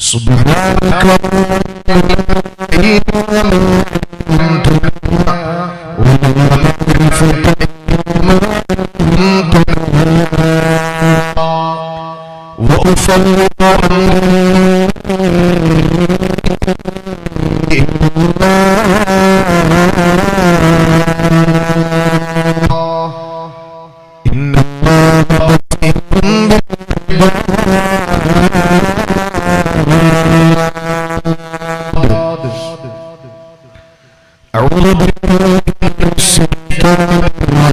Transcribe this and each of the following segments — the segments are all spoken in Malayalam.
سبحانك وأفوض إن الله بصير أعوذ بالله من الشيطان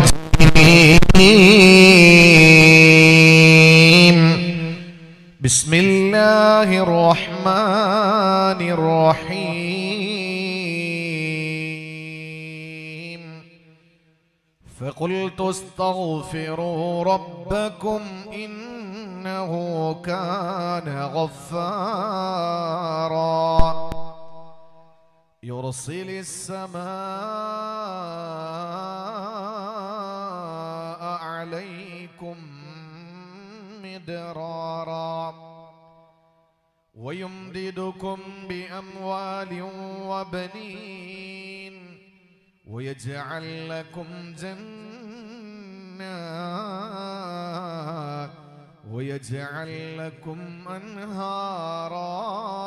الرجيم بسم الله الرحمن الرحيم فقلت استغفروا ربكم إنه كان غفارا يرسل السماء عليكم مدرارا ويمددكم بأموال وبنين ويجعل لكم جنات ويجعل لكم أنهارا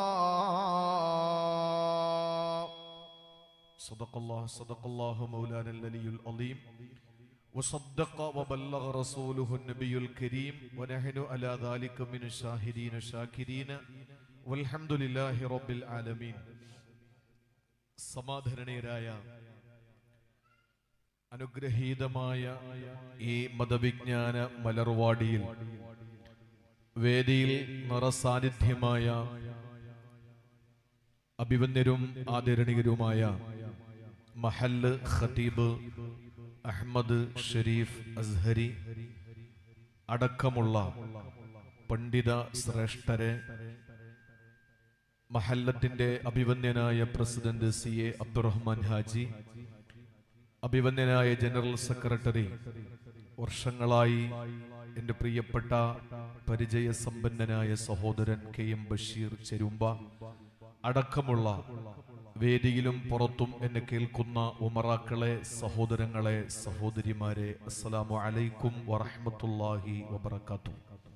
صدق الله صدق الله مولانا العلي العظيم وصدق وبلغ رسوله النبي الكريم ونحن على ذلك من الشاهدين الشاكرين والحمد لله رب العالمين സമാധരണീയരായ അനുഗ്രഹീതമായ ഈ മതവിജ്ഞാന മലർവാടിയിൽ വേദിയിൽ നിറസാന്നിധ്യമായ അഭിവന്യരും ആദരണീയരുമായ മഹല്ല് ഖതീബ് അഹമ്മദ് ഷരീഫ് അസ്ഹരി അടക്കമുള്ള പണ്ഡിത ശ്രേഷ്ഠരെ മഹല്ലത്തിന്റെ അഭിവന്യനായ president C A Abdurahman Haji അഭിവന്യനായ ജനറൽ സെക്രട്ടറി വർഷങ്ങളായി എൻ്റെ പ്രിയപ്പെട്ട പരിചയസമ്പന്നനായ സഹോദരൻ കെ എം ബഷീർ ചെരുമ്പ അടക്കമുള്ള വേദിയിലും പുറത്തും എന്നെ കേൾക്കുന്ന ഉമറാക്കളെ സഹോദരങ്ങളെ സഹോദരിമാരെ അസ്സലാമു അലൈക്കും വറഹ്മത്തുള്ളാഹി വബറകാതുഹു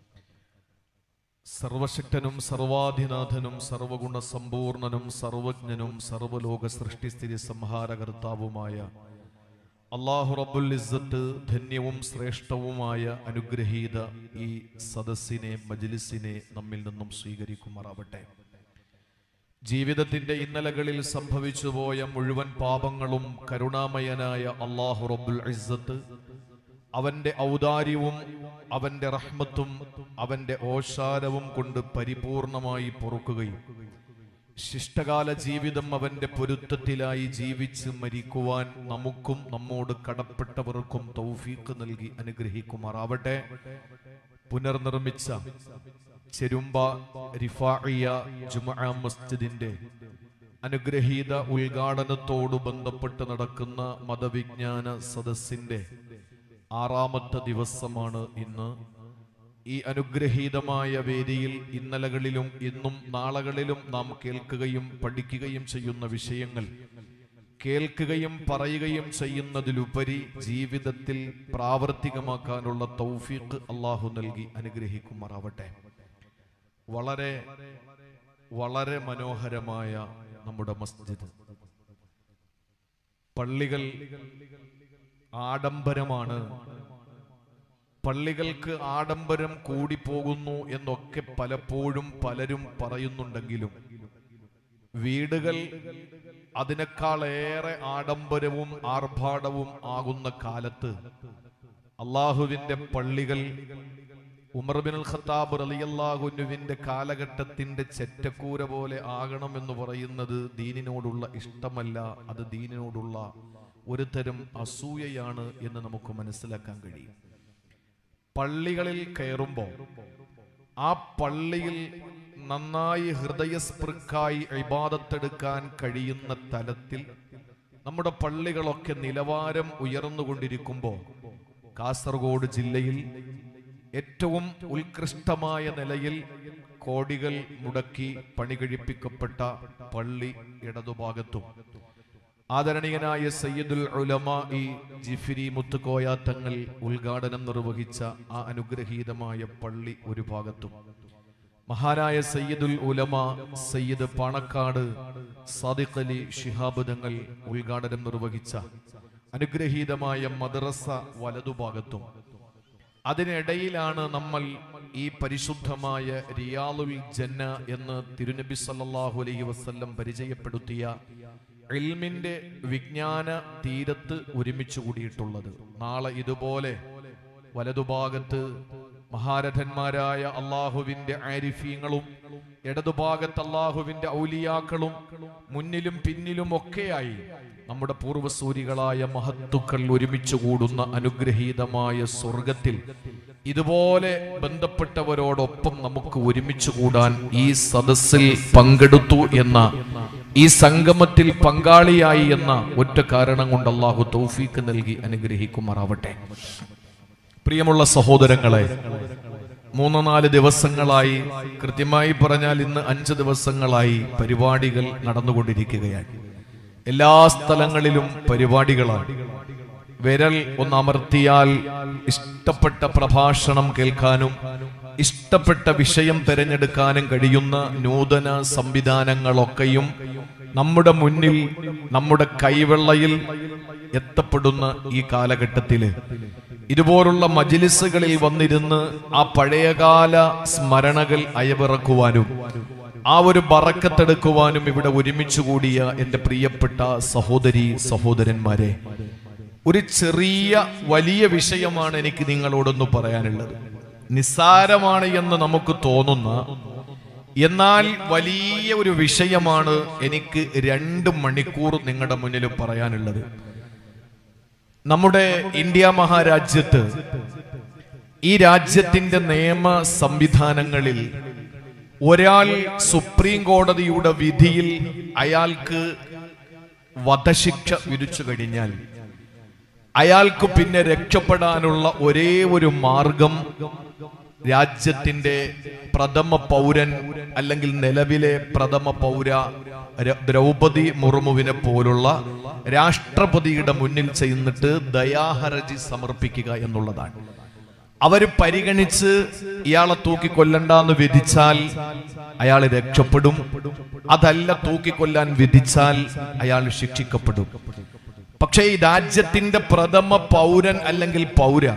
സർവശക്തനും സർവാധിനാഥനും സർവഗുണ സമ്പൂർണനും സർവജ്ഞനും സർവലോക സൃഷ്ടിസ്ഥിതി സംഹാരകർത്താവുമായ അള്ളാഹു റബ്ബുൽ ഇസ്സത്ത് ധന്യവും ശ്രേഷ്ഠവുമായ അനുഗ്രഹീത ഈ സദസ്സിനെ മജ്ലിസിനെ നമ്മിൽ നിന്നും സ്വീകരിക്കുമാറാവട്ടെ ജീവിതത്തിന്റെ ഇന്നലകളിൽ സംഭവിച്ചു പോയ മുഴുവൻ പാപങ്ങളും കരുണാമയനായ അള്ളാഹു റബ്ബുൽ ഇസ്സത്ത് അവന്റെ ഔദാര്യവും അവന്റെ റഹ്മത്തും അവന്റെ ഓശാരവും കൊണ്ട് പരിപൂർണമായി പൊറുക്കുകയും ശിഷ്ടകാല ജീവിതം അവന്റെ പൊരുത്തത്തിലായി ജീവിച്ച് മരിക്കുവാൻ നമുക്കും നമ്മോട് കടപ്പെട്ടവർക്കും തൗഫീഖ് നൽകി അനുഗ്രഹിക്കുമാറാവട്ടെ പുനർനിർമ്മിച്ച ചെരുമ്പ റിഫാഇയ ജുമഅ മസ്ജിദിന്റെ അനുഗ്രഹീത ഉദ്ഘാടനത്തോട് ബന്ധപ്പെട്ട് നടക്കുന്ന മതവിജ്ഞാന സദസ്സിന്റെ ആറാമത്തെ ദിവസമാണ് ഇന്ന് ഈ അനുഗ്രഹീതമായ വേദിയിൽ ഇന്നലകളിലും ഇന്നും നാളകളിലും നാം കേൾക്കുകയും പഠിക്കുകയും ചെയ്യുന്ന വിഷയങ്ങൾ കേൾക്കുകയും പറയുകയും ചെയ്യുന്നതിലുപരി ജീവിതത്തിൽ പ്രാവർത്തികമാക്കാനുള്ള തൗഫീഖ് അള്ളാഹു നൽകി അനുഗ്രഹിക്കുമാറാവട്ടെ വളരെ വളരെ മനോഹരമായ നമ്മുടെ മസ്ജിദ് പള്ളികൾ ആഡംബരമാണ് പള്ളികൾക്ക് ആഡംബരം കൂടിപ്പോകുന്നു എന്നൊക്കെ പലപ്പോഴും പലരും പറയുന്നുണ്ടെങ്കിലും വീടുകൾ അതിനേക്കാളേറെ ആഡംബരവും ആർഭാടവും ആകുന്ന കാലത്ത് അള്ളാഹുവിന്റെ പള്ളികൾ ഉമർ ബിൻ ഖത്താബ് റളിയല്ലാഹുവിന്റെ കാലഘട്ടത്തിന്റെ ചെറ്റക്കൂര പോലെ ആകണമെന്ന് പറയുന്നത് ദീനിനോടുള്ള ഇഷ്ടമല്ല അത് ദീനിനോടുള്ള ഒരു തരം അസൂയയാണ് എന്ന് നമുക്ക് മനസ്സിലാക്കാൻ കഴിയും പള്ളികളിൽ കയറുമ്പോൾ ആ പള്ളിയിൽ നന്നായി ഹൃദയസ്പൃക്കായി ഇബാദത്തെടുക്കാൻ കഴിയുന്ന തലത്തിൽ നമ്മുടെ പള്ളികളൊക്കെ നിലവാരം ഉയർന്നുകൊണ്ടിരിക്കുമ്പോൾ കാസർഗോഡ് ജില്ലയിൽ ഏറ്റവും ഉത്കൃഷ്ടമായ നിലയിൽ കോടികൾ മുടക്കി പണി കഴിപ്പിക്കപ്പെട്ട പള്ളി ഇടതുഭാഗത്തും ആദരണീയനായ സയ്യിദുൽ ഉലമ ഇ ജിഫിരി മുത്തുക്കോയ തങ്ങൾ ഉദ്ഘാടനം നിർവഹിച്ച ആ അനുഗ്രഹീതമായ പള്ളി ഒരു ഭാഗത്തും മഹാനായ സയ്യിദുൽ ഉലമ സയ്യിദ് പാണക്കാട് സാദിഖ് അലി ശിഹാബ് തങ്ങൾ ഉദ്ഘാടനം നിർവഹിച്ച അനുഗ്രഹീതമായ മദ്രസ വലതുഭാഗത്തും അതിനിടയിലാണ് നമ്മൾ ഈ പരിശുദ്ധമായ റിയാലുൽ ജന്ന എന്ന് തിരുനബി സല്ലല്ലാഹു അലൈഹി വസല്ലം പരിചയപ്പെടുത്തിയ ഇൽമിന്റെ വിജ്ഞാന തീരത്ത് ഒരുമിച്ച് കൂടിയിട്ടുള്ളത് നാളെ ഇതുപോലെ വലതുഭാഗത്ത് മഹാരഥന്മാരായ അള്ളാഹുവിന്റെ ആരിഫീങ്ങളും ഇടതുഭാഗത്ത് അള്ളാഹുവിന്റെ ഔലിയാക്കളും മുന്നിലും പിന്നിലും ഒക്കെയായി നമ്മുടെ പൂർവ്വസൂരികളായ മഹത്തുക്കൾ ഒരുമിച്ച് കൂടുന്ന അനുഗ്രഹീതമായ സ്വർഗത്തിൽ ഇതുപോലെ ബന്ധപ്പെട്ടവരോടൊപ്പം നമുക്ക് ഒരുമിച്ച് കൂടാൻ ഈ സദസ്സിൽ പങ്കെടുത്തു എന്ന ഈ സംഗമത്തിൽ പങ്കാളിയായി എന്ന ഒറ്റ കാരണം കൊണ്ട് അള്ളാഹു തൗഫീക്ക് നൽകി അനുഗ്രഹിക്കുമാറാവട്ടെ പ്രിയമുള്ള സഹോദരങ്ങളെ മൂന്ന് നാല് ദിവസങ്ങളായി കൃത്യമായി പറഞ്ഞാൽ ഇന്ന് അഞ്ച് ദിവസങ്ങളായി പരിപാടികൾ നടന്നുകൊണ്ടിരിക്കുകയാണ് എല്ലാ സ്ഥലങ്ങളിലും പരിപാടികളാണ് വിരൽ ഒന്ന് അമർത്തിയാൽ ഇഷ്ടപ്പെട്ട പ്രഭാഷണം കേൾക്കാനും ഇഷ്ടപ്പെട്ട വിഷയം തിരഞ്ഞെടുക്കാനും കഴിയുന്ന നൂതന സംവിധാനങ്ങളൊക്കെയും നമ്മുടെ മുന്നിൽ നമ്മുടെ കൈവെള്ളയിൽ എത്തപ്പെടുന്ന ഈ കാലഘട്ടത്തില് ഇതുപോലുള്ള മജിലിസുകളിൽ വന്നിരുന്ന് ആ പഴയകാല സ്മരണകൾ അയവിറക്കുവാനും ആ ഒരു ബറക്കത്തെടുക്കുവാനും ഇവിടെ ഒരുമിച്ച് കൂടിയ എൻ്റെ പ്രിയപ്പെട്ട സഹോദരി സഹോദരന്മാരെ ഒരു ചെറിയ വലിയ വിഷയമാണ് എനിക്ക് നിങ്ങളോടൊന്ന് പറയാനുള്ളത് നിസ്സാരമാണ് എന്ന് നമുക്ക് തോന്നുന്ന എന്നാൽ വലിയ ഒരു വിഷയമാണ് എനിക്ക് രണ്ട് മണിക്കൂർ നിങ്ങളുടെ മുന്നിൽ പറയാനുള്ളത് നമ്മുടെ ഇന്ത്യ മഹാരാജ്യത്ത് ഈ രാജ്യത്തിന്റെ നിയമ സംവിധാനങ്ങളിൽ ഒരാൾ സുപ്രീം കോടതിയുടെ വിധിയിൽ അയാൾക്ക് വധശിക്ഷ വിധിച്ചു കഴിഞ്ഞാൽ അയാൾക്ക് പിന്നെ രക്ഷപ്പെടാനുള്ള ഒരേ ഒരു മാർഗം രാജ്യത്തിന്റെ പ്രഥമ പൗരൻ അല്ലെങ്കിൽ നിലവിലെ പ്രഥമ പൗര ര- ദ്രൗപതി മുർമുവിനെ പോലുള്ള രാഷ്ട്രപതിയുടെ മുന്നിൽ ചെന്നിട്ട് ദയാഹർജി സമർപ്പിക്കുക എന്നുള്ളതാണ് അവര് പരിഗണിച്ച് ഇയാളെ തൂക്കിക്കൊല്ലണ്ടെന്ന് വിധിച്ചാൽ അയാൾ രക്ഷപ്പെടും അതല്ല തൂക്കിക്കൊല്ലാൻ വിധിച്ചാൽ അയാൾ ശിക്ഷിക്കപ്പെടും പക്ഷേ ഈ രാജ്യത്തിന്റെ പ്രഥമ പൗരൻ അല്ലെങ്കിൽ പൗര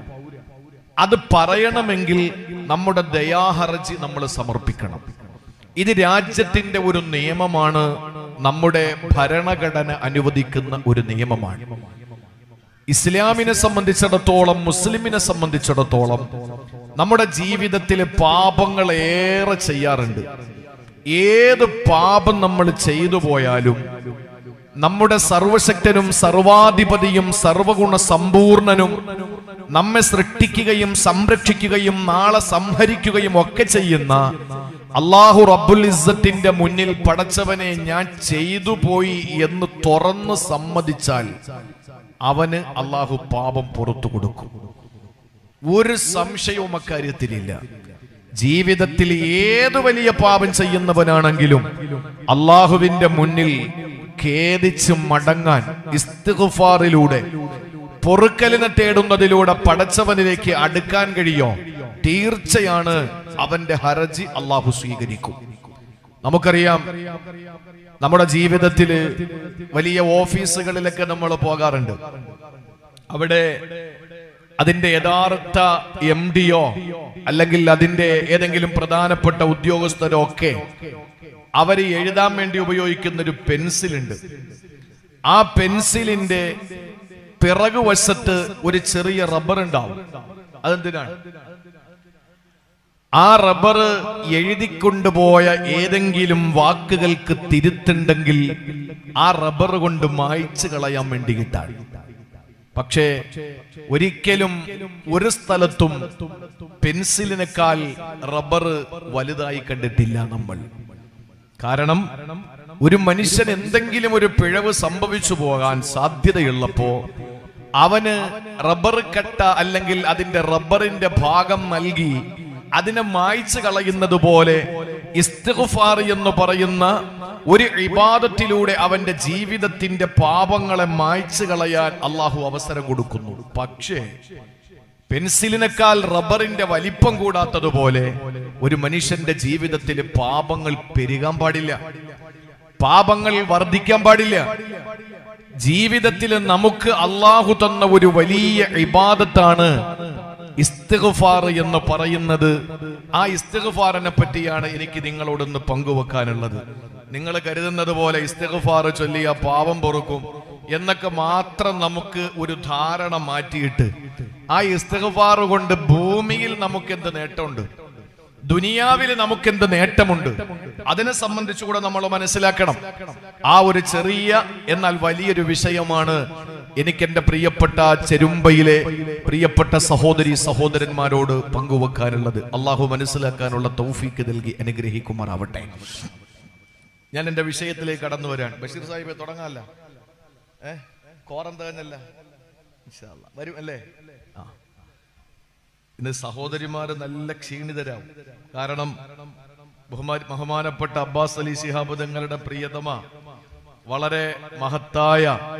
അത് പറയണമെങ്കിൽ നമ്മുടെ ദയാഹർജി നമ്മൾ സമർപ്പിക്കണം ഇത് രാജ്യത്തിന്റെ ഒരു നിയമമാണ് നമ്മുടെ ഭരണഘടന അനുവദിക്കുന്ന ഒരു നിയമമാണ് ഇസ്ലാമിനെ സംബന്ധിച്ചിടത്തോളം മുസ്ലിമിനെ സംബന്ധിച്ചിടത്തോളം നമ്മുടെ ജീവിതത്തിൽ പാപങ്ങൾ ഏറെ ചെയ്യാറുണ്ട് ഏത് പാപം നമ്മൾ ചെയ്തു പോയാലും നമ്മുടെ സർവശക്തനും സർവാധിപതിയും സർവഗുണ സമ്പൂർണനും നമ്മെ സൃഷ്ടിക്കുകയും സംരക്ഷിക്കുകയും നാളെ സംഹരിക്കുകയും ഒക്കെ ചെയ്യുന്ന അള്ളാഹു റബ്ബുൽ ഇസ്സത്തിന്റെ മുന്നിൽ പടച്ചവനെ ഞാൻ ചെയ്തു പോയി എന്ന് തുറന്ന് സമ്മതിച്ചാൽ അവന് അള്ളാഹു പാപം പുറത്തു കൊടുക്കും ഒരു സംശയവും അക്കാര്യത്തിലില്ല ജീവിതത്തിൽ ഏത് വലിയ പാപം ചെയ്യുന്നവനാണെങ്കിലും അള്ളാഹുവിന്റെ മുന്നിൽ ഖേദിച്ച് മടങ്ങാൻ ഇസ്തിഗ്ഫാറിലൂടെ പൊറുക്കലിനെ തേടുന്നതിലൂടെ പടച്ചവനിലേക്ക് അടുക്കാൻ കഴിയോ തീർച്ചയാണ് അവന്റെ ഹർജി അള്ളാഹു സ്വീകരിക്കും നമുക്കറിയാം നമ്മുടെ ജീവിതത്തില് വലിയ ഓഫീസുകളിലൊക്കെ നമ്മൾ പോകാറുണ്ട് അവിടെ അതിന്റെ യഥാർത്ഥ എം ഡിയോ അല്ലെങ്കിൽ അതിന്റെ ഏതെങ്കിലും പ്രധാനപ്പെട്ട ഉദ്യോഗസ്ഥരോ ഒക്കെ അവര് എഴുതാൻ വേണ്ടി ഉപയോഗിക്കുന്ന ഒരു പെൻസിൽ ഉണ്ട് ആ പെൻസിലിന്റെ പിറകുവശത്ത് ഒരു ചെറിയ റബ്ബർ ഉണ്ടാവും അതെന്തിനാണ് ആ റബ്ബർ എഴുതിക്കൊണ്ടുപോയ ഏതെങ്കിലും വാക്കുകൾക്ക് തിരുത്തുണ്ടെങ്കിൽ ആ റബ്ബർ കൊണ്ട് മായ്ച്ചു കളയാൻ വേണ്ടിയിട്ടാണ് പക്ഷേ ഒരിക്കലും ഒരു സ്ഥലത്തും പെൻസിലിനേക്കാൾ റബ്ബർ വലുതായി കണ്ടിട്ടില്ല നമ്മൾ കാരണം ഒരു മനുഷ്യൻ എന്തെങ്കിലും ഒരു പിഴവ് സംഭവിച്ചു പോകാൻ സാധ്യതയുള്ളപ്പോ അവന് റബ്ബർ കട്ട അല്ലെങ്കിൽ അതിന്റെ റബ്ബറിന്റെ ഭാഗം നൽകി അതിനെ മായ്ച്ചു കളയുന്നത് പോലെ ഇസ്തിഗ്ഫാർ എന്ന് പറയുന്ന ഒരു ഇബാദത്തിലൂടെ അവന്റെ ജീവിതത്തിന്റെ പാപങ്ങളെ മായ്ച്ചു കളയാൻ അള്ളാഹു അവസരം കൊടുക്കുന്നു പക്ഷേ പെൻസിലിനേക്കാൾ റബ്ബറിന്റെ വലിപ്പം കൂടാത്തതുപോലെ ഒരു മനുഷ്യന്റെ ജീവിതത്തിൽ പാപങ്ങൾ പെരുകാൻ പാടില്ല പാപങ്ങൾ വർദ്ധിക്കാൻ പാടില്ല ജീവിതത്തിൽ നമുക്ക് അള്ളാഹു തന്ന ഒരു വലിയ ഇബാദത്താണ് ഇസ്തിഗ്ഫാർ എന്ന് പറയുന്നത് ആ ഇസ്തിഗ്ഫാറിനെ പറ്റിയാണ് എനിക്ക് നിങ്ങളോടൊന്ന് പങ്കുവെക്കാനുള്ളത് നിങ്ങൾ കരുതുന്നത് പോലെ ഇസ്തിഗ്ഫാർ ചൊല്ലിയ പാപം പൊറുക്കും എന്നൊക്കെ മാത്രം നമുക്ക് ഒരു ധാരണ മാറ്റിയിട്ട് ആ ഇസ്തിഗ്ഫാർ കൊണ്ട് ഭൂമിയിൽ നമുക്ക് എന്ത് നേട്ടമുണ്ട് ദുനിയാവിൽ നമുക്കെന്ത് നേട്ടമുണ്ട് അതിനെ സംബന്ധിച്ചുകൂടെ നമ്മൾ മനസ്സിലാക്കണം ആ ഒരു ചെറിയ എന്നാൽ വലിയൊരു വിഷയമാണ് എനിക്ക് എന്റെ പ്രിയപ്പെട്ട ചെരുമ്പയിലെ പ്രിയപ്പെട്ട സഹോദരി സഹോദരന്മാരോട് പങ്കുവെക്കാനുള്ളത് അള്ളാഹു മനസ്സിലാക്കാനുള്ള തൗഫീക്ക് നൽകി അനുഗ്രഹിക്കുമാറാവട്ടെ ഞാൻ എന്റെ വിഷയത്തിലേക്ക് കടന്നു വരാൻ ബഷീർ സാഹിബെ തുടങ്ങാല്ല ഏ കോറം തകഞ്ഞല്ല ഇൻഷാ അല്ലാ. വരും അല്ലേ ആ ഇന്ന് സഹോദരിമാര് നല്ല ക്ഷീണിതരാവും കാരണം ബഹുമാ ബഹുമാനപ്പെട്ട അബ്ബാസ് അലി ശിഹാബ് തങ്ങളുടെ പ്രിയതമ വളരെ മഹത്തായ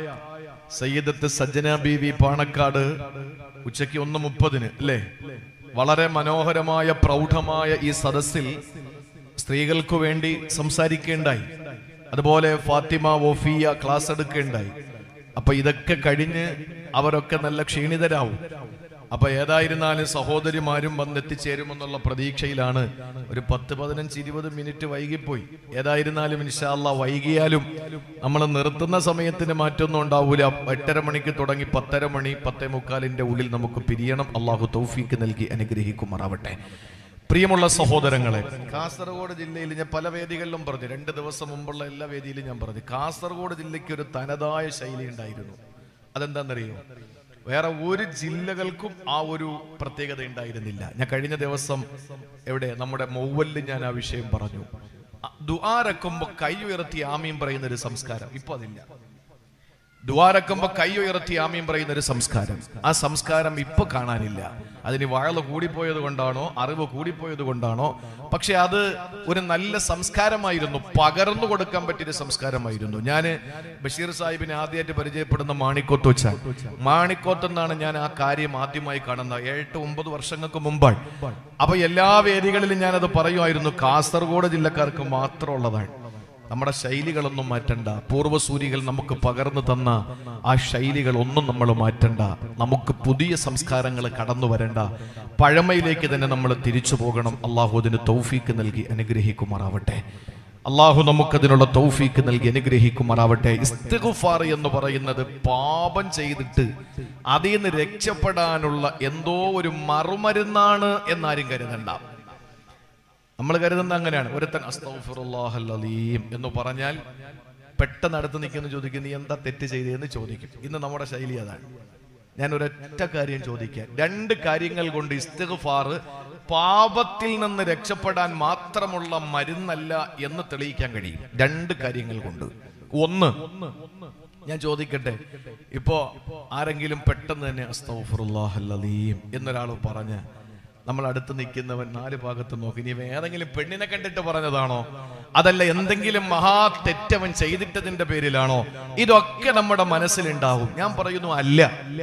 സയ്യിദത്ത് സജ്ജന ബീവി പാണക്കാട് ഉച്ചയ്ക്ക് ഒന്ന് മുപ്പതിന് അല്ലേ വളരെ മനോഹരമായ പ്രൗഢമായ ഈ സദസ്സിൽ സ്ത്രീകൾക്ക് വേണ്ടി സംസാരിക്കേണ്ടായി അതുപോലെ ഫാത്തിമ വോഫിയ ക്ലാസ് എടുക്കേണ്ടായി അപ്പൊ ഇതൊക്കെ കഴിഞ്ഞ് അവരൊക്കെ നല്ല ക്ഷീണിതരാവും അപ്പൊ ഏതായിരുന്നാലും സഹോദരിമാരും വന്നെത്തിച്ചേരുമെന്നുള്ള പ്രതീക്ഷയിലാണ് ഒരു പത്ത് പതിനഞ്ച് ഇരുപത് മിനിറ്റ് വൈകിപ്പോയി ഏതായിരുന്നാലും ഇൻഷാല്ല വൈകിയാലും നമ്മൾ നിർത്തുന്ന സമയത്തിന് മാറ്റൊന്നും ഉണ്ടാവൂല എട്ടര മണിക്ക് തുടങ്ങി പത്തര മണി പത്തേ മുക്കാലിന്റെ ഉള്ളിൽ നമുക്ക് പിരിയണം അള്ളാഹു തൗഫീക്ക് നൽകി അനുഗ്രഹിക്കുമാറാവട്ടെ പ്രിയമുള്ള സഹോദരങ്ങളെ കാസർഗോഡ് ജില്ലയിൽ ഞാൻ പല വേദികളിലും പറഞ്ഞു രണ്ട് ദിവസം മുമ്പുള്ള എല്ലാ വേദിയിലും ഞാൻ പറഞ്ഞു കാസർഗോഡ് ജില്ലയ്ക്ക് ഒരു തനതായ ശൈലി ഉണ്ടായിരുന്നു അതെന്താണെന്നറിയോ വേറെ ഒരു ജില്ലകൾക്കും ആ ഒരു പ്രത്യേകത ഉണ്ടായിരുന്നില്ല ഞാൻ കഴിഞ്ഞ ദിവസം എവിടെ നമ്മുടെ മൗവലിൽ ഞാൻ ആ വിഷയം പറഞ്ഞു ദുആരക്കുമ്പോ കൈ ഉയർത്തി ആമീൻ പറയുന്ന ഒരു സംസ്കാരം ഇപ്പൊ അതില്ല ദ്വാരക്കുമ്പോ കൈ ഉയർത്തി ആമീൻ പറയുന്ന ഒരു സംസ്കാരം ആ സംസ്കാരം ഇപ്പൊ കാണാനില്ല അതിന് വാഴ കൂടിപ്പോയത് കൊണ്ടാണോ അറിവ് കൂടിപ്പോയത് കൊണ്ടാണോ പക്ഷെ അത് ഒരു നല്ല സംസ്കാരമായിരുന്നു പകർന്നു കൊടുക്കാൻ പറ്റിയൊരു സംസ്കാരമായിരുന്നു ഞാൻ ബഷീർ സാഹിബിനെ ആദ്യമായിട്ട് പരിചയപ്പെടുന്ന മാണിക്കോത്ത് വെച്ചാൽ മാണിക്കോത്ത് എന്നാണ് ഞാൻ ആ കാര്യം ആദ്യമായി കാണുന്നത് ഏഴെട്ട് ഒമ്പത് വർഷങ്ങൾക്ക് മുമ്പാണ് അപ്പൊ എല്ലാ വേദികളിലും ഞാനത് പറയുമായിരുന്നു കാസർഗോഡ് ജില്ലക്കാർക്ക് മാത്രമുള്ളതാണ് നമ്മുടെ ശൈലികളൊന്നും മാറ്റണ്ട പൂർവ്വസൂരികൾ നമുക്ക് പകർന്നു തന്ന ആ ശൈലികൾ ഒന്നും നമ്മൾ മാറ്റണ്ട നമുക്ക് പുതിയ സംസ്കാരങ്ങൾ കടന്നു വരണ്ട പഴമയിലേക്ക് തന്നെ നമ്മൾ തിരിച്ചു പോകണം അള്ളാഹു അതിന് തൗഫീക്ക് നൽകി അനുഗ്രഹിക്കുമാറാവട്ടെ അള്ളാഹു നമുക്കതിനുള്ള തൗഫീക്ക് നൽകി അനുഗ്രഹിക്കുമാറാവട്ടെ ഇസ്തിഗ്ഫാർ എന്ന് പറയുന്നത് പാപം ചെയ്തിട്ട് അതിൽ നിന്ന് രക്ഷപ്പെടാനുള്ള എന്തോ ഒരു മറുമരുന്നാണ് എന്നാരും കരുതണ്ട നമ്മൾ കരുതുന്ന അങ്ങനെയാണ് ഒരുത്തൻ അസ്തഗ്ഫിറുല്ലാഹൽ അലീം എന്ന് പറഞ്ഞാൽ പെട്ടെന്ന് അടുത്ത് നിൽക്കുന്ന ചോദിക്കും നീ എന്താ തെറ്റ് ചെയ്തതെന്ന് ചോദിക്കും ഇന്ന് നമ്മുടെ ശൈലി അതാണ് ഞാൻ ഒരൊറ്റ കാര്യം ചോദിക്കാൻ രണ്ട് കാര്യങ്ങൾ കൊണ്ട് ഇസ്തിഗ്ഫാർ പാപത്തിൽ നിന്ന് രക്ഷപ്പെടാൻ മാത്രമുള്ള മരുന്നല്ല എന്ന് തെളിയിക്കാൻ കഴിയും രണ്ട് കാര്യങ്ങൾ കൊണ്ട് ഒന്ന് ഞാൻ ചോദിക്കട്ടെ ഇപ്പോ ആരെങ്കിലും പെട്ടെന്ന് തന്നെ അസ്തഗ്ഫിറുല്ലാഹൽ അലീം എന്നൊരാൾ പറഞ്ഞ് നമ്മൾ അടുത്ത് നിൽക്കുന്നവൻ നാല് ഭാഗത്ത് നോക്കി ഇനി ഇവൻ ഏതെങ്കിലും പെണ്ണിനെ കണ്ടിട്ട് പറഞ്ഞതാണോ അതല്ല എന്തെങ്കിലും മഹാ തെറ്റവൻ ചെയ്തിട്ടതിന്റെ പേരിലാണോ ഇതൊക്കെ നമ്മുടെ മനസ്സിലുണ്ടാവും ഞാൻ പറയുന്നു അല്ല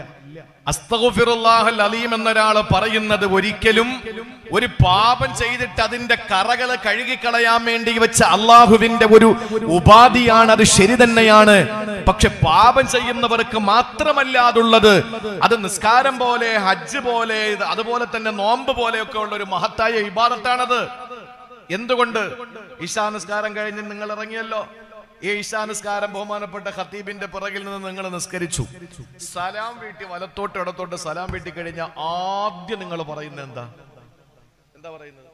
അസ്തഗുഫിറുല്ലാഹൽ അലീം എന്നൊരാൾ പറയുന്നത് ഒരിക്കലും ഒരു പാപം ചെയ്തിട്ട് അതിന്റെ കറകള് കഴുകിക്കളയാൻ വേണ്ടി വെച്ച അള്ളാഹുവിന്റെ ഒരു ഉപാധിയാണ് അത് ശരി തന്നെയാണ് പക്ഷെ പാപം ചെയ്യുന്നവർക്ക് മാത്രമല്ല അതുള്ളത് അത് നിസ്കാരം പോലെ ഹജ്ജ് പോലെ ഇത് അതുപോലെ തന്നെ നോമ്പ് പോലെയൊക്കെ ഉള്ള ഒരു മഹത്തായ ഇബാദത്താണത് എന്തുകൊണ്ട് ഈശാ നിസ്കാരം കഴിഞ്ഞ് നിങ്ങൾ ഇറങ്ങിയല്ലോ ഈ ഈശാ നിസ്കാരം ബഹുമാനപ്പെട്ട ഖത്തീബിന്റെ പിറകിൽ നിന്ന് നിങ്ങൾ നിസ്കരിച്ചു സലാം വീട്ടി വലത്തോട്ട് ഇടത്തോട്ട് സലാം വീട്ടി കഴിഞ്ഞ ആദ്യം നിങ്ങൾ പറയുന്നത് എന്താ എന്താ പറയുന്നത്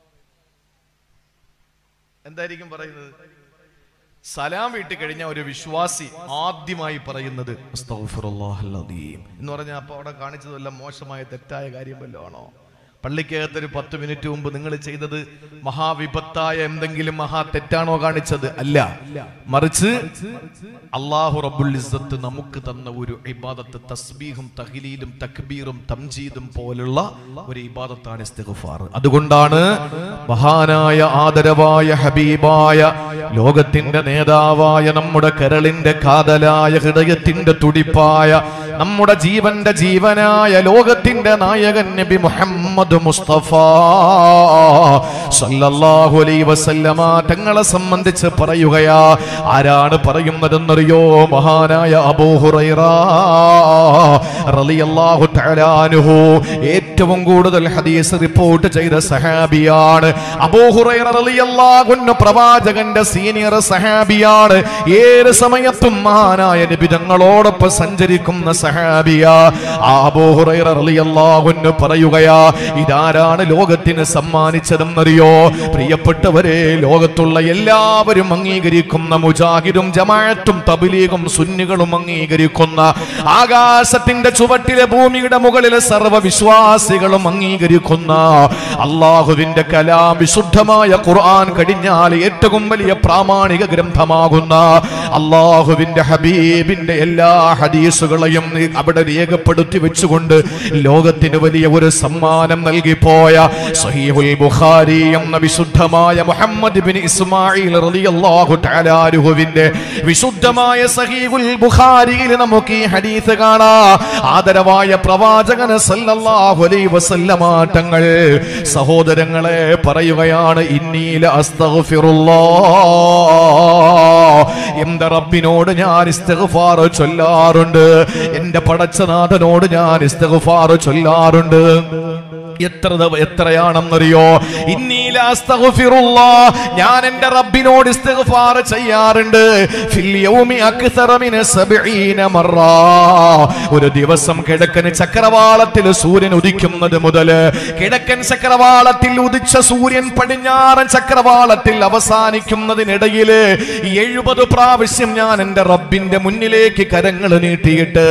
എന്തായിരിക്കും പറയുന്നത് സലാം വീട്ടി കഴിഞ്ഞ ഒരു വിശ്വാസി ആദ്യമായി പറയുന്നത് അസ്തഗ്ഫിറുല്ലാഹൽ അദീം എന്ന് പറഞ്ഞാൽ അപ്പൊ അവിടെ കാണിച്ചതല്ല മോശമായ തെറ്റായ കാര്യം വല്ലതും ആണോ പള്ളിക്കകത്ത് ഒരു പത്ത് മിനിറ്റ് മുമ്പ് നിങ്ങൾ ചെയ്തത് മഹാവിപത്തായ എന്തെങ്കിലും മഹാ തെറ്റാണോ കാണിച്ചത് അല്ല മറിച്ച് അള്ളാഹു റബ്ബുൽ ഇസ്സത്ത് നമുക്ക് തന്ന ഒരു ഇബാദത്ത് തസ്ബീഹും തഹ്ലീലും തക്ബീറും തംജീദും പോലുള്ള ഒരു ഇബാദത്താണ് ഇസ്തിഗ്ഫാർ അതുകൊണ്ടാണ് മഹാനായ ആദരവായ ഹബീബായ ലോകത്തിന്റെ നേതാവായ നമ്മുടെ കരളിന്റെ കാതലായ ഹൃദയത്തിന്റെ തുടിപ്പായ നമ്മുടെ ജീവന്റെ ജീവനായ ലോകത്തിന്റെ നായകൻ നബി മുഹമ്മദ് മുസ്തഫ സല്ലല്ലാഹു അലൈഹി വസല്ലമ തങ്ങളെ സംബന്ധിച്ച് പറയുകയാ ആരാണ് പറയുന്നതെന്നറിയോ മഹാനായ അബൂ ഹുറൈറ റളിയല്ലാഹു തആല അൻഹു ഏറ്റവും കൂടുതൽ ഹദീസ് റിപ്പോർട്ട് ചെയ്ത സഹാബിയാണ് അബൂ ഹുറൈറ റളിയല്ലാഹു അൻഹു പ്രവാചകന്റെ സീനിയർ സഹാബിയാണ് ഏത് സമയത്തും മഹാനായ നബി തങ്ങളോടൊപ്പം സഞ്ചരിക്കുന്ന സഹാബിയ ആ അബൂ ഹുറൈറ റളിയല്ലാഹു അൻഹു പറയുകയാ ഇതാരാണ് ലോകത്തിന് സമ്മാനിച്ചതെന്നറിയോ പ്രിയപ്പെട്ടവരെ ലോകത്തുള്ള എല്ലാവരും അംഗീകരിക്കുന്ന മുജാഹിദും ജമാഅത്തും തബ്ലീഗും സുന്നികളും അംഗീകരിക്കുന്ന ആകാശത്തിന്റെ ചുവട്ടിലെ ഭൂമിയുടെ മുകളിലെ സർവ്വ വിശ്വാസികളും അംഗീകരിക്കുന്ന അള്ളാഹുവിന്റെ കലാം വിശുദ്ധമായ ഖുർആൻ കഴിഞ്ഞാൽ ഏറ്റവും വലിയ പ്രാമാണിക ഗ്രന്ഥമാകുന്ന അള്ളാഹുവിന്റെ ഹബീബിന്റെ എല്ലാ ഹദീസുകളെയും അവിടെ രേഖപ്പെടുത്തി വെച്ചുകൊണ്ട് ലോകത്തിന് വലിയ ഒരു സമ്മാനം നൽകിപ്പോയ സഹീഹുൽ ബുഖാരി എന്ന വിശുദ്ധമായ മുഹമ്മദ് ബിൻ ഇസ്മായിൽ റളിയല്ലാഹു തആല അൻഹുവിന്റെ വിശുദ്ധമായ സഹീഹുൽ ബുഖാരിയിൽ നമുക്ക് ഈ ഹദീസ് കാണാ ആദരവായ പ്രവാചകന് സല്ലല്ലാഹു അലൈഹി വസല്ലമ തങ്ങൾ സഹോദരങ്ങളെ പറയുകയാണ് ഇന്നീല അസ്തഗ്ഫിറുല്ലാഹ് എന്റെ റബ്ബിനോട് ഞാൻ ഇസ്തിഗ്ഫാർ ചൊല്ലാറുണ്ട് എന്റെ പടച്ചനാഥനോട് ഞാൻ ഇസ്തിഗ്ഫാർ ചൊല്ലാറുണ്ട് എത്ര ദവ- എത്രയാണെന്നറിയോ ഇന്നീല അസ്തഗ്ഫിറുല്ലാഹ് ഞാൻ എന്റെ റബ്ബിനോട് ഇസ്തിഗ്ഫാർ ചെയ്യാറുണ്ട് ഫിൽ യൗമി അക്സറ മിന സബ്ഈന മറ ഒരു ദിവസം കിഴക്കൻ ചക്രവാളത്തിൽ സൂര്യൻ ഉദിക്കുന്നത് മുതൽ കിഴക്കൻ ചക്രവാളത്തിൽ ഉദിച്ച സൂര്യൻ പടിഞ്ഞാറൻ ചക്രവാളത്തിൽ അവസാനിക്കുന്നതിനിടയിൽ എഴുപത് പ്രാവശ്യം ഞാൻ എന്റെ റബ്ബിന്റെ മുന്നിലേക്ക് കരങ്ങൾ നീട്ടിയിട്ട്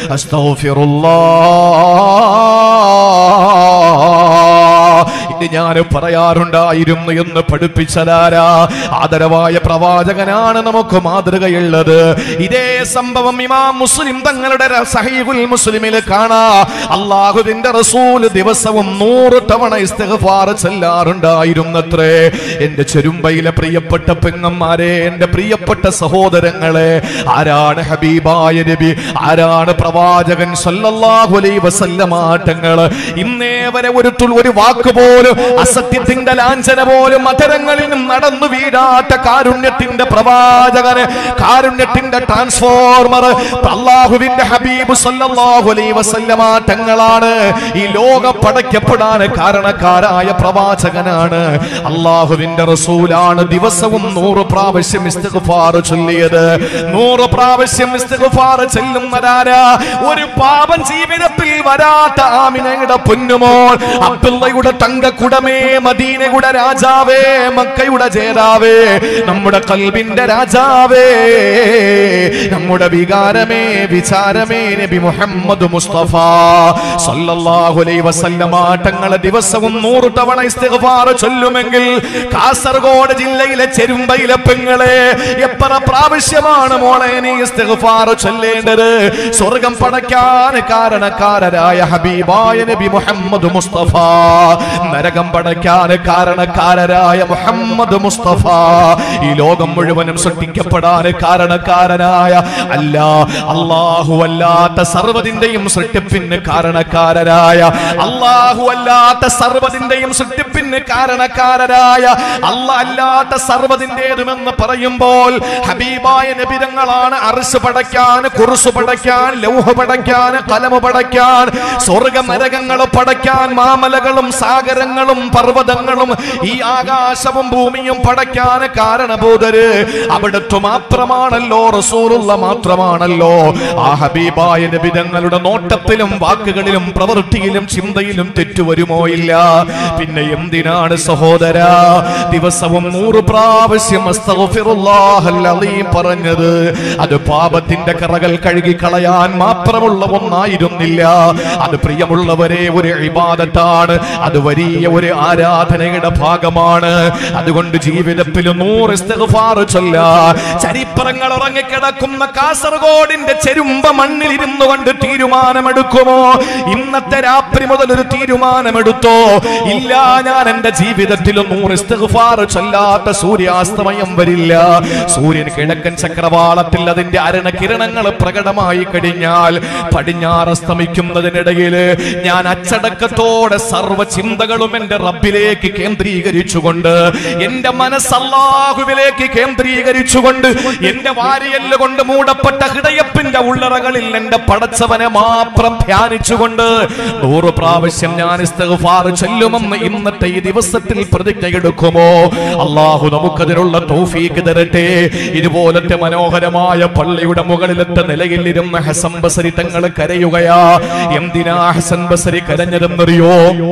അസ്തഗ്ഫിറുല്ലാഹ് ഇത് ഞാൻ പറയാറുണ്ടായിരുന്നു എന്ന് പഠിപ്പിച്ചതാരാ ആദരവായ പ്രവാചകനാണ് നമുക്ക് മാതൃകയുള്ളത് ഇതേ സംഭവം ഇമാം മുസ്ലിം തങ്ങളുടെ ര- സഹീഹുൽ മുസ്ലിമിൽ കാണാ അള്ളാഹുവിന്റെ റസൂൽ ദിവസവും നൂറ് തവണ ഇസ്തിഗ്ഫാർ ചെല്ലാറുണ്ടായിരുന്നത്രേ എന്റെ ചെരുമ്പയിലെ പ്രിയപ്പെട്ട പെങ്ങന്മാരെ എന്റെ പ്രിയപ്പെട്ട സഹോദരങ്ങളെ ആരാണ് ഹബീബായ നബി ആരാണ് പ്രവാചകൻ സല്ലല്ലാഹു അലൈഹി വസല്ലമ തങ്ങൾ ഇന്നേ വരെ ഒരു തുൾ ഒരു വാക്ക് പോലും അസത്യത്തിന്റെ ലാഞ്ചന പോലും മധുരങ്ങളിലും നടന്നു വീഴാത്ത കാരുണ്യത്തിന്റെ പ്രവാചകന് കാരുണ്യത്തിന്റെ ട്രാൻസ്ഫോർമർ അള്ളാഹുവിന്റെ ഹബീബ് സല്ലല്ലാഹു അലൈഹി വസല്ലമ തങ്ങളാണ് ഈ ലോകം പടയ്ക്കപ്പെടാൻ കാരണക്കാരായ പ്രവാചകനാണ് അള്ളാഹുവിന്റെ റസൂലാണ് ദിവസവും നൂറ് പ്രാവശ്യം ഇസ്തിഗ്ഫാർ ചൊല്ലിയത് നൂറ് പ്രാവശ്യം ഇസ്തിഗ്ഫാർ ചെല്ലുന്നതാരാ ഒരു പാപം ജീവിതത്തിൽ വരാത്ത ആമിനയുടെ പൊന്നുമോൾ അബ്ദുള്ളയുടെ തങ്കക്കുടമേ മദീനയുടെ രാജാവേ മക്കയുടെ ജേതാവേ നമ്മുടെ കൽബിന്റെ രാജാവേ നമ്മുടെ വികാരമേ വിചാരമേ നബി മുഹമ്മദ് മുസ്തഫ സല്ലല്ലാഹു അലൈഹി വസല്ലമ തങ്ങളെ ദിവസവും നൂറ് തവണ ഇസ്തിഗ്ഫാർ ചൊല്ലുമെങ്കിൽ കാസർഗോഡ് ജില്ലയിലെ ചെരുമ്പയിലെ പെങ്ങളെ എത്ര പ്രാവശ്യമാണ് മോളെ നീ ഇസ്തിഗ്ഫാർ ചൊല്ലേണ്ടത് സ്വർഗം പടയ്ക്കാൻ കാരണക്കാരനായ ഹബീബായ നബി മുഹമ്മദ് മുസ്തഫ നരകം പടയ്ക്കാൻ കാരണക്കാരനായ മുഹമ്മദ് മുസ്തഫ ഈ ലോകം മുഴുവനും സൃഷ്ടിക്കപ്പെടാൻ കാരണക്കാരനായ അല്ല അള്ളാഹു അല്ലാത്ത സർവ്വതിന്റെയും സൃഷ്ടിപ്പിന് കാരണക്കാരനായ അള്ളാഹു അല്ലാത്ത സർവ്വതിന്റെയും സൃഷ്ടിപ്പിന് കാരണക്കാരനായ അല്ല അല്ലാത്ത സർവ്വതിന്റേതുമെന്ന് പറയുമ്പോൾ ഹബീബായ നബിരങ്ങളാണ് അർസ് പടയ്ക്കാൻ കുറുസ് പടയ്ക്കാൻ ലൗഹ പടയ്ക്കാൻ കലമ പടയ്ക്കാൻ സ്വർഗ നരകങ്ങൾ പടയ്ക്കാൻ മാമലകളും സാഗരങ്ങളും പർവ്വതങ്ങളും ഈ ആകാശവും ഭൂമിയും പടയ്ക്കാൻ കാരണബോധര് അവിടുത്തെ മാത്രമാണല്ലോ റസൂലുള്ള മാത്രമാണല്ലോ ആ ഹബീബായ നബിതങ്ങളുടെ നോട്ടത്തിലും വാക്കുകളിലും പ്രവൃത്തിയിലും ചിന്തയിലും തെറ്റുവരുമോ ഇല്ല പിന്നെ എന്തിന് എന്തിനാണ് സഹോദര ദിവസവും നൂറ് പ്രാവശ്യം അസ്തഗ്ഫിറുല്ലാഹൽ അലീം പറഞ്ഞത് അത് പാപത്തിന്റെ കറകൾ കഴുകി കളയാൻ മാത്രമുള്ള ഒന്നായിരുന്നില്ല അത് പ്രിയമുള്ളവരെ ഒരു ഇബാദത്താണ് അത് വലിയ ഒരു ആരാധനയുടെ ഭാഗമാണ് അതുകൊണ്ട് ജീവിതത്തിൽ നൂറ് ഇസ്തിഗ്ഫാർ ചൊല്ല ചരിത്രങ്ങൾ ഉറങ്ങിക്കിടക്കുന്ന കാസർഗോഡിന്റെ ചെരുമ്പ മണ്ണിൽ ഇരുന്നു കൊണ്ട് തീരുമാനമെടുക്കുമോ ഇന്നത്തെ രാത്രി മുതൽ ഒരു തീരുമാനമെടുത്തോ ഇല്ല ഞാൻ എന്റെ ജീവിതത്തിൽ നൂറ് ഇസ്തിഗ്ഫാർ ചൊല്ലാത്ത സൂര്യാസ്തമയം വരില്ല സൂര്യൻ കിഴക്കൻ ചക്രവാളത്തിൽ അതിന്റെ അരണ കിരണങ്ങൾ പ്രകടമായി കഴിഞ്ഞാൽ പടിഞ്ഞാറസ്തമിക്കുന്നതിനിടയിൽ ഞാൻ അച്ചടക്കത്തോടെ സർവ്വ ചിന്തകളും എന്റെ റബ്ബിലേക്ക് കേന്ദ്രീകരിച്ചുകൊണ്ട് എന്റെ മനസ്സല്ലാഹുവിലേക്ക് കേന്ദ്രീകരിച്ചുകൊണ്ട് എന്റെ വാരിയല് കൊണ്ട് മൂടപ്പെട്ട ഹൃദയപ്പിന്റെ ഉള്ളറകളിൽ എന്റെ പടച്ചവനെ മാത്രം ധ്യാനിച്ചുകൊണ്ട് നൂറ് പ്രാവശ്യം ഞാൻ ഇസ്തിഗ്ഫാർ ചൊല്ലുമെന്ന് ഇന്നത്തെ ഈ ദിവസത്തിൽ പ്രതിജ്ഞയെടുക്കുമോ അള്ളാഹു നമുക്കതിനുള്ള തൗഫീക്ക് തരട്ടെ ഇതുപോലത്തെ മനോഹരമായ പള്ളിയുടെ മുകളിലത്തെ നിലയിൽ ഇരുന്ന ഹസൻ ബസരി തങ്ങൾ കരയുകയാ എന്തിനാ ഹസൻ ബസരി കരഞ്ഞതെന്നറിയോ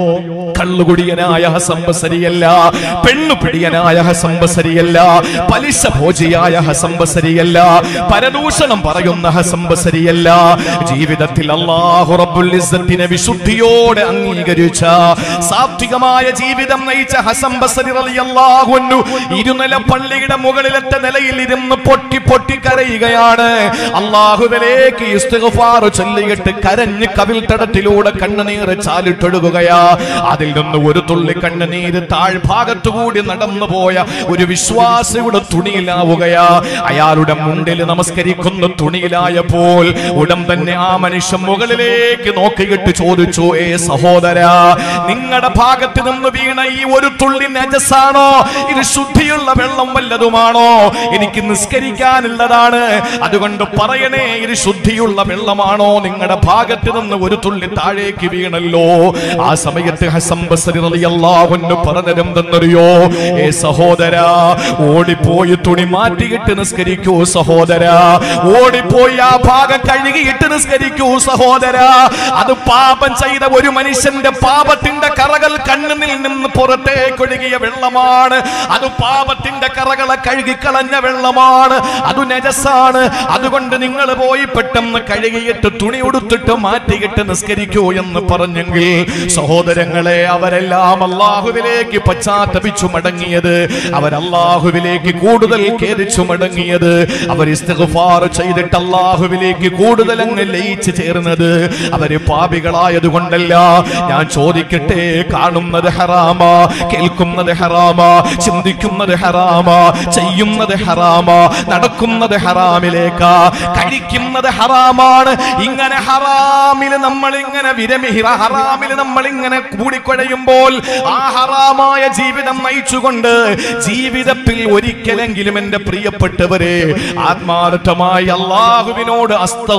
കള്ളുകുടിയനായ ഹസൻ ബസരിയല്ല പെണ്ണുപിടിയനായ ഹസൻ ബസരിയല്ല പലിശ ഭോജിയായ ഹസൻ ബസരിയല്ല പരദൂഷണം പറയുന്ന ഹസൻ ബസരിയല്ല ജീവിതത്തിൽ അല്ലാഹു റബ്ബുൽ ഇസ്സത്തിനെ വിശുദ്ധിയോടെ അംഗീകരിച്ച സാത്വികമായ ജീവിതം നയിച്ച ഹസൻ ബസരി റളിയല്ലാഹു അൻഹു ഇരുനില പള്ളിയുടെ മുകളിലത്തെ നിലയിൽ ഇരുന്ന് പൊട്ടി പൊട്ടി കരയുകയാണ് അള്ളാഹുവിലേക്ക് ഇസ്തിഗ്ഫാർ ചൊല്ലിയിട്ട് കരഞ്ഞ് കവിൽ തടത്തിലൂടെ കണ്ണുനീർ ചാലിട്ടൊഴുകുകയാ അതിൽ നിന്ന് ഒരു തുള്ളി കണ്ണുനീര് താഴ്ഭാഗത്തു കൂടി നടന്നു പോയ ഒരു വിശ്വാസിയുടെ തുണിയിലാവുകയാ അയാളുടെ മുണ്ടിൽ നമസ്കരിക്കുന്ന തുണിയിലായപ്പോൾ ഉടൻ തന്നെ ആ മനുഷ്യൻ മുകളിലേക്ക് നോക്കിയിട്ട് ചോദിച്ചു ഏ സഹോദര നിങ്ങളുടെ ഭാഗത്ത് നിന്ന് വീണ ഈ ഒരു തുള്ളി നജസാണോ ഇത് ശുദ്ധിയുള്ള വെള്ളം വല്ലതുമാണോ എനിക്ക് നിസ്കരിക്കാനുള്ളതാണ് അതുകൊണ്ട് പറയണേ ഇത് ശുദ്ധിയുള്ള വെള്ളമാണോ നിങ്ങളുടെ ഭാഗത്ത് നിന്ന് ഒരു തുള്ളി താഴേക്ക് വീണല്ലോ ആ സമയത്ത് ഹസൻ ബസരി റളിയല്ലാഹു അൻഹു പറഞ്ഞതെന്തെന്നറിയോ ഏ സഹോദര ഓടിപ്പോയി തുണി മാറ്റിയിട്ട് നിസ്കരിക്കൂ സഹോദര ഓടിപ്പോയി ആ ഭാഗം കഴുകിയിട്ട് നിസ്കരിക്കൂ സഹോദര അത് പാപം ചെയ്ത ഒരു മനുഷ്യന്റെ പാപത്തിന്റെ കറകൾ കണ്ണിൽ നിന്ന് പുറത്തേക്കൊഴുകിയ വെള്ളമാണ് അത് പാപത്തിന്റെ കറകളെ കഴുകിക്കളഞ്ഞ വെള്ളമാണ് അത് നജസാണ് അതുകൊണ്ട് നിങ്ങൾ പോയി പെട്ടെന്ന് കഴുകിയിട്ട് തുണി ഉടുത്തിട്ട് മാറ്റിയിട്ട് നിസ്കരിക്കൂ എന്ന് പറഞ്ഞെങ്കിൽ സഹോദരങ്ങളെ അവരെല്ലാം അള്ളാഹുവിലേക്ക് പശ്ചാത്തപിച്ചു മടങ്ങിയത് അവർ അള്ളാഹുവിലേക്ക് കൂടുതൽ ഖേദിച്ചു മടങ്ങിയത് അവർ ഇസ്തിഗ്ഫാർ ചെയ്തിട്ട് അള്ളാഹുവിലേക്ക് കൂടുതൽ അങ്ങ് ലയിച്ചു ചേർന്നത് അവര് പാപികളായത് കൊണ്ടല്ല ഞാൻ ചോദിക്കട്ടെ കാണുന്നത് ഹറാമ കേൾക്കുന്നത് ഹറാമ ചിന്തിക്കുന്നത് ഹറാമ ചെയ്യുന്നത് ഹറാമ നടക്കുന്നത് ഹറാമിലേക്കാ കഴിക്കുന്നത് ഹറാമാണ് ഇങ്ങനെ ഹറാമിൽ നമ്മൾ ഇങ്ങനെ വിരമിഹിറ ഹറാമിൽ നമ്മൾ ഇങ്ങനെ കൂടിക്കൊഴയുമ്പോൾ ആ ഹറാമായ ജീവിതം നയിച്ചുകൊണ്ട് ജീവിതത്തിൽ ഒരിക്കലെങ്കിലും എന്റെ പ്രിയപ്പെട്ടവരെ ആത്മാർത്ഥമായി അള്ളാഹുവിനോട്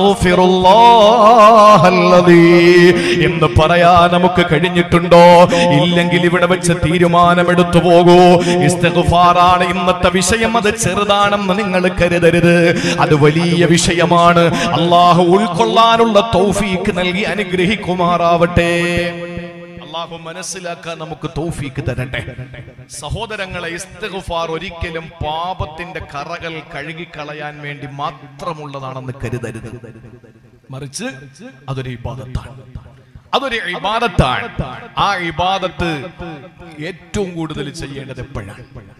അസ്തഗ്ഫിറുല്ലാഹല്ലദീ എന്ന് പറയാൻ നമുക്ക് കഴിഞ്ഞിട്ടുണ്ടോ ഇല്ലെങ്കിൽ ഇവിടെ വെച്ച് തീരുമാനമെടുത്തു പോകൂ ഇസ്തഗ്ഫാറാണ് ഇന്നത്തെ വിഷയം അത് ചെറുതാണെന്ന് നിങ്ങൾ കരുതരുത് അത് വലിയ വിഷയമാണ് അള്ളാഹു ഉൾക്കൊള്ളാനുള്ള തൗഫീക്ക് നൽകി അനുഗ്രഹിക്കുമാറാവട്ടെ അള്ളാഹു മനസ്സിലാക്കാൻ നമുക്ക് തൗഫീക്ക് തരട്ടെ സഹോദരങ്ങളെ ഇസ്തിഗ്ഫാർ ഒരിക്കലും പാപത്തിന്റെ കറകൾ കഴുകിക്കളയാൻ വേണ്ടി മാത്രമുള്ളതാണെന്ന് കരുതരുത് മറിച്ച് അതൊരു ഇബാദത്താണ് അതൊരു ഇബാദത്താണ് ആ ഇബാദത്ത് ഏറ്റവും കൂടുതൽ ചെയ്യേണ്ടത് എപ്പോഴാണ്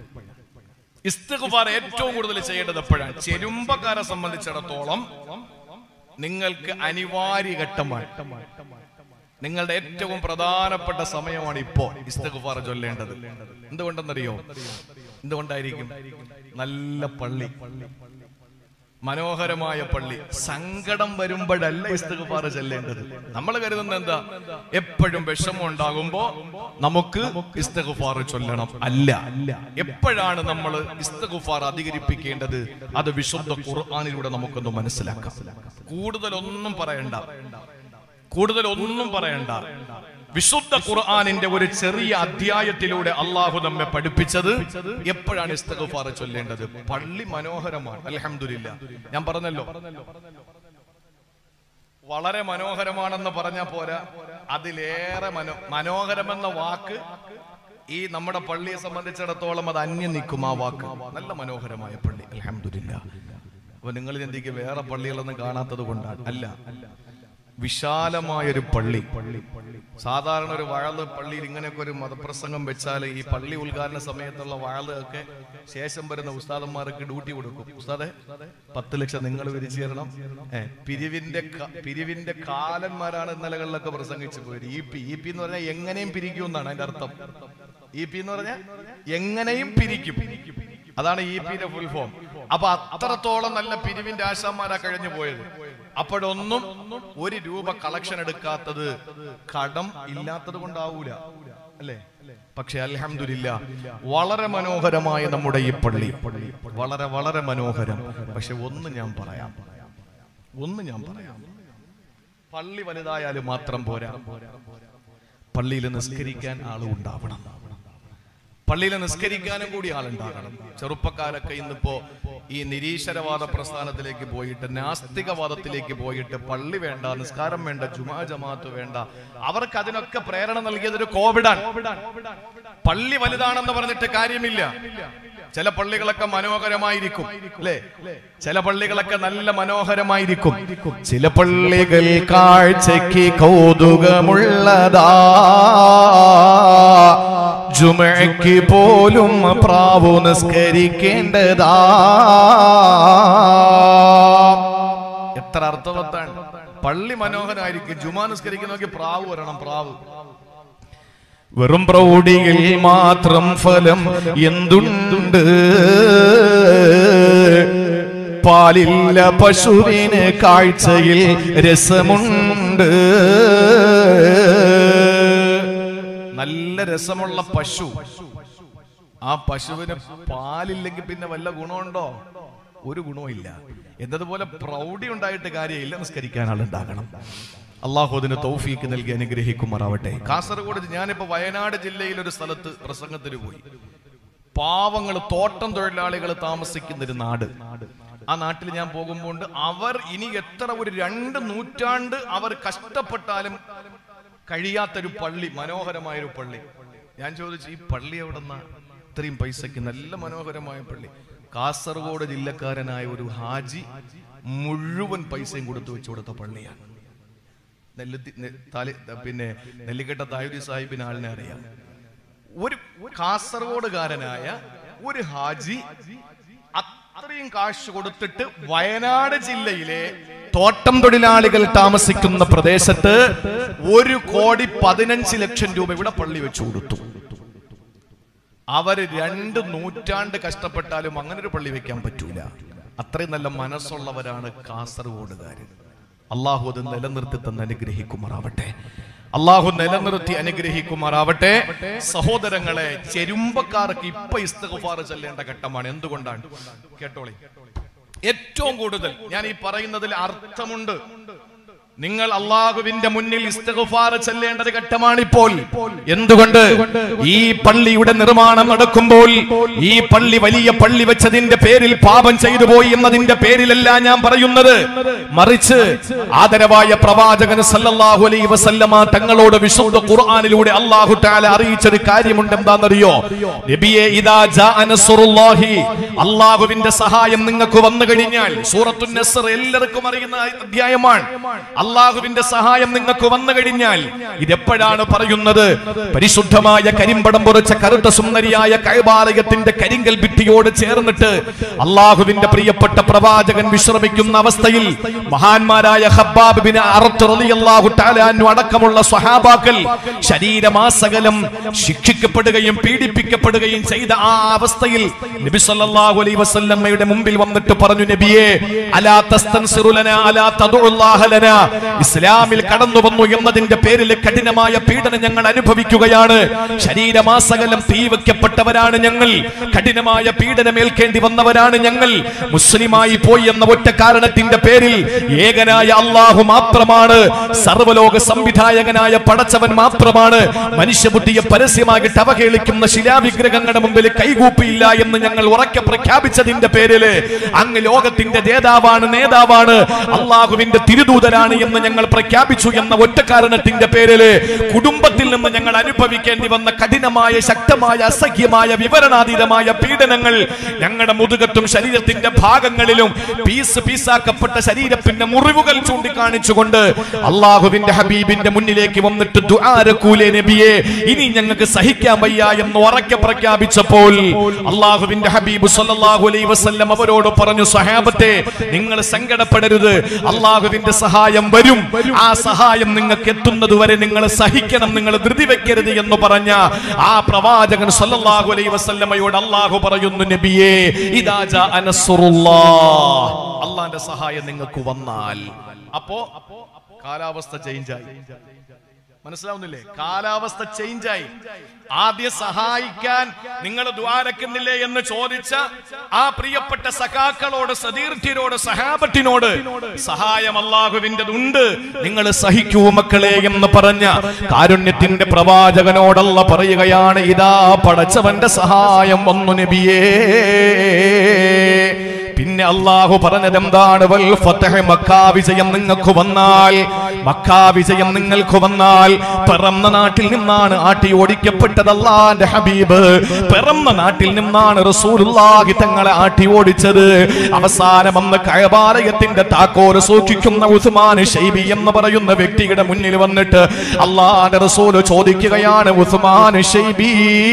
ഇസ്തിഗ്ഫാർ ഏറ്റവും കൂടുതൽ ചെയ്യേണ്ടത് എപ്പോഴാണ് ചെരുമ്പക്കാരെ സംബന്ധിച്ചിടത്തോളം നിങ്ങൾക്ക് അനിവാര്യ ഘട്ടമാണ് നിങ്ങളുടെ ഏറ്റവും പ്രധാനപ്പെട്ട സമയമാണ് ഇപ്പോ ഇസ്തഗുഫാർ ചൊല്ലേണ്ടത് എന്തുകൊണ്ടെന്നറിയോ എന്തുകൊണ്ടായിരിക്കും നല്ല പള്ളി മനോഹരമായ പള്ളി സങ്കടം വരുമ്പോഴല്ല ഇസ്തഗുഫാർ ചെല്ലേണ്ടത് നമ്മൾ കരുതുന്ന എന്താ എപ്പോഴും വിഷമം ഉണ്ടാകുമ്പോ നമുക്ക് ഇസ്തഗുഫാർ ചൊല്ലണം അല്ല എപ്പോഴാണ് നമ്മൾ ഇസ്തഗുഫാർ അധികരിപ്പിക്കേണ്ടത് അത് വിശുദ്ധ ഖുർആാനിലൂടെ നമുക്കൊന്ന് മനസ്സിലാക്കാം കൂടുതലൊന്നും പറയണ്ട കൂടുതൽ ഒന്നും പറയണ്ട വിശുദ്ധ ഖുർആാനിന്റെ ഒരു ചെറിയ അധ്യായത്തിലൂടെ അള്ളാഹു നമ്മെ പഠിപ്പിച്ചത് എപ്പോഴാണ് ഇസ്തഗഫാർ ചൊല്ലേണ്ടത് പള്ളി മനോഹരമാണ് അലഹമില്ല ഞാൻ പറഞ്ഞല്ലോ വളരെ മനോഹരമാണെന്ന് പറഞ്ഞാ പോരാ അതിലേറെ മനോ മനോഹരമെന്ന വാക്ക് ഈ നമ്മുടെ പള്ളിയെ സംബന്ധിച്ചിടത്തോളം അത് അന്യം നിൽക്കും ആ വാക്ക് നല്ല മനോഹരമായ പള്ളി അലഹമില്ല അപ്പൊ നിങ്ങൾ ചിന്തിക്ക് വേറെ പള്ളികളൊന്നും കാണാത്തത് കൊണ്ടാണ് അല്ല വിശാലമായൊരു പള്ളി സാധാരണ ഒരു വഴല് പള്ളിയിൽ ഇങ്ങനെയൊക്കെ ഒരു മതപ്രസംഗം വെച്ചാൽ ഈ പള്ളി ഉദ്ഘാടന സമയത്തുള്ള വഴല് ഒക്കെ ശേഷം വരുന്ന ഉസ്താദന്മാർക്ക് ഡ്യൂട്ടി കൊടുക്കും ഉസ്താദെ പത്ത് ലക്ഷം നിങ്ങൾ വിരിച്ചു തരണം ഏ പിരിവിന്റെ ക- പിരിവിന്റെ കാലന്മാരാണ് ഇന്നലകളിലൊക്കെ പ്രസംഗിച്ചു പോയത് ഇ പി ഇ പി എന്ന് പറഞ്ഞാൽ എങ്ങനെയും പിരിക്കും എന്നാണ് അതിന്റെ അർത്ഥം ഇ പി എന്ന് പറഞ്ഞാൽ എങ്ങനെയും പിരിക്കും അതാണ് ഇ പിന്റെ ഫുൾ ഫോം അപ്പൊ അത്രത്തോളം നല്ല പിരിവിന്റെ ആശാന്മാരാ കഴിഞ്ഞു പോയത് അപ്പോഴൊന്നും ഒരു രൂപ കളക്ഷൻ എടുക്കാത്തത് കടം ഇല്ലാത്തത് കൊണ്ടാവൂല അല്ലേ പക്ഷെ അൽഹംദുലില്ല വളരെ മനോഹരമായ നമ്മുടെ ഈ പള്ളി വളരെ വളരെ മനോഹരം പക്ഷെ ഒന്ന് ഞാൻ പറയാം ഒന്ന് ഞാൻ പറയാം പള്ളി വലുതായാലും മാത്രം പോരാ പള്ളിയിൽ നിസ്കരിക്കാൻ ആളും ഉണ്ടാവണം പള്ളിയിൽ നിസ്കരിക്കാനും കൂടി ആളുണ്ടാകണം ചെറുപ്പക്കാരൊക്കെ ഇന്നിപ്പോ ഈ നിരീശ്വരവാദ പ്രസ്ഥാനത്തിലേക്ക് പോയിട്ട് നാസ്തികവാദത്തിലേക്ക് പോയിട്ട് പള്ളി വേണ്ട നിസ്കാരം വേണ്ട ജുമാ ജമാഅത്ത് വേണ്ട അവർക്ക് അതിനൊക്കെ പ്രേരണ നൽകിയത് ഒരു കോവിഡാണ് പള്ളി വലുതാണെന്ന് പറഞ്ഞിട്ട് കാര്യമില്ല ചില പള്ളികളൊക്കെ മനോഹരമായിരിക്കും അല്ലേ ചില പള്ളികളൊക്കെ നല്ല മനോഹരമായിരിക്കും ചില പള്ളികൾ കാഴ്ചയ്ക്ക് കൗതുകമുള്ളതാ ജുമയ്ക്ക് പോലും പ്രാവു നിസ്കരിക്കേണ്ടതാ എത്ര അർത്ഥവത്താണ് പള്ളി മനോഹരമായിരിക്കും ജുമാ നിസ്കരിക്കുന്നവർക്ക് പ്രാവ് വരണം പ്രാവ് വെറും പ്രൗഢിയിൽ മാത്രം ഫലം എന്തുണ്ട് പാലില്ല പശുവിന് കാഴ്ചയിൽ രസമുണ്ട് നല്ല രസമുള്ള പശു ആ പശുവിന് പാലില്ലെങ്കിൽ പിന്നെ വല്ല ഗുണമുണ്ടോ ഒരു ഗുണവും ഇല്ല എന്നതുപോലെ പ്രൗഢി ഉണ്ടായിട്ട് കാര്യമില്ല നിസ്കരിക്കാൻ ആളുണ്ടാകണം അള്ളാഹു അതിന് തൗഫീക്ക് നൽകി അനുഗ്രഹിക്കുമാറാവട്ടെ കാസർഗോഡ് ഞാനിപ്പോ വയനാട് ജില്ലയിൽ ഒരു സ്ഥലത്ത് പ്രസംഗത്തിന് പോയി പാവങ്ങൾ തോട്ടം തൊഴിലാളികൾ താമസിക്കുന്ന ഒരു നാട് ആ നാട്ടിൽ ഞാൻ പോകുമ്പോൾ അവർ ഇനി എത്ര ഒരു രണ്ട് നൂറ്റാണ്ട് അവർ കഷ്ടപ്പെട്ടാലും കഴിയാത്തൊരു പള്ളി മനോഹരമായൊരു പള്ളി ഞാൻ ചോദിച്ചു ഈ പള്ളി എവിടെന്നാ ഇത്രയും പൈസക്ക് നല്ല മനോഹരമായ പള്ളി കാസർഗോഡ് ജില്ലക്കാരനായ ഒരു ഹാജി മുഴുവൻ പൈസയും കൊടുത്തു വെച്ചു കൊടുത്ത പള്ളിയാണ് നെല്ലുത്തി നെ- താലി പിന്നെ നെല്ലിക്കട്ട തായൂരി സാഹിബിന് ആളിനെ അറിയാം ഒരു കാസർഗോഡുകാരനായ ഒരു ഹാജി അത്രയും കാശ് കൊടുത്തിട്ട് വയനാട് ജില്ലയിലെ തോട്ടം തൊഴിലാളികൾ താമസിക്കുന്ന പ്രദേശത്ത് ഒരു കോടി പതിനഞ്ച് ലക്ഷം രൂപ ഇവിടെ പള്ളി വെച്ചു കൊടുത്തു അവര് രണ്ട് നൂറ്റാണ്ട് കഷ്ടപ്പെട്ടാലും അങ്ങനെ ഒരു പള്ളി വെക്കാൻ പറ്റൂല അത്രയും നല്ല മനസ്സുള്ളവരാണ് കാസർഗോഡുകാർ അള്ളാഹു അത് നിലനിർത്തി തന്നെ അനുഗ്രഹിക്കുമാറാവട്ടെ അള്ളാഹു നിലനിർത്തി അനുഗ്രഹിക്കുമാറാവട്ടെ സഹോദരങ്ങളെ ചെരുമ്പക്കാർക്ക് ഇപ്പൊ ഇസ്തഗഫാർ ചെല്ലേണ്ട ഘട്ടമാണ് എന്തുകൊണ്ടാണ് കേട്ടോളി ഏറ്റവും കൂടുതൽ ഞാൻ ഈ പറയുന്നതിൽ അർത്ഥമുണ്ട് നിങ്ങൾ അള്ളാഹുവിന്റെ മുന്നിൽ ഇസ്തഗഫാർ ചെല്ലേണ്ട ഒരു ഘട്ടമാണിപ്പോൾ എന്തുകൊണ്ട് ഈ പള്ളിയുടെ നിർമ്മാണം നടക്കുമ്പോൾ ഈ പള്ളി വലിയ പള്ളി വെച്ചതിന്റെ പേരിൽ പാപം ചെയ്തു പോയി എന്നതിന്റെ പേരിലല്ല ഞാൻ പറയുന്നത് മറിച്ച് ആദരവായ പ്രവാചകൻ സല്ലല്ലാഹു അലൈഹി വസല്ലമ തങ്ങളോട് വിശുദ്ധ ഖുർആനിലൂടെ അള്ളാഹു തആല അറിയിച്ചൊരു കാര്യമുണ്ട് എന്താണെന്നറിയോ നബിയെ ഇദാ ജാഅ നസ്റുല്ലാഹി അള്ളാഹുവിന്റെ സഹായം നിങ്ങൾക്ക് വന്നു കഴിഞ്ഞാൽ സൂറത്തുൻ നസ്ർ എല്ലാവർക്കും അറിയുന്ന അധ്യായമാണ് അള്ളാഹുവിന്റെ സഹായം നിങ്ങൾക്ക് വന്നു കഴിഞ്ഞാൽ ഇതെപ്പോഴാണ് പറയുന്നത് പരിശുദ്ധമായ കരിമ്പടം പൊറിച്ച കറുത്ത സുന്ദരിയായ കൈബാലയത്തിന്റെ കരിങ്കൽ ഭിത്തിയോട് ചേർന്നിട്ട് അള്ളാഹുവിന്റെ പ്രിയപ്പെട്ട പ്രവാചകൻ വിശ്രമിക്കുന്ന അവസ്ഥയിൽ മഹാന്മാരായ ഹബ്ബാബ് ബിൻ അറത്ത് റളിയല്ലാഹു തആല അൻഹു അടക്കമുള്ള സ്വഹാബാക്കൾ ശരീരമാസകലം ശിക്ഷിക്കപ്പെടുകയും പീഡിപ്പിക്കപ്പെടുകയും ചെയ്ത ആ അവസ്ഥയിൽ നബി സല്ലല്ലാഹു അലൈഹി വസല്ലമയുടെ മുമ്പിൽ വന്നിട്ട് പറഞ്ഞു നബിയെ അലാ തസ്തൻസിറു ലനാ അലാ തദുല്ലാഹ ലനാ ഇസ്ലാമിൽ കടന്നു വന്നു എന്നതിന്റെ പേരിൽ കഠിനമായ പീഡനം ഞങ്ങൾ അനുഭവിക്കുകയാണ് ശരീരമാസകലം തീ വെക്കപ്പെട്ടവരാണ് ഞങ്ങൾ കഠിനമായ പീഡനമേൽക്കേണ്ടി വന്നവരാണ് ഞങ്ങൾ മുസ്ലിമായി പോയി എന്ന ഒറ്റ കാരണത്തിന്റെ പേരിൽ ഏകനായ അള്ളാഹു മാത്രമാണ് സർവലോക സംവിധായകനായ പടച്ചവൻ മാത്രമാണ് മനുഷ്യബുദ്ധിയെ പരസ്യമായിട്ട് അവഹേളിക്കുന്ന ശിലാവിഗ്രഹങ്ങളുടെ മുമ്പിൽ കൈകൂപ്പിയില്ല എന്ന് ഞങ്ങൾ ഉറക്കെ പ്രഖ്യാപിച്ചതിന്റെ പേരില് അങ്ങ് ലോകത്തിന്റെ ജേതാവാണ് നേതാവാണ് അള്ളാഹുവിന്റെ തിരുദൂതരാണ് എന്ന് ഞങ്ങൾ പ്രഖ്യാപിച്ചു എന്ന ഒറ്റ കാരണത്തിന്റെ പേരില് കുടുംബത്തിൽ നിന്ന് ഞങ്ങൾ അനുഭവിക്കേണ്ടി വന്ന കഠിനമായ ശക്തമായ അസഹ്യമായ വിവരണാതീതമായ പീഡനങ്ങൾ ഞങ്ങളുടെ മുതുകത്തും ശരീരത്തിന്റെ ഭാഗങ്ങളിലും പീസ് പീസാക്കപ്പെട്ട ശരീരത്തിന്റെ മുറിവുകൾ ചൂണ്ടിക്കാണിച്ചുകൊണ്ട് അള്ളാഹുവിന്റെ ഹബീബിന്റെ മുന്നിലേക്ക് വന്നിട്ട് ദുആരക്കൂലേ നബിയെ ഇനി ഞങ്ങൾക്ക് സഹിക്കാൻ വയ്യ എന്ന് ഉറക്കെ പ്രഖ്യാപിച്ചപ്പോൾ അള്ളാഹുവിന്റെ ഹബീബ് സല്ലല്ലാഹു അലൈഹി വസല്ലം അവരോട് പറഞ്ഞു സഹാബത്തെ നിങ്ങൾ സങ്കടപ്പെടരുത് അള്ളാഹുവിന്റെ സഹായം വരും ആ സഹായം നിങ്ങൾക്ക് എത്തുന്നത് വരെ നിങ്ങൾ സഹിക്കണം നിങ്ങൾ ധൃതി വെക്കരുത് എന്ന് പറഞ്ഞ ആ പ്രവാചകൻ സല്ലല്ലാഹു അലൈഹി വസല്ലമയോട് അള്ളാഹു പറയുന്നു നബിയേ ഇദാ ജാ അനസ്റുല്ലാഹ് അള്ളാന്റെ സഹായം നിങ്ങൾക്ക് വന്നാൽ അപ്പോ കാലാവസ്ഥ ചേഞ്ച് ആയി മനസ്സിലാവുന്നില്ലേ കാലാവസ്ഥ ചേഞ്ച് ആയി ആദ്യം സഹായിക്കാൻ നിങ്ങൾ ദ്വാരക്കുന്നില്ലേ എന്ന് ചോദിച്ച ആ പ്രിയപ്പെട്ട സഖാക്കളോട് സതീർത്ഥ്യരോട് സഹാബത്തിനോട് സഹായം അള്ളാഹുവിൻ്റെതുണ്ട് നിങ്ങൾ സഹിക്കൂ മക്കളെ എന്ന് പറഞ്ഞ കാരുണ്യത്തിന്റെ പ്രവാചകനോടല്ല പറയുകയാണ് ഇതാ പടച്ചവന്റെ സഹായം വന്നു നബിയേ പിന്നെ അള്ളാഹു പറഞ്ഞത് എന്താണ് വൽ ഫതഹ് മക്കാ വിജയം നിങ്ങൾക്ക് വന്നാൽ മക്കാ വിജയം നിങ്ങൾക്ക് വന്നാൽ പിറന്ന നാട്ടിൽ നിന്നാണ് ആട്ടി ഓടിക്കപ്പെട്ടത് അള്ളാന്റെ ഹബീബ് പിറന്ന നാട്ടിൽ നിന്നാണ് റസൂലുള്ളാഹി തങ്ങളെ ആട്ടി ഓടിച്ചത് അവസാനം വന്ന് കഴബാലയത്തിന്റെ താക്കോല് സൂക്ഷിക്കുന്ന ഉസ്മാൻ ഷൈബി എന്ന് പറയുന്ന വ്യക്തിയുടെ മുന്നിൽ വന്നിട്ട് അള്ളാന്റെ റസൂല് ചോദിക്കുകയാണ് ഉസ്മാൻ ഷൈബി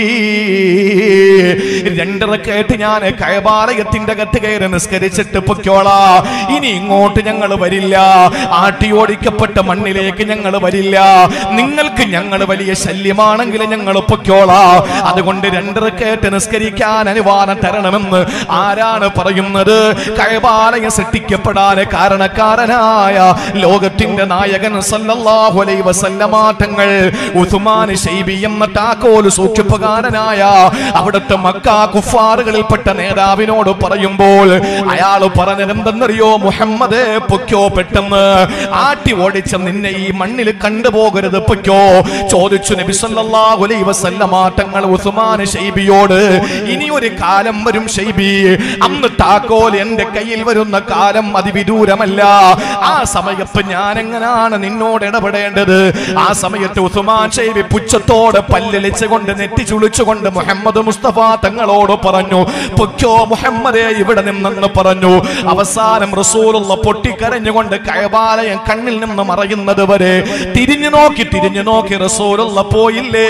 രണ്ടര കേട്ട് ഞാൻ കഴബാലയത്തിന്റെ അകത്ത് കയറി നിസ്കരിച്ചിട്ട് പൊക്കോളാ ഇനി ഇങ്ങോട്ട് ഞങ്ങൾ വരില്ല ആട്ടി ഓടിക്കപ്പെട്ട മണ്ണിലേക്ക് ഞങ്ങൾ വരില്ല നിങ്ങൾക്ക് ഞങ്ങൾ വലിയ ശല്യമാണെങ്കിൽ ഞങ്ങൾ പൊക്കോളാ അതുകൊണ്ട് രണ്ടര കേട്ട് നിസ്കരിക്കാൻ അനുവാദം തരണമെന്ന് ആരാണ് പറയുന്നത് കഴബാലയം സൃഷ്ടിക്കപ്പെടാൻ കാരണക്കാരനായ ലോകത്തിന്റെ നായകൻ സല്ലല്ലാഹു അലൈഹി വസല്ലമ തങ്ങൾ ഉസ്മാൻ ഷൈബി എന്ന താക്കോൽ സൂക്ഷിപ്പുകാരനായ അവിടുത്തെ മക്ക കുഫാറുകളിൽപ്പെട്ട നേതാവിനോട് പറയുമ്പോൾ അയാൾ പറഞ്ഞതെന്തെന്നറിയോ മുഹമ്മദ് പൊക്കോ പെട്ടെന്ന് ആട്ടി ഓടിച്ച നിന്നെ ഈ മണ്ണിൽ കണ്ടുപോകരുത് പൊക്കോ ചോദിച്ചു നബി സല്ലല്ലാഹു അലൈഹി വസല്ലമ തങ്ങൾ ഉസ്മാൻ ഷൈബിയോട് ഇനി ഒരു കാലം വരും ഷൈബി അന്ന് താക്കോൽ എന്റെ കയ്യിൽ വരുന്ന കാലം അതിവിദൂരമല്ല ആ സമയത്ത് ഞാൻ എങ്ങനെയാണ് നിന്നോട് ഇടപെടേണ്ടത് ആ സമയത്ത് ഉസ്മാൻ ഷൈബി പുച്ഛത്തോടെ പല്ലിളിച്ചുകൊണ്ട് നെറ്റി ചുളിച്ചുകൊണ്ട് മുഹമ്മദ് മുസ്തഫ തങ്ങളോട് പറഞ്ഞു പൊക്കോ മുഹമ്മദേ ഇവിടെ നിന്നെന്ന് പറഞ്ഞു അവസാനം റസൂലുള്ള പൊട്ടിക്കരഞ്ഞുകൊണ്ട് കഴബാലയം കണ്ണിൽ നിന്ന് മറയുന്നത് വരെ തിരിഞ്ഞു നോക്കി തിരിഞ്ഞു നോക്കി റസൂലുള്ള പോയില്ലേ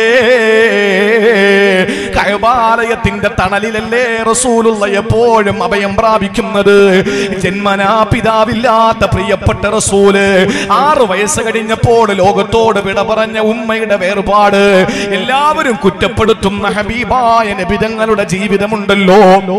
കഴബാലയത്തിന്റെ തണലിലല്ലേ റസൂലുള്ള എപ്പോഴും അഭയം പ്രാപിക്കുന്നത് ജന്മനാ പിതാവില്ലാത്ത പ്രിയപ്പെട്ട റസൂല് ആറു വയസ്സ് കഴിഞ്ഞപ്പോൾ ലോകത്തോട് വിട പറഞ്ഞ ഉമ്മയുടെ വേർപാട് എല്ലാവരും കുറ്റപ്പെടുത്തുന്ന ഹബീബായ നബിതങ്ങളുടെ ജീവിതമുണ്ടല്ലോ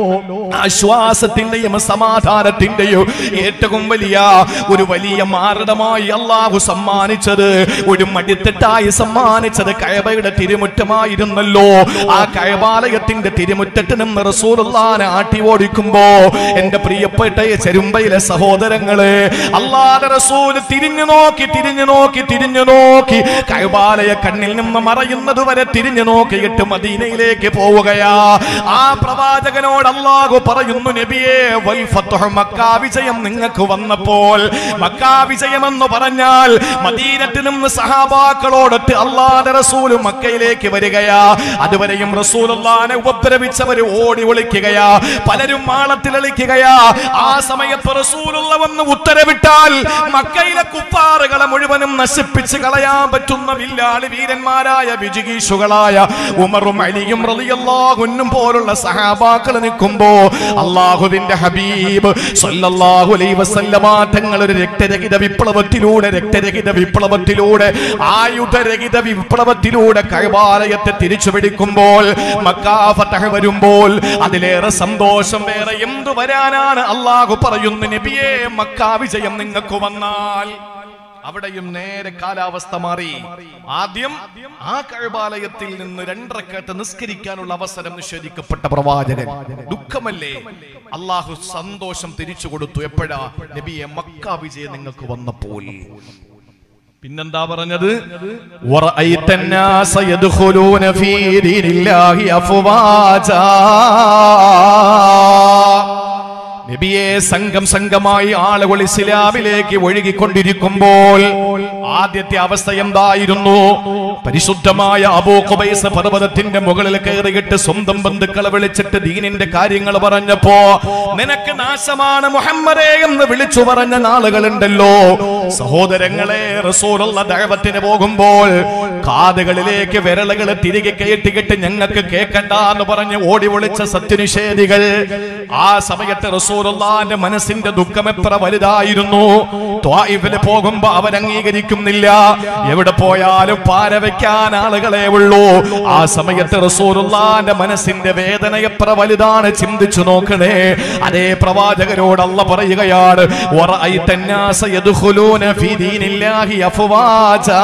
ആശ്വാസത്തിന്റെയും സമാധാനത്തിന്റെയും ഏറ്റവും വലിയ ഒരു വലിയ മാരടമായി അള്ളാഹു സമ്മാനിച്ചത് ഒരു മടിത്തെട്ടായി സമ്മാനിച്ചത് കയബയുടെ തിരുമുറ്റമായിരുന്നല്ലോ ആ കയബാലയത്തിന്റെ തിരുമുറ്റത്ത് നിന്ന് റസൂലുള്ളാനെ ആട്ടി ഓടിക്കുമ്പോ എന്റെ പ്രിയപ്പെട്ട ഈ ചെരുമ്പയിലെ സഹോദരങ്ങളെ അള്ളാഹുടെ റസൂൽ തിരിഞ്ഞു നോക്കി തിരിഞ്ഞു നോക്കി തിരിഞ്ഞു നോക്കി കയബാലയ കണ്ണിൽ നിന്ന് മറയുന്നത് വരെ തിരിഞ്ഞു നോക്കിയിട്ട് മദീനയിലേക്ക് പോവുകയാ ആ പ്രവാചകനോട് അള്ളാഹു പറയുന്നു നബിയെ വൽ ഫത്ഹു മക്കാ വിജയം നിങ്ങൾക്ക് വന്നപ്പോൾ മക്കാ വിജയം എന്ന് പറഞ്ഞാൽ മദീനത്തിൽ നിന്ന് സഹാബാക്കളോടൊത്ത് അള്ളാഹുടെ റസൂൽ മക്കയിലേക്ക് വരികയാ അതുവരെയും റസൂലുള്ളാനെ ഉപദ്രവിച്ചവർ ഓടി ഒളിക്കുകയാ പലരും മാളത്തിൽ ഒളിക്കുകയാ ആ സമയത്ത് റസൂലുള്ള വന്ന് ഉത്തരവിട്ടാൽ മക്കയിലെ കുപ്പാറുകളെ മുഴുവനും നശിപ്പിച്ച് കളയാൻ പറ്റുന്ന വില്ലാളി വീരന്മാരായ വിജിഗീഷുകളായ ഉമറും അലിയും റളിയല്ലാഹുന്നും പോലുള്ള സഹാബാക്കൾ നിൽക്കുമ്പോ അള്ളാഹുവിന്റെ ഹബീബ് സല്ലല്ലാഹു അലൈഹി വസല്ലമ തങ്ങൾ ഒരു രക്തരഹിത വിപ്ലവത്തിലൂടെ രക്തരഹിത വിപ്ലവത്തിലൂടെ ആയുധരഹിത വിപ്ലവത്തിലൂടെ കൈവാലയത്തെ തിരിച്ചു പിടിക്കുമ്പോൾ മക്കാ ഫതഹ് വരുമ്പോൾ അതിലേറെ സന്തോഷം വേറെ എന്തു വരാനാണ് അള്ളാഹു പറയുന്നു നബിയെ മക്കാ വിജയം നിങ്ങൾക്ക് വന്നാൽ അവിടെയും നേരെ കാലാവസ്ഥ മാറി ആദ്യം ആ കഴിവാലയത്തിൽ നിന്ന് രണ്ടരക്കേട്ട് നിസ്കരിക്കാനുള്ള അവസരം നിഷേധിക്കപ്പെട്ട പ്രവാചകൻ ദുഃഖമല്ലേ അള്ളാഹു സന്തോഷം തിരിച്ചു കൊടുത്തു എപ്പോഴാ നബിയെ മക്ക വിജയം നിങ്ങൾക്ക് വന്നപ്പോൾ പിന്നെന്താ പറഞ്ഞത് ورأيت الناس يدخلون في دين الله أفواجا നബിയെ സംഘം സംഘമായി ആളുകൾ ഇസ്ലാമിലേക്ക് ഒഴുകിക്കൊണ്ടിരിക്കുമ്പോൾ ആദ്യത്തെ അവസ്ഥ എന്തായിരുന്നു പരിശുദ്ധമായ അബൂ ഖുബൈസ് പർവ്വതത്തിന്റെ മുകളിൽ കയറിയിട്ട് സ്വന്തം ബന്ധുക്കളെ വിളിച്ചിട്ട് ദീനിന്റെ കാര്യങ്ങൾ പറഞ്ഞപ്പോ നിനക്ക് നാശമാണ് മുഹമ്മദേ എന്ന് വിളിച്ചു പറഞ്ഞ നാളുകളുണ്ടല്ലോ സഹോദരങ്ങളെ റസൂലുള്ള ദഴവത്തിന് പോകുമ്പോൾ കാതുകളിലേക്ക് വിരലുകൾ തിരികെ കയറ്റിക്കിട്ട് ഞങ്ങൾക്ക് കേൾക്കണ്ട എന്ന് പറഞ്ഞ് ഓടി വിളിച്ച സത്യനിഷേധികൾ ആ സമയത്ത് റസൂലുള്ളാന്റെ മനസ്സിന്റെ ദുഃഖം എത്ര വലുതായിരുന്നു ത്വായിഫിൽ പോകുമ്പോ അവൻ അംഗീകരിക്കുന്നില്ല എവിടെ പോയാലും പാര വെക്കാൻ ആളുകളെ ഉള്ളൂ ആ സമയത്ത് റസൂലുള്ളാന്റെ മനസ്സിന്റെ വേദന എത്ര വലുതാണ് ചിന്തിച്ചു നോക്കണേ അതേ പ്രവാചകരോട് അല്ല പറയുകയാണ് "വറഅയ്ത النَّاسَ يَدْخُلُونَ فِي دِينِ اللَّهِ أَفْوَاجًا."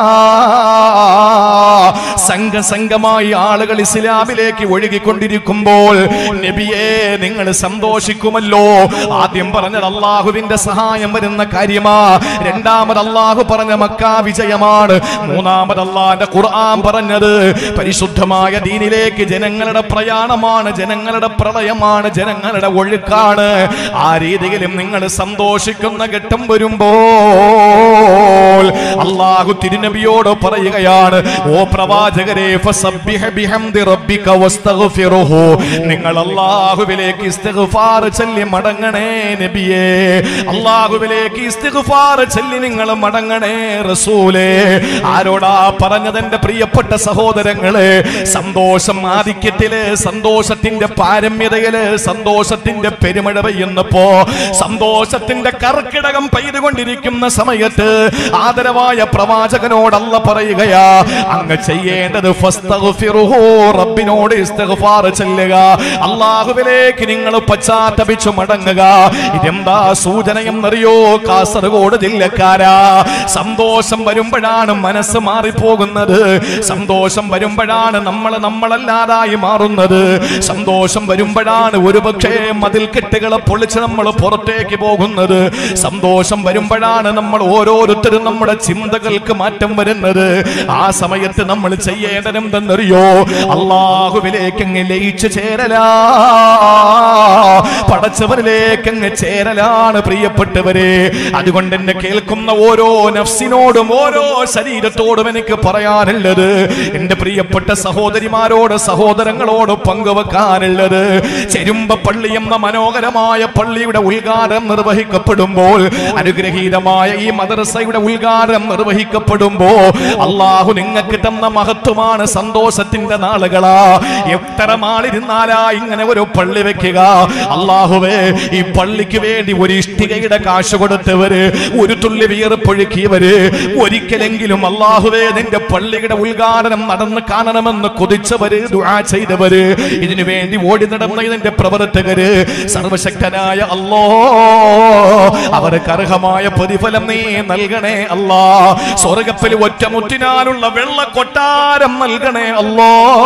സംഘസംഘമായി ആളുകൾ ഇസ്ലാമിലേക്ക് ഒഴുകിക്കൊണ്ടിരിക്കുമ്പോൾ നബിയെ നിങ്ങൾ സന്തോഷിക്കുമല്ലോ ആദ്യം പറഞ്ഞത് അള്ളാഹുവിന്റെ സഹായം വരുന്ന കാര്യമാ രണ്ടാമത് അള്ളാഹു പറഞ്ഞ മക്ക വിജയമാണ് മൂന്നാമത് അള്ളാന്റെ ഖുർആൻ പറഞ്ഞത് പരിശുദ്ധമായ ദീനിലേക്ക് ജനങ്ങളുടെ പ്രയാണമാണ് ജനങ്ങളുടെ പ്രളയമാണ് ജനങ്ങളുടെ ഒഴുക്കാണ് ആ രീതിയിലും നിങ്ങൾ സന്തോഷിക്കുന്ന ഘട്ടം വരുമ്പോൾ അള്ളാഹു തിരുനബിയോട് പറയുകയാണ് ഓ പ്രവാചകരെ ഫസബ്ബിഹ ബിഹംദി റബ്ബിക വസ്തഗ്ഫിറുഹു നിങ്ങൾ അള്ളാഹുവിലേക്ക് ഇസ്തിഗ്ഫാർ ചൊല്ലി മടങ്ങണേ നബിയേ അള്ളാഹുവിലേക്ക് ഇസ്തിഗ്ഫാർ ചൊല്ലി നിങ്ങൾ മടങ്ങണേ റസൂലേ ആരോടാ പറഞ്ഞത് എന്റെ പ്രിയപ്പെട്ട സഹോദരങ്ങളെ സന്തോഷം ആധിക്യത്തില് സന്തോഷത്തിന്റെ പാരമ്യതയില് സന്തോഷത്തിന്റെ പെരുമഴ പെയ്യുന്നപ്പോ സന്തോഷത്തിന്റെ കർക്കിടകം പെയ്തുകൊണ്ടിരിക്കുന്ന സമയത്ത് ആദരവായ പ്രവാചകനോടല്ല പറയുകയാ അങ്ങ് ചെയ്യേണ്ടത് ഫസ്തഗ്ഫിറുഹു, റബ്ബിനോട് ഇസ്തിഗ്ഫാർ ചെല്ലുക അള്ളാഹുവിലേക്ക് നിങ്ങൾ പശ്ചാത്തപിച്ചു മടങ്ങുക ഇതെന്താ സൂചനയെന്നറിയോ കാസർഗോഡ് ജില്ലക്കാരാ സന്തോഷം വരുമ്പോഴാണ് മനസ്സ് മാറിപ്പോകുന്നത് സന്തോഷം വരുമ്പോഴാണ് നമ്മൾ നമ്മളല്ലാതായി മാറുന്നത് സന്തോഷം വരുമ്പോഴാണ് ഒരുപക്ഷേ മതിൽക്കെട്ടുകളെ പൊളിച്ച് നമ്മൾ പുറത്തേക്ക് പോകുന്നത് സന്തോഷം വരുമ്പോഴാണ് നമ്മൾ ഓരോരുത്തരും നമ്മുടെ ചിന്തകൾക്ക് മാറ്റം വരുന്നത് ആ സമയത്ത് നമ്മൾ ചെയ്യേണ്ടത് എന്തെന്നറിയോ അള്ളാഹുവിലേക്ക് അങ്ങ് ലയിച്ചു ചേരലാ പടച്ചവരിലേക്ക് അങ്ങ് ചേരലാണ് പ്രിയപ്പെട്ടവരെ അതുകൊണ്ട് എന്നെ കേൾക്കുന്ന ഓരോ നഫ്സിനോടും ഓരോ ശരീരത്തോടും എനിക്ക് പറയാനുള്ളത് എന്റെ പ്രിയപ്പെട്ട സഹോദരിമാരോട് സഹോദരങ്ങളോട് പങ്കുവെക്കാനുള്ളത് ചെരുമ്പ പള്ളി എന്ന മനോഹരമായ പള്ളിയുടെ ഉദ്ഘാടനം നിർവഹിക്കപ്പെടുമ്പോൾ അനുഗ്രഹീതമായ ഈ മദ്രസയുടെ ഉദ്ഘാടനം നിർവഹിക്കപ്പെടുമ്പോ അള്ളാഹു നിങ്ങൾക്ക് തന്ന മഹത്വമാണ് സന്തോഷത്തിന്റെ നാളുകളാ എത്ര നാളിരുന്നാലാ ഇങ്ങനെ ഒരു പള്ളി വെക്കുക അള്ളാഹുവേ ഈ പള്ളിക്ക് വേണ്ടി ഒരു ഇഷ്ടികയുടെ കാശ് കൊടുത്തവര് ഒരു തുള്ളി വിയർപ്പൊഴുക്കിയവര് ഒരിക്കലെങ്കിലും അള്ളാഹുവേ നിന്റെ പള്ളിയുടെ ഉദ്ഘാടനം നടന്ന് കാണണമെന്ന് കൊതിച്ചവര് ദുആ ചെയ്തവര് ഇതിനു വേണ്ടി ഓടി നടന്ന ഇതിന്റെ പ്രവർത്തകര് സർവശക്തനായ അല്ലോ അവർക്ക് അർഹമായ പ്രതിഫലം നീ നൽകണേ അല്ലാ സ്വർഗത്തിൽ ഒറ്റമുറ്റിനാലുള്ള വെള്ള കൊട്ടാരം നൽകണേ അല്ലോ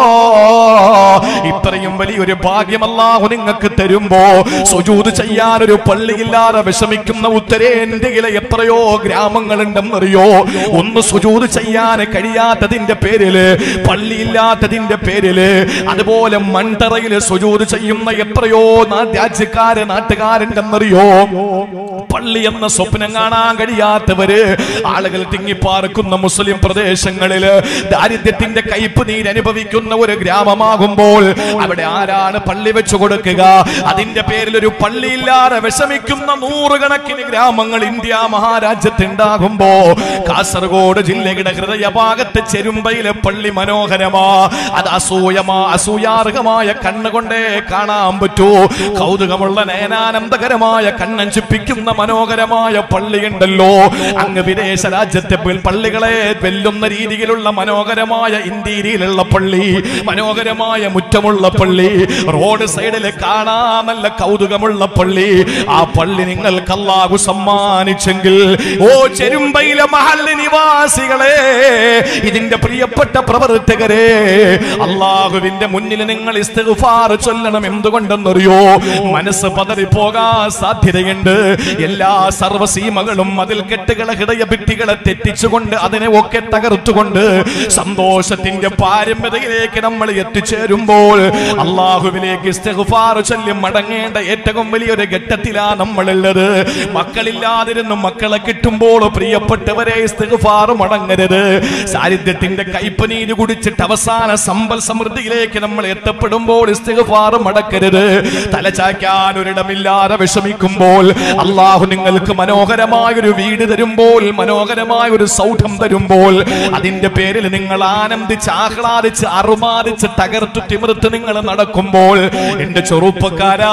ഇത്രയും വലിയൊരു ഭാഗ്യമല്ലാഹു നിങ്ങൾക്ക് തരുമ്പോ സുജൂത് ചെയ്യാൻ ഒരു പള്ളിയില്ലാതെ വിഷമിക്കുന്ന ഉത്തരേന്ത്യയിലെ എത്രയോ ഗ്രാമങ്ങളുണ്ടെന്നറിയോ ഒന്ന് സുജൂത് ചെയ്യാൻ കഴിയാത്തതിന്റെ പേരില് പള്ളിയില്ലാത്തതിന്റെ പേരില് അതുപോലെ മൺതറയില് സുജൂത് ചെയ്യുന്ന എത്രയോ നാ- രാജ്യക്കാര് നാട്ടുകാരുണ്ടെന്നറിയോ പള്ളി എന്ന സ്വപ്നം കാണാൻ കഴിയാത്തവര് ആളുകൾ തിങ്ങിപ്പാർക്കുന്ന മുസ്ലിം പ്രദേശങ്ങളില് ദാരിദ്ര്യത്തിന്റെ കയ്പ് നീര് അനുഭവിക്കുന്ന ഒരു ഗ്രാമമാകുമ്പോൾ അവിടെ ആരാണ് പള്ളി വെച്ചു കൊടുക്കുക അതിന്റെ പേരിൽ ഒരു പള്ളിയില്ലാതെ വിഷമിക്കുന്ന നൂറുകണക്കിന് ഗ്രാമങ്ങൾ ഇന്ത്യ മഹാരാജ്യത്തുണ്ടാകുമ്പോ കാസർഗോഡ് ജില്ലയുടെ ഹൃദയഭാഗത്ത് ചെരുമ്പയിലെ പള്ളി മനോഹരമാ അത് അസൂയമാ അസൂയാർഹമായ കണ്ണുകൊണ്ടേ കാണാൻ പറ്റൂ കൗതുകമുള്ള നയനാനന്ദകരമായ കണ്ണഞ്ചിപ്പിക്കുന്ന മനോഹരമായ പള്ളിയുണ്ടല്ലോ അങ്ങ് വിദേശ രാജ്യത്തെ പൽ- പള്ളികളെ വെല്ലുന്ന രീതിയിലുള്ള മനോഹരമായ ഇന്ത്യയിലുള്ള പള്ളി മനോഹരമായ മുറ്റമുള്ള പള്ളി റോഡ് സൈഡിൽ കാണാമല്ല കൗതുകമുള്ള പള്ളി ആ പള്ളി നിങ്ങൾക്ക് അല്ലാഹു സമ്മാനിച്ചെങ്കിൽ ഓ ചെരുമ്പയിലെ മഹല്ല് നിവാസികളെ ഇതിന്റെ പ്രിയപ്പെട്ട പ്രവർത്തകരെ അള്ളാഹുവിന്റെ മുന്നിൽ നിങ്ങൾ ഇസ്തിഗ്ഫാർ ചൊല്ലണം എന്തുകൊണ്ടെന്നറിയോ മനസ്സ് പതറിപ്പോകാൻ സാധ്യതയുണ്ട് എല്ലാ എല്ലാ സർവസീമകളും അതിൽ കെട്ടുകളെ ഹൃദയഭിത്തികളെ തെറ്റിച്ചുകൊണ്ട് അതിനെ ഒക്കെ തകർത്തുകൊണ്ട് സന്തോഷത്തിന്റെ പാരമ്പര്യയിലേക്ക് നമ്മൾ എത്തിച്ചേരുമ്പോൾ അള്ളാഹുവിലേക്ക് ഇസ്തിഗ്ഫാർ ചൊല്ലി മടങ്ങേണ്ട ഏറ്റവും വലിയൊരു ഘട്ടത്തിലാ നമ്മളുള്ളത് മക്കളില്ലാതിരുന്ന് മക്കളെ കിട്ടുമ്പോൾ പ്രിയപ്പെട്ടവരെ ഇസ്തിഗ്ഫാർ മടങ്ങരുത് സാന്നിധ്യത്തിന്റെ കൈപ്പനീര് കുടിച്ചിട്ട് അവസാന സമ്പൽ സമൃദ്ധിയിലേക്ക് നമ്മൾ എത്തപ്പെടുമ്പോൾ ഇസ്തിഗ്ഫാർ മടക്കരുത് തലചായ്ക്കാൻ ഒരിടമില്ലാതെ വിഷമിക്കുമ്പോൾ അള്ളാഹു നിങ്ങൾക്ക് മനോഹരമായ ഒരു വീട് തരുമ്പോൾ മനോഹരമായ ഒരു സൗധം തരുമ്പോൾ അതിന്റെ പേരിൽ നിങ്ങൾ ആനന്ദിച്ച് ആഹ്ലാദിച്ച് അറുമാദിച്ച് തകർത്തു തിമിർത്ത് നിങ്ങൾ നടക്കുമ്പോൾ എന്റെ ചെറുപ്പക്കാരാ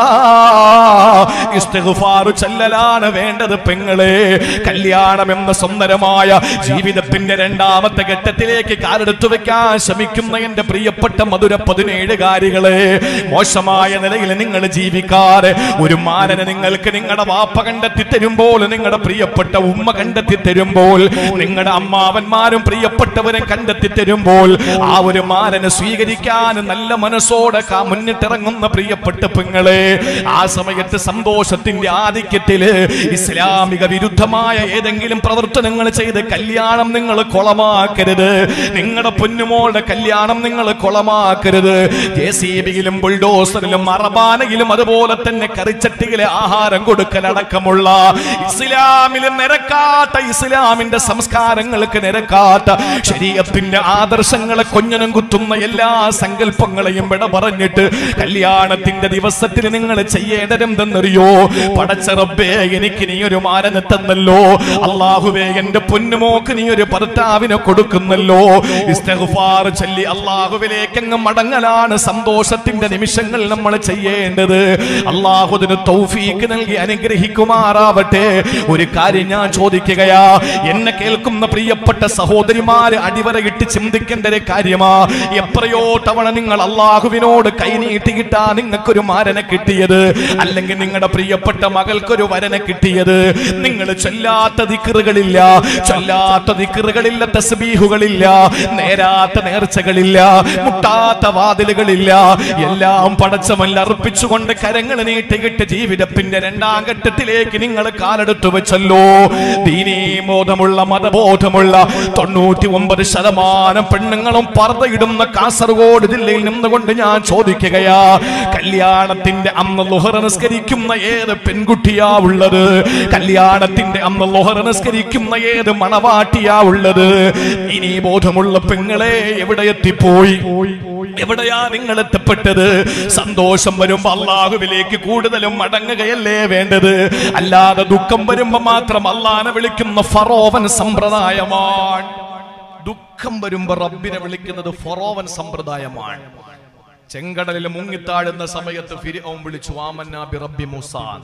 ഇസ്തിഗ്ഫാർ ചൊല്ലലാണ് വേണ്ടത് പെങ്ങളെ കല്യാണം എന്ന സുന്ദരമായ ജീവിതത്തിന്റെ രണ്ടാമത്തെ ഘട്ടത്തിലേക്ക് കാലെടുത്തു വെക്കാൻ ശ്രമിക്കുന്ന എന്റെ പ്രിയപ്പെട്ട മധുര പതിനേഴുകാരികളെ മോശമായ നിലയിൽ നിങ്ങൾ ജീവിക്കാതെ ഒരു മാനനെ നിങ്ങൾക്ക് നിങ്ങളുടെ വാപ്പ കണ്ടെത്തി തരുമ്പോൾ നിങ്ങളുടെ പ്രിയപ്പെട്ട ഉമ്മ കണ്ടെത്തി തരുമ്പോൾ നിങ്ങളുടെ അമ്മാവന്മാരും പ്രിയപ്പെട്ടവരും കണ്ടെത്തി തരുമ്പോൾ ആ ഒരു മാനനെ സ്വീകരിക്കാൻ നല്ല മനസ്സോടെ കാ- മുന്നിട്ടിറങ്ങുന്ന പ്രിയപ്പെട്ട പെങ്ങളെ ആ സമയത്ത് സന്തോഷത്തിന്റെ ആധിക്യത്തില് ഇസ്ലാമിക വിരുദ്ധമായ ഏതെങ്കിലും പ്രവർത്തനങ്ങൾ ചെയ്ത് കല്യാണം നിങ്ങൾ കൊളമാക്കരുത് നിങ്ങളുടെ പൊന്നുമോളുടെ കല്യാണം നിങ്ങൾ കൊളമാക്കരുത് ജെ സി ബിയിലും ബുൾഡോസറിലും അറബാനയിലും അതുപോലെ തന്നെ കറിച്ചട്ടിയിലെ ആഹാരം കൊടുക്കലടക്കമുള്ള ഇസ്ലാമിൽ നിരക്കാത്ത ഇസ്ലാമിന്റെ സംസ്കാരങ്ങൾക്ക് നിരക്കാത്ത ശരീരത്തിന്റെ ആദർശങ്ങളെ കൊഞ്ഞനം കുത്തുന്ന എല്ലാ സങ്കല്പങ്ങളെയും വിട പറഞ്ഞിട്ട് കല്യാണത്തിന്റെ ദിവസത്തിൽ നിങ്ങൾ ചെയ്യേണ്ടതെന്തെന്നറിയോ പടച്ചറബേ എനിക്ക് നീ ഒരു മാരനെ തന്നല്ലോ അള്ളാഹുവേ എന്റെ പൊന്നുമോക്ക് നീ ഒരു ഭർത്താവിനെ കൊടുക്കുന്നല്ലോ ഇസ്തിഗ്ഫാർ ചൊല്ലി അള്ളാഹുവിലേക്ക് അങ്ങ് മടങ്ങലാണ് സന്തോഷത്തിന്റെ നിമിഷങ്ങൾ നമ്മൾ ചെയ്യേണ്ടത് അള്ളാഹുദിന് തൗഫീക്ക് നൽകി അനുഗ്രഹിക്കുമാറാവട്ടെ ഒരു കാര്യം ഞാൻ ചോദിക്കുകയാ എന്നെ കേൾക്കുന്ന പ്രിയപ്പെട്ട സഹോദരിമാര് അടിവരയിട്ട് ചിന്തിക്കേണ്ട ഒരു കാര്യമാ എത്രയോ തവണ നിങ്ങൾ അള്ളാഹുവിനോട് കൈനീട്ടിക്കിട്ടാ നിങ്ങൾക്കൊരു മാരനെ കിട്ടിയത് അല്ലെങ്കിൽ നിങ്ങളുടെ പ്രിയപ്പെട്ട മകൾക്കൊരു വരനെ കിട്ടിയത് നിങ്ങൾ ചൊല്ലാത്ത ദിക്കറുകളില്ല ചൊല്ലാത്ത ദിക്കറുകളില്ല തസ്ബീഹുകളില്ല നേരാത്ത നേർച്ചകളില്ല മുട്ടാത്ത വാതിലുകളില്ല എല്ലാം പടച്ചമല്ല അർപ്പിച്ചുകൊണ്ട് കരങ്ങൾ നീട്ടിക്കിട്ട് ജീവിതത്തിന്റെ രണ്ടാം ഘട്ടത്തിലേക്ക് നിങ്ങൾ കാലെടുത്തു വെച്ചല്ലോ ദീനീ ബോധമുള്ള മതബോധമുള്ള തൊണ്ണൂറ്റി ഒമ്പത് ശതമാനം പെണ്ണുങ്ങളും പറതയിടുന്ന കാസർഗോഡ് ജില്ലയിൽ നിന്നുകൊണ്ട് ഞാൻ ചോദിക്കുകയാ കല്യാണത്തിന്റെ അന്ന് ലുഹറ നിസ്കരിക്കുന്ന ഏത് പെൺകുട്ടിയാ ഉള്ളത് കല്യാണത്തിന്റെ അന്ന് ലുഹറ നിസ്കരിക്കുന്ന ഏത് മണവാട്ടിയാ ഉള്ളത് ഇനി ബോധമുള്ള പെങ്ങളെ എവിടെ എത്തിപ്പോയി എവിടെയാ നിങ്ങൾ എത്തപ്പെട്ടത് സന്തോഷം വരുമ്പോ അള്ളാഹുവിലേക്ക് കൂടുതലും മടങ്ങുകയല്ലേ വേണ്ടത് അല്ലാതെ ദുഃഖം വരുമ്പോ മാത്രം അള്ളാനെ വിളിക്കുന്ന ഫറോവൻ സമ്പ്രദായമാണ് ദുഃഖം വരുമ്പോ റബ്ബിനെ വിളിക്കുന്നത് ഫറോവൻ സമ്പ്രദായമാണ് ചെങ്കടലിൽ മുങ്ങിത്താഴുന്ന സമയത്ത് ഫിരിഔൻ വിളിച്ചു ആമന്നാ ബി റബ്ബി മൂസാൻ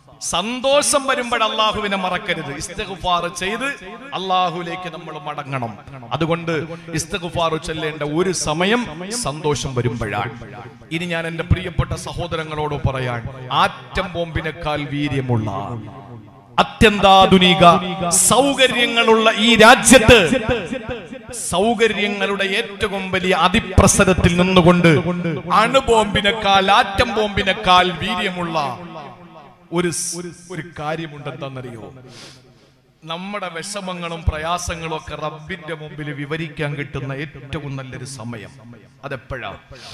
സന്തോഷം വരുമ്പോൾ അള്ളാഹുവിനെ മറക്കരുത് ഇസ്തഗുഫാർ ചെയ്ത് അള്ളാഹുലേക്ക് നമ്മൾ മടങ്ങണം അതുകൊണ്ട് ഇസ്തഗുഫാർ ചൊല്ലേണ്ട ഒരു സമയം സന്തോഷം വരുമ്പോഴാണ് ഇനി ഞാൻ എന്റെ പ്രിയപ്പെട്ട സഹോദരങ്ങളോട് പറയാൻ ആറ്റം ബോംബിനേക്കാൾ വീര്യമുള്ള അത്യന്താധുനിക സൗകര്യങ്ങളുള്ള ഈ രാജ്യത്ത് സൗകര്യങ്ങളുടെ ഏറ്റവും വലിയ അതിപ്രസരത്തിൽ നിന്നുകൊണ്ട് അണുബോംബിനേക്കാൾ ആറ്റം ബോംബിനേക്കാൾ വീര്യമുള്ള ഒരു സ്- ഒരു കാര്യമുണ്ടെന്തെന്നറിയോ നമ്മുടെ വിഷമങ്ങളും പ്രയാസങ്ങളും ഒക്കെ റബ്ബിന്റെ മുമ്പിൽ വിവരിക്കാൻ കിട്ടുന്ന ഏറ്റവും നല്ലൊരു സമയം അതെപ്പോഴാ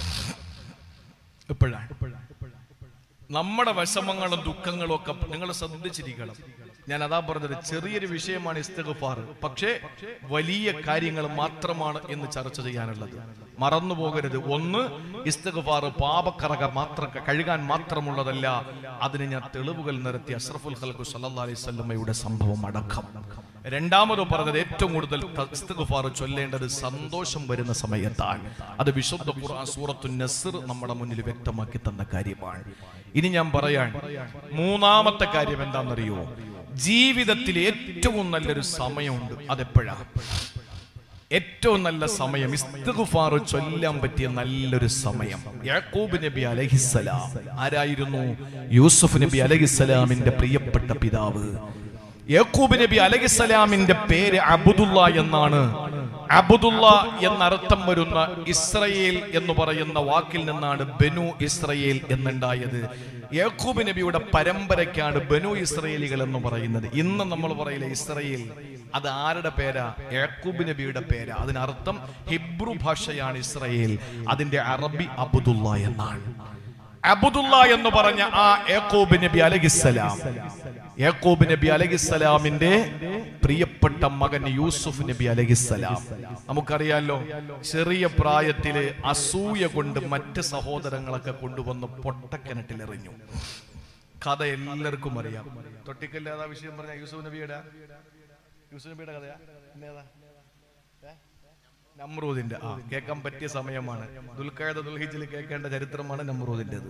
എപ്പോഴാണ് നമ്മുടെ വിഷമങ്ങളും ദുഃഖങ്ങളും ഒക്കെ നിങ്ങൾ ശ്രദ്ധിച്ചിരിക്കണം ഞാൻ അതാ പറഞ്ഞത് ചെറിയൊരു വിഷയമാണ് ഇസ്തഗഫാർ പക്ഷേ വലിയ കാര്യങ്ങൾ മാത്രമാണ് ഇന്ന് ചർച്ച ചെയ്യാനുള്ളത് മറന്നു പോകരുത് ഒന്ന് ഇസ്തഗഫാർ പാപക്കറക മാത്രം കഴുകാൻ മാത്രമുള്ളതല്ല അതിന് ഞാൻ തെളിവുകൾ നിരത്തി അഷ്റഫുൽ ഖൽഖു സല്ലല്ലാഹു അലൈഹി വസല്ലമയുടെ സംഭവം അടക്കം രണ്ടാമത് പറഞ്ഞത് ഏറ്റവും കൂടുതൽ ഇസ്തിഗ്ഫാർ ചൊല്ലേണ്ടത് സന്തോഷം വരുന്ന സമയത്താണ് അത് വിശുദ്ധ ഖുർആൻ സൂറത്തു നസ്ർ നമ്മുടെ മുന്നിൽ വ്യക്തമാക്കി തന്ന കാര്യമാണ് ഇനി ഞാൻ പറയാൻ മൂന്നാമത്തെ കാര്യം എന്താണെന്നറിയോ ജീവിതത്തിൽ ഏറ്റവും നല്ലൊരു സമയമുണ്ട് അതെപ്പോഴാ ഏറ്റവും നല്ല സമയം ഇസ്തിഗ്ഫാർ ചൊല്ലാൻ പറ്റിയ നല്ലൊരു സമയം യാക്കൂബ് നബി അലഹിസലാം ആരായിരുന്നു യൂസുഫ് നബി അലഹിസലാമിന്റെ പ്രിയപ്പെട്ട പിതാവ് യാക്കൂബ് നബി അലഹിസലാമിന്റെ പേര് അബുദുള്ള എന്നാണ് അബുദുള്ള എന്നർത്ഥം വരുന്ന ഇസ്രയേൽ എന്ന് പറയുന്ന വാക്കിൽ നിന്നാണ് ബനു ഇസ്രയേൽ എന്നുണ്ടായത് യാക്കൂബ് നബിയുടെ പരമ്പരയ്ക്കാണ് ബനു ഇസ്രയേലികൾ എന്ന് പറയുന്നത് ഇന്ന് നമ്മൾ പറയില്ല ഇസ്രയേൽ അത് ആരുടെ പേരാ യാക്കൂബ് നബിയുടെ പേരാ അതിനർത്ഥം ഹിബ്രു ഭാഷയാണ് ഇസ്രയേൽ അതിന്റെ അറബി അബുദുള്ള എന്നാണ് അബുദുള്ള എന്ന് പറഞ്ഞ ആ യാക്കൂബ് നബി അലഹിസ്സലാം യാക്കൂബ് നബി അലഹിസ്സലാമിന്റെ പ്രിയപ്പെട്ട മകൻ യൂസുഫ് നബി അലഹിസ്സലാം നമുക്കറിയാലോ ചെറിയ പ്രായത്തില് അസൂയ കൊണ്ട് മറ്റ് സഹോദരങ്ങളൊക്കെ കൊണ്ടുവന്ന് പൊട്ടക്കിണറ്റിൽ എറിഞ്ഞു കഥ എല്ലാവർക്കും അറിയാം തൊട്ടിക്കല്ലാതെ വിഷയം പറഞ്ഞ യൂസുഫ് നബിയുടെ യൂസുഫ് നബിയുടെ കഥയാ എന്നേതാ നമ്രൂദിന്റെ ആ കേൾക്കാൻ പറ്റിയ സമയമാണ് ദുൽഖാദ ദുൽഹിജിൽ കേൾക്കേണ്ട ചരിത്രമാണ് നമ്രൂദിന്റേത്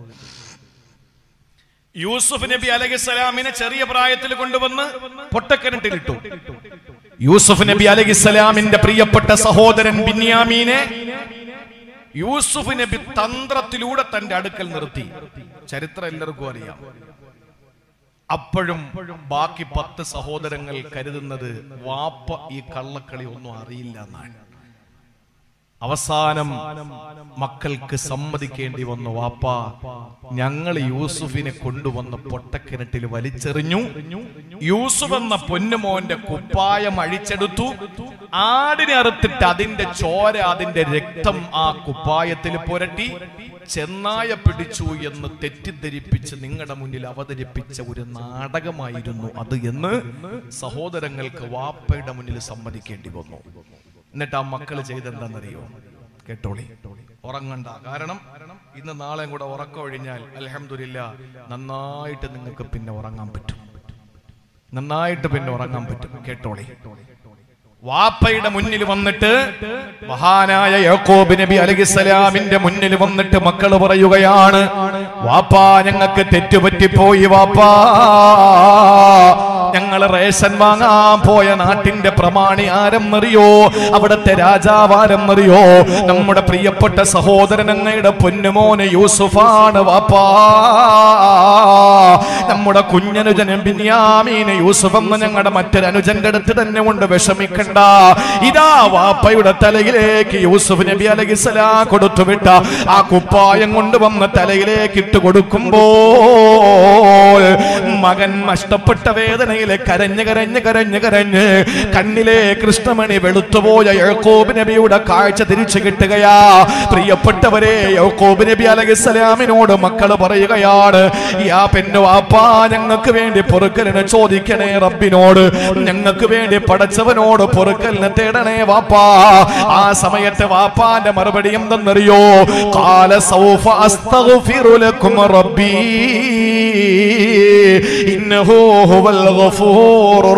യൂസുഫ് നബി അലഹിസ്സലാമിനെ ചെറിയ പ്രായത്തിൽ കൊണ്ടുവന്ന് പൊട്ടക്കിണറ്റിലിട്ടു യൂസുഫ് നബി അലഹിസ്സലാമിന്റെ പ്രിയപ്പെട്ട സഹോദരൻ ബിന്യാമീനെ യൂസുഫ് നബി തന്ത്രത്തിലൂടെ തന്റെ അടുക്കൽ നിർത്തി ചരിത്രം എല്ലാവർക്കും അറിയാം അപ്പോഴും ബാക്കി പത്ത് സഹോദരങ്ങൾ കരുതുന്നത് വാപ്പ ഈ കള്ളക്കളി ഒന്നും അറിയില്ല എന്നാണ് അവസാനം മക്കൾക്ക് സമ്മതിക്കേണ്ടി വന്നു വാപ്പ ഞങ്ങൾ യൂസുഫിനെ കൊണ്ടുവന്ന് പൊട്ടക്കിണറ്റിൽ വലിച്ചെറിഞ്ഞു യൂസുഫ് എന്ന പൊന്നുമോന്റെ കുപ്പായം അഴിച്ചെടുത്തു ആടിനെ അറുത്തിട്ട് അതിന്റെ ചോര അതിന്റെ രക്തം ആ കുപ്പായത്തിൽ പുരട്ടി ചെന്നായ പിടിച്ചു എന്ന് തെറ്റിദ്ധരിപ്പിച്ച് നിങ്ങളുടെ മുന്നിൽ അവതരിപ്പിച്ച ഒരു നാടകമായിരുന്നു അത് എന്ന് സഹോദരങ്ങൾക്ക് വാപ്പയുടെ മുന്നിൽ സമ്മതിക്കേണ്ടി വന്നു എന്നിട്ട് ആ മക്കൾ ചെയ്തെന്താണെന്നറിയോ കേട്ടോളി ഉറങ്ങണ്ട കാരണം ഇന്ന് നാളെയും കൂടെ ഉറക്കം ഒഴിഞ്ഞാൽ അലഹമില്ല നന്നായിട്ട് നിങ്ങൾക്ക് പിന്നെ ഉറങ്ങാൻ പറ്റും നന്നായിട്ട് പിന്നെ ഉറങ്ങാൻ പറ്റും കേട്ടോളി വാപ്പയുടെ മുന്നിൽ വന്നിട്ട് മഹാനായ യാക്കോബ് നബി അലഹിസലാമിന്റെ മുന്നിൽ വന്നിട്ട് മക്കൾ പറയുകയാണ് വാപ്പാ ഞങ്ങൾക്ക് തെറ്റുപറ്റിപ്പോയി വാപ്പാ ഞങ്ങൾ റേഷൻ വാങ്ങാൻ പോയ നാട്ടിന്റെ പ്രമാണി ആരെന്നറിയോ അവിടത്തെ രാജാവാരെന്നറിയോ നമ്മുടെ പ്രിയപ്പെട്ട സഹോദരൻ അങ്ങയുടെ പൊന്നുമോന് യൂസുഫാണ് വാപ്പാ നമ്മുടെ കുഞ്ഞനുജനും ബിന്യാമീന് യൂസുഫ് എന്ന ഞങ്ങളുടെ മറ്റൊരനുജന്റെ അടുത്ത് തന്നെ കൊണ്ട് വിഷമിക്കണ്ട ഇതാ വാപ്പയുടെ തലയിലേക്ക് യൂസുഫ് നബി അലഹിസലാം കൊടുത്തുവിട്ട ആ കുപ്പായം കൊണ്ടുവന്ന് തലയിലേക്ക് ഇട്ട് കൊടുക്കുമ്പോൾ മകൻ നഷ്ടപ്പെട്ട വേദനയിലെ കരഞ്ഞ് കരഞ്ഞ് കരഞ്ഞ് കരഞ്ഞ് കണ്ണിലെ കൃഷ്ണമണി വെളുത്തുപോയ യഹോബ് നബിയുടെ കാഴ്ച തിരിച്ചു കിട്ടുകയാ പ്രിയപ്പെട്ടവരെ യഹോബ് നബി അലഹിസ്സലാമിനോട് മക്കൾ പറയുകയാണ് യാ പെണ്ണു വാപ്പാ ഞങ്ങൾക്ക് വേണ്ടി പൊറുക്കലിനെ ചോദിക്കണേ റബ്ബിനോട് ഞങ്ങൾക്ക് വേണ്ടി പടച്ചവനോട് പൊറുക്കലിനെ തേടണേ വാപ്പാ ആ സമയത്ത് വാപ്പാന്റെ മറുപടി എന്തെന്നറിയോ കാല സൗഫ അസ്തഗ്ഫിറു ലക്കും റബ്ബി ഇന്നഹു ഹുവൽ ഗഫൂറുർ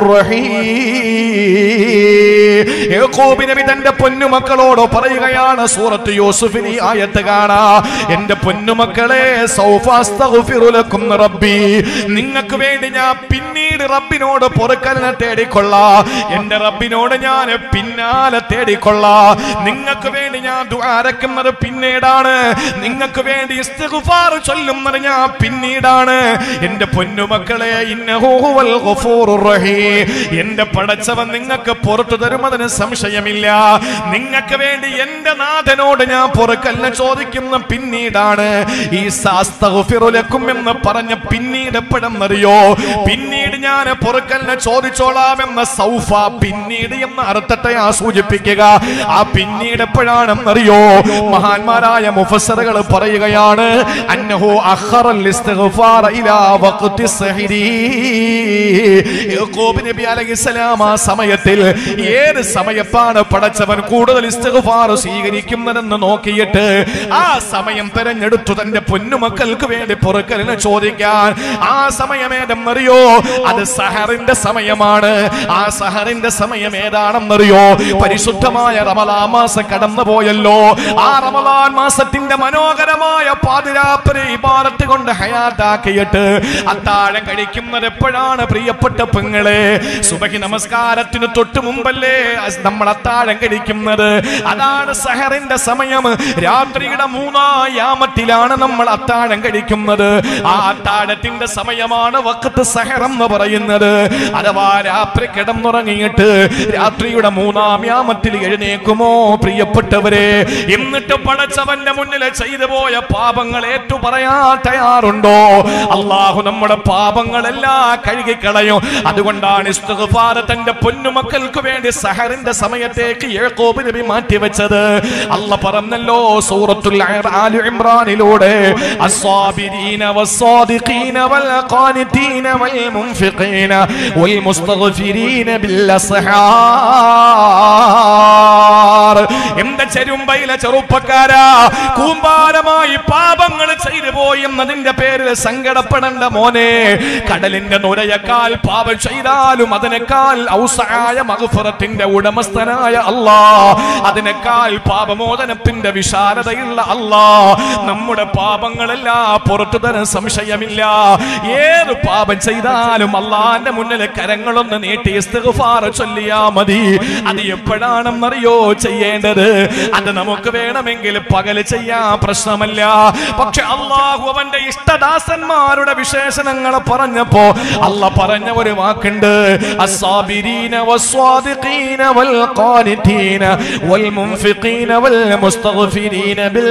റഹീം യാക്കോബ് നബി തന്റെ പൊന്നുമക്കളോട് പറയുകയാണ് സൂറത്ത് യൂസുഫിന് ഈ ആയത്ത് കാണാ എന്റെ പൊന്നുമക്കളെ സൗഫ അസ്തഗ്ഫിറു ലക്കും റബ്ബി നിങ്ങൾക്ക് വേണ്ടി ഞാൻ പിന്നീട് റബ്ബിനോട് പൊറുക്കലിനെ തേടിക്കൊള്ളാ എന്റെ റബ്ബിനോട് ഞാൻ പിന്നാലെ തേടിക്കൊള്ളാ നിങ്ങൾക്ക് വേണ്ടി ഞാൻ ദ്വാരക്കുന്നത് പിന്നീടാണ് നിങ്ങൾക്ക് വേണ്ടി ഇസ്തിഗ്ഫാർ ചൊല്ലുന്നത് ഞാൻ പിന്നീടാണ് എന്റെ പൊന്നുമക്കളെ ഇന്നഹു ഹുവൽ ഗഫൂറുർ റഹീം എന്റെ പടച്ചവൻ നിങ്ങൾക്ക് പുറത്തു തരുമതിന് സംശയമില്ല നിങ്ങൾക്ക് വേണ്ടി എന്റെ നാഥനോട് ഞാൻ പൊറുക്കലിനെ ചോദിക്കുന്ന പിന്നീടാണ് ഈ സാസ്തഗ്ഫിറുലക്കും എന്ന് പറഞ്ഞ പിന്നീട് എപ്പോഴെന്നറിയോ പിന്നീട് ഞാൻ പൊറുക്കലിനെ ചോദിച്ചോളാം എന്ന സൗഫ പിന്നീട് എന്ന അർത്ഥത്തെ ആ സൂചിപ്പിക്കുക ആ പിന്നീട് എപ്പോഴാണെന്നറിയോ മഹാന്മാരായ മുഫസറുകൾ പറയുകയാണ് അന്നഹു അഖറൽ ഇസ്തിഗ്ഫാർ ഇലാ വഖ്തി സഹരി യാക്കൂബ് നബി അലൈഹിസ്സലാം ആ സമയത്തിൽ ഏത് സമയത്താണ് പടച്ചവൻ കൂടുതൽ ഇസ്തിഗ്ഫാർ സ്വീകരിക്കുന്നതെന്ന് നോക്കിയിട്ട് ആ സമയം തെരഞ്ഞെടുത്തു തന്റെ പൊന്നുമക്കൾക്ക് വേണ്ടി പൊറുക്കലിനെ ചോദിക്കാൻ ആ സമയം ഏതെന്നറിയോ അത് സഹറിന്റെ സമയമാണ് ആ സഹറിന്റെ സമയം ഏതാണെന്നറിയോ പരിശുദ്ധമായ റമലാ മാസം കടന്നു പോയല്ലോ ആ റമലാൻ മാസത്തിന്റെ മനോഹരമായ പാതിരാപ്പരി ഇബാദത്ത് കൊണ്ട് ഹയാത്താക്കിയിട്ട് അത്താഴം കഴിക്കുന്നത് എപ്പോഴാണ് പ്രിയപ്പെട്ട പെങ്ങളെ സുബഹി നമസ്കാരത്തിന് തൊട്ട് മുമ്പല്ലേ അസ് നമ്മൾ അത്താഴം കഴിക്കുന്നത് അതാണ് സഹറിന്റെ സമയം രാത്രിയുടെ മൂന്നാം യാമത്തിലാണ് നമ്മൾ അത്താഴം കഴിക്കുന്നത് ആ അത്താഴത്തിന്റെ സമയമാണ് വക്കത്ത് സഹർ എന്ന് പറയുന്നത് അഥവാ രാത്രി കിടന്നുറങ്ങിയിട്ട് രാത്രിയുടെ മൂന്നാം യാമത്തിൽ എഴുന്നേക്കുമോ പ്രിയപ്പെട്ടവരെ എന്നിട്ട് പടച്ചവന്റെ മുന്നിൽ ചെയ്തു പോയ പാപങ്ങൾ ഏറ്റു പറയാൻ തയ്യാറുണ്ടോ അള്ളാഹു നമ്മുടെ പാപങ്ങളെല്ലാം കഴുകിക്കളയും അതുകൊണ്ടാണ് ഇസ്തിഗ്ഫാർ തന്റെ പൊന്നുമക്കൾക്ക് വേണ്ടി സഹറിന്റെ സമയത്തേക്ക് യാക്കോബ് നബി മാറ്റിവെച്ചത് അല്ല പറഞ്ഞല്ലോ സൂറത്തുൽ ആലു ഇമ്രാനിലൂടെ الصابرين والصادقين والقانتين والمنفقين والمستغفرين بالأسحار എന്റെ ചെരുമ്പയിലെ ചെറുപ്പക്കാരാ കൂമ്പാരമായി പാപങ്ങൾ ചെയ്തു പോയി എന്നതിന്റെ പേരിൽ സങ്കടപ്പെടേണ്ട മോനെ കടലിന്റെ നുരയേക്കാൾ പാപം ചെയ്താലും അതിനേക്കാൾ ഔസായ മഹഫറത്തിന്റെ ഉടമസ്ഥനായ അല്ലാ അതിനേക്കാൾ പാപമോചനത്തിന്റെ വിശാലതയുള്ള അല്ലാ നമ്മുടെ പാപങ്ങളെല്ലാം പുറത്തു തരാൻ സംശയമില്ല ഏത് പാപം ചെയ്താലും അള്ളാന്റെ മുന്നിൽ കരങ്ങളൊന്ന് നീട്ടി ഇസ്തിഗ്ഫാർ ചൊല്ലിയാ മതി അത് എപ്പോഴാണെന്നറിയോ ചെയ്യേണ്ടത് അത് നമുക്ക് വേണമെങ്കിൽ പകല് ചെയ്യാൻ പ്രശ്നമല്ല പക്ഷെ അള്ളാഹു അവന്റെ ഇഷ്ടദാസന്മാരുടെ വിശേഷണങ്ങൾ പറഞ്ഞപ്പോ അല്ല പറഞ്ഞ ഒരു വാക്കുണ്ട് അസ്സാബിരീന വസ്വാദിഖീന വൽ ഖാനിതീന വൽ മുൻഫിഖീന വൽ മുസ്തഗ്ഫിരീന ബിൽ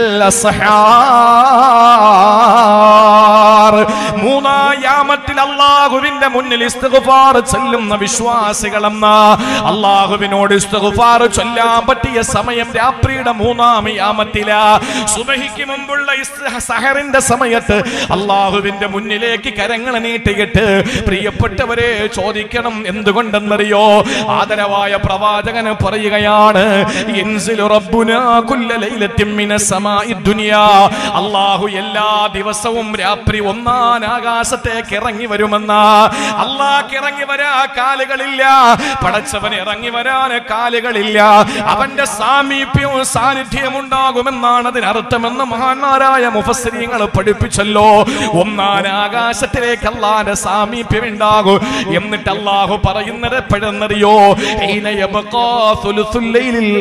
അസ്ഹാർ മൂന്നായാമത്തിൽ അള്ളാഹുവിന്റെ മുന്നിൽ ഇസ്തിഗ്ഫാർ ചെല്ലുന്ന വിശ്വാസികളെന്ന അള്ളാഹുവിനോട് ഇസ്തിഗ്ഫാർ ചൊല്ലാൻ പറ്റിയ സമയം രാത്രിയുടെ മൂന്നാം യാമത്തില സുബഹിക്ക് മുമ്പുള്ള ഇസ് സഹറിന്റെ സമയത്ത് അള്ളാഹുവിന്റെ മുന്നിലേക്ക് കരങ്ങൾ നീട്ടിയിട്ട് പ്രിയപ്പെട്ടവരെ ചോദിക്കണം എന്തുകൊണ്ടെന്നറിയോ ആദരവായ പ്രവാചകന് പറയുകയാണ് യൻസിലു റബ്ബുനാ കുല്ല ലൈലത്തിൻ മിനസ് സമാഇ ദുനിയാ അള്ളാഹു എല്ലാ ദിവസവും രാത്രി ഒന്നാം ആകാശത്തേക്ക് ഇറങ്ങി വരുമെന്ന അള്ളാഹ് ഇറങ്ങി വരാ കാലുകളില്ല പടച്ചവൻ ഇറങ്ങി വരാൻ കാലുകളില്ല അവന്റെ സാമീപ്യവും സാന്നിധ്യവും ഉണ്ടാകുമെന്നാണ് അതിനർത്ഥമെന്ന് മഹാന്മാരായ മുഫസ്സരീങ്ങൾ പഠിപ്പിച്ചല്ലോ ഒന്നാം ആകാശത്തിലേക്ക് അള്ളാന്റെ സാമീപ്യം ഉണ്ടാകും എന്നിട്ട് അള്ളാഹു പറയുന്നത് എപ്പോഴെന്നറിയോ ഹീന യബ്ഖാ സുലുസുൽ ലൈലിൽ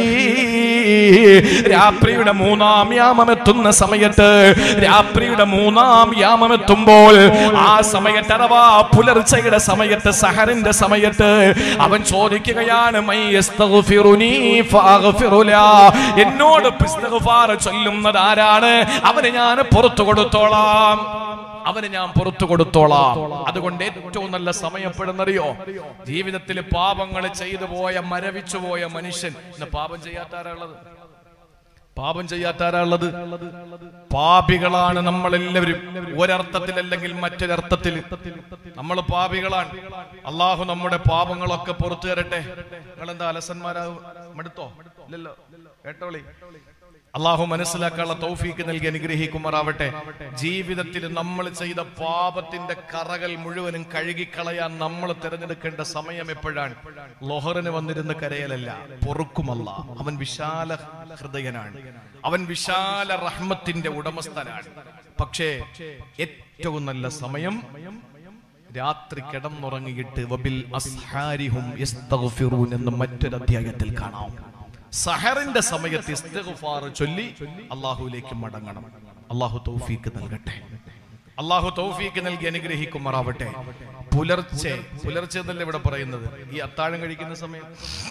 അഖീർ. രാത്രിയുടെ മൂന്നാം യാമം എത്തുന്ന സമയത്ത് രാത്രിയുടെ മൂന്നാം യാമം എത്തുമ്പോൾ ആ സമയത്ത് അഥവാ പുലർച്ചയുടെ സമയത്ത് സഹറിന്റെ സമയത്ത് അവൻ ചോദിക്കുകയാണ് "മൈ യസ്തഗ്ഫിറുനീ ഫഅഗ്ഫിറു ലാ." എന്നോട് ഇസ്തിഗ്ഫാർ ചൊല്ലുന്നത് ആരാണ് അവന് ഞാൻ പുറത്തു കൊടുത്തോളാം അവന് ഞാൻ പുറത്തു കൊടുത്തോളാം അതുകൊണ്ട് ഏറ്റവും നല്ല സമയപ്പെടുന്നറിയോ ജീവിതത്തിൽ പാപങ്ങൾ ചെയ്തു പോയ മരവിച്ചു പോയ മനുഷ്യൻ ഇന്ന് പാപം ചെയ്യാത്ത ആരാളുള്ളത് പാപം ചെയ്യാത്ത ആരാളുള്ളത് പാപികളാണ് നമ്മളെല്ലാവരും ഒരർത്ഥത്തിൽ അല്ലെങ്കിൽ മറ്റൊരർത്ഥത്തിൽ നമ്മൾ പാപികളാണ് അള്ളാഹു നമ്മുടെ പാപങ്ങളൊക്കെ പുറത്തു തരട്ടെ നിങ്ങൾ എന്താ അലസന്മാരാകും മടുത്തോ ഇല്ലല്ലോ കേട്ടോളി അള്ളാഹു മനസ്സിലാക്കാനുള്ള തൗഫീക്ക് നൽകി അനുഗ്രഹിക്കുമാറാവട്ടെ ജീവിതത്തിൽ നമ്മൾ ചെയ്ത പാപത്തിന്റെ കറകൾ മുഴുവനും കഴുകിക്കളയാൻ നമ്മൾ തിരഞ്ഞെടുക്കേണ്ട സമയം എപ്പോഴാണ് ലൊഹറിന് വന്നിരുന്ന് കരയലല്ല പൊറുക്കുമല്ല അവൻ വിശാല ഹൃദയനാണ് അവൻ വിശാല റഹ്മത്തിന്റെ ഉടമസ്ഥനാണ് പക്ഷേ ഏറ്റവും നല്ല സമയം രാത്രി കിടന്നുറങ്ങിയിട്ട് വബിൽ അസ്ഹാരിഹും യസ്തഗ്ഫിറൂൻ എന്ന് മറ്റൊരു അധ്യായത്തിൽ കാണാം സഹറിന്റെ സമയത്ത് ഇസ്തിഗ്ഫാർ ചൊല്ലി അള്ളാഹുവിലേക്ക് മടങ്ങണം അള്ളാഹു തൗഫീക്ക് നൽകട്ടെ അള്ളാഹു തൗഫീക്ക് നൽകി അനുഗ്രഹിക്കുമാറാവട്ടെ പുലർച്ചെ പുലർച്ചെ എന്നല്ല ഇവിടെ പറയുന്നത് ഈ അത്താഴം കഴിക്കുന്ന സമയം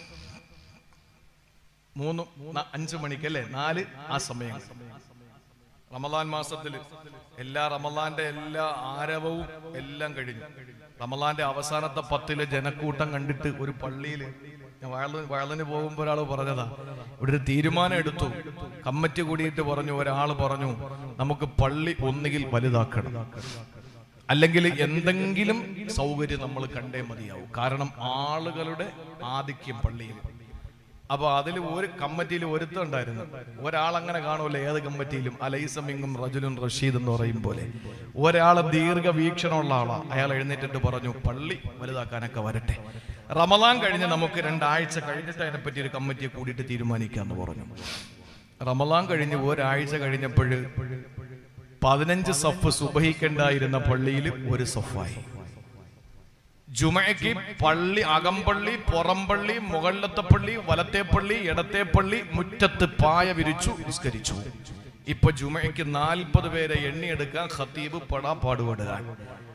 മൂന്ന് ന- അഞ്ച് മണിക്ക് അല്ലേ നാല് ആ സമയം റമദാൻ മാസത്തിൽ എല്ലാ റമദാന്റെ എല്ലാ ആരവവും എല്ലാം കഴിഞ്ഞു റമദാന്റെ അവസാനത്തെ പത്തിലെ ജനക്കൂട്ടം കണ്ടിട്ട് ഒരു പള്ളിയിൽ ഞാൻ വയലിന് വയലിന് പോകുമ്പോൾ ഒരാൾ പറഞ്ഞതാ ഇവിടെ ഒരു തീരുമാനം എടുത്തു കമ്മിറ്റി കൂടിയിട്ട് പറഞ്ഞു ഒരാൾ പറഞ്ഞു നമുക്ക് പള്ളി ഒന്നുകിൽ വലുതാക്കണം അല്ലെങ്കിൽ എന്തെങ്കിലും സൗകര്യം നമ്മൾ കണ്ടേ മതിയാവും കാരണം ആളുകളുടെ ആധിക്യം പള്ളിയിൽ അപ്പൊ അതിൽ ഒരു കമ്മിറ്റിയിൽ ഒരുത്തം ഉണ്ടായിരുന്നു ഒരാൾ അങ്ങനെ കാണുമല്ലോ ഏത് കമ്മിറ്റിയിലും അലൈസമിങ്ങും റജുലും റഷീദ് എന്ന് പറയും പോലെ ഒരാളെ ദീർഘവീക്ഷണമുള്ള ആളാ അയാൾ എഴുന്നേറ്റിട്ട് പറഞ്ഞു പള്ളി വലുതാക്കാനൊക്കെ വരട്ടെ റമദാൻ കഴിഞ്ഞ് നമുക്ക് രണ്ടാഴ്ച കഴിഞ്ഞിട്ട് അതിനെപ്പറ്റി ഒരു കമ്മിറ്റിയെ കൂടിയിട്ട് തീരുമാനിക്കാന്ന് പറഞ്ഞു റമദാൻ കഴിഞ്ഞ് ഒരാഴ്ച കഴിഞ്ഞപ്പോൾ പതിനഞ്ച് സഫ് സുബഹിക്കണ്ടായിരുന്ന പള്ളിയിൽ ഒരു സഫായി ജുമയ്ക്ക് പള്ളി അകമ്പള്ളി പുറംപള്ളി മുകളിലത്തെ പള്ളി വലത്തെ പള്ളി ഇടത്തെ പള്ളി മുറ്റത്ത് പായ വിരിച്ചു നിസ്കരിച്ചു ഇപ്പൊ ജുമയ്ക്ക് നാൽപ്പത് പേരെ എണ്ണിയെടുക്കാൻ ഖത്തീബ് പടാ പാടുപെടുകയാണ്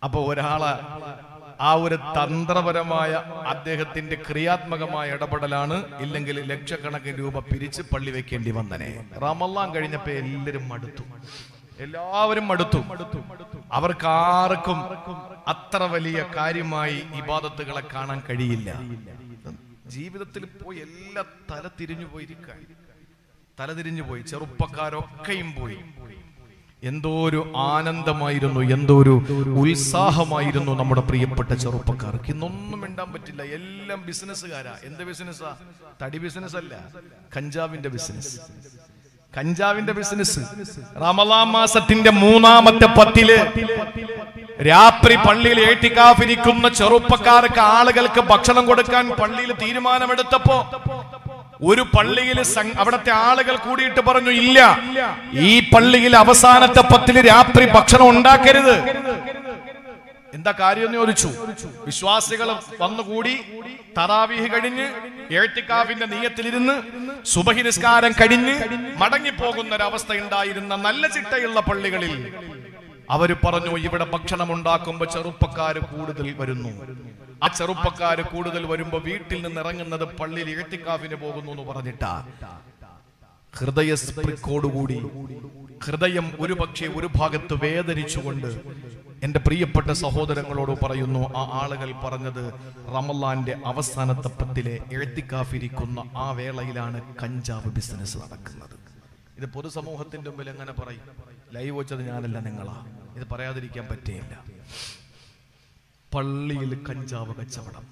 അപ്പൊ ഒരാളെ ആ ഒരു തന്ത്രപരമായ അദ്ദേഹത്തിന്റെ ക്രിയാത്മകമായ ഇടപെടലാണ് ഇല്ലെങ്കിൽ ലക്ഷക്കണക്കിന് രൂപ പിരിച്ച് പള്ളി വെക്കേണ്ടി വന്നനെ റമല്ലാൻ കഴിഞ്ഞപ്പോ എല്ലാവരും മടുത്തു എല്ലാവരും മടുത്തു അവർക്ക് ആർക്കും അത്ര വലിയ കാര്യമായി ഇബാദത്തുകളെ കാണാൻ കഴിയില്ല ജീവിതത്തിൽ പോയി എല്ലാം തല തിരിഞ്ഞു പോയിരിക്കാൻ തല തിരിഞ്ഞു പോയി ചെറുപ്പക്കാരൊക്കെയും പോയി എന്തോ ഒരു ആനന്ദമായിരുന്നു എന്തോ ഒരു ഉത്സാഹമായിരുന്നു നമ്മുടെ പ്രിയപ്പെട്ട ചെറുപ്പക്കാർക്ക് ഇന്നൊന്നും മിണ്ടാൻ പറ്റില്ല എല്ലാം ബിസിനസ്സുകാരാ എന്ത് ബിസിനസ്സാ തടി ബിസിനസ് അല്ല കഞ്ചാവിന്റെ ബിസിനസ് കഞ്ചാവിന്റെ ബിസിനസ് റമലാം മാസത്തിന്റെ മൂന്നാമത്തെ പത്തില് രാത്രി പള്ളിയിൽ ഏട്ടിക്കാഫിരിക്കുന്ന ചെറുപ്പക്കാർക്ക് ആളുകൾക്ക് ഭക്ഷണം കൊടുക്കാൻ പള്ളിയിൽ തീരുമാനമെടുത്തപ്പോ ഒരു പള്ളിയിൽ സം- അവിടത്തെ ആളുകൾ കൂടിയിട്ട് പറഞ്ഞു ഇല്ല ഈ പള്ളിയിൽ അവസാനത്തെ പത്തില് രാത്രി ഭക്ഷണം ഉണ്ടാക്കരുത് എന്താ കാര്യം എന്ന് ചോദിച്ചു വിശ്വാസികൾ വന്നുകൂടി തറാവീഹ് കഴിഞ്ഞ് എഴുത്തിക്കാവിന്റെ നീയത്തിലിരുന്ന് സുബഹി നിസ്കാരം കഴിഞ്ഞ് മടങ്ങിപ്പോകുന്ന ഒരവസ്ഥ ഉണ്ടായിരുന്ന നല്ല ചിട്ടയുള്ള പള്ളികളിൽ അവര് പറഞ്ഞു ഇവിടെ ഭക്ഷണം ഉണ്ടാക്കുമ്പോ ചെറുപ്പക്കാര് കൂടുതൽ വരുന്നു ആ ചെറുപ്പക്കാര് കൂടുതൽ വരുമ്പോ വീട്ടിൽ നിന്ന് ഇറങ്ങുന്നത് പള്ളിയിൽ എഴുത്തിക്കാവിന് പോകുന്നു എന്ന് പറഞ്ഞിട്ടാ ഹൃദയസ്പൃക്കോടുകൂടി ഹൃദയം ഒരു പക്ഷേ ഒരു ഭാഗത്ത് വേദനിച്ചുകൊണ്ട് എന്റെ പ്രിയപ്പെട്ട സഹോദരങ്ങളോട് പറയുന്നു ആ ആളുകൾ പറഞ്ഞത് റമലാന്റെ അവസാനത്തെ പത്തിലെ എഴുത്തിക്കാഫിരിക്കുന്ന ആ വേളയിലാണ് കഞ്ചാവ് ബിസിനസ് നടക്കുന്നത് ഇത് പൊതുസമൂഹത്തിന്റെ മുമ്പിൽ എങ്ങനെ പറയും ലൈവ് വെച്ചത് ഞാനല്ല നിങ്ങളാ ഇത് പറയാതിരിക്കാൻ പറ്റിയില്ല പള്ളിയിൽ കഞ്ചാവ് കച്ചവടം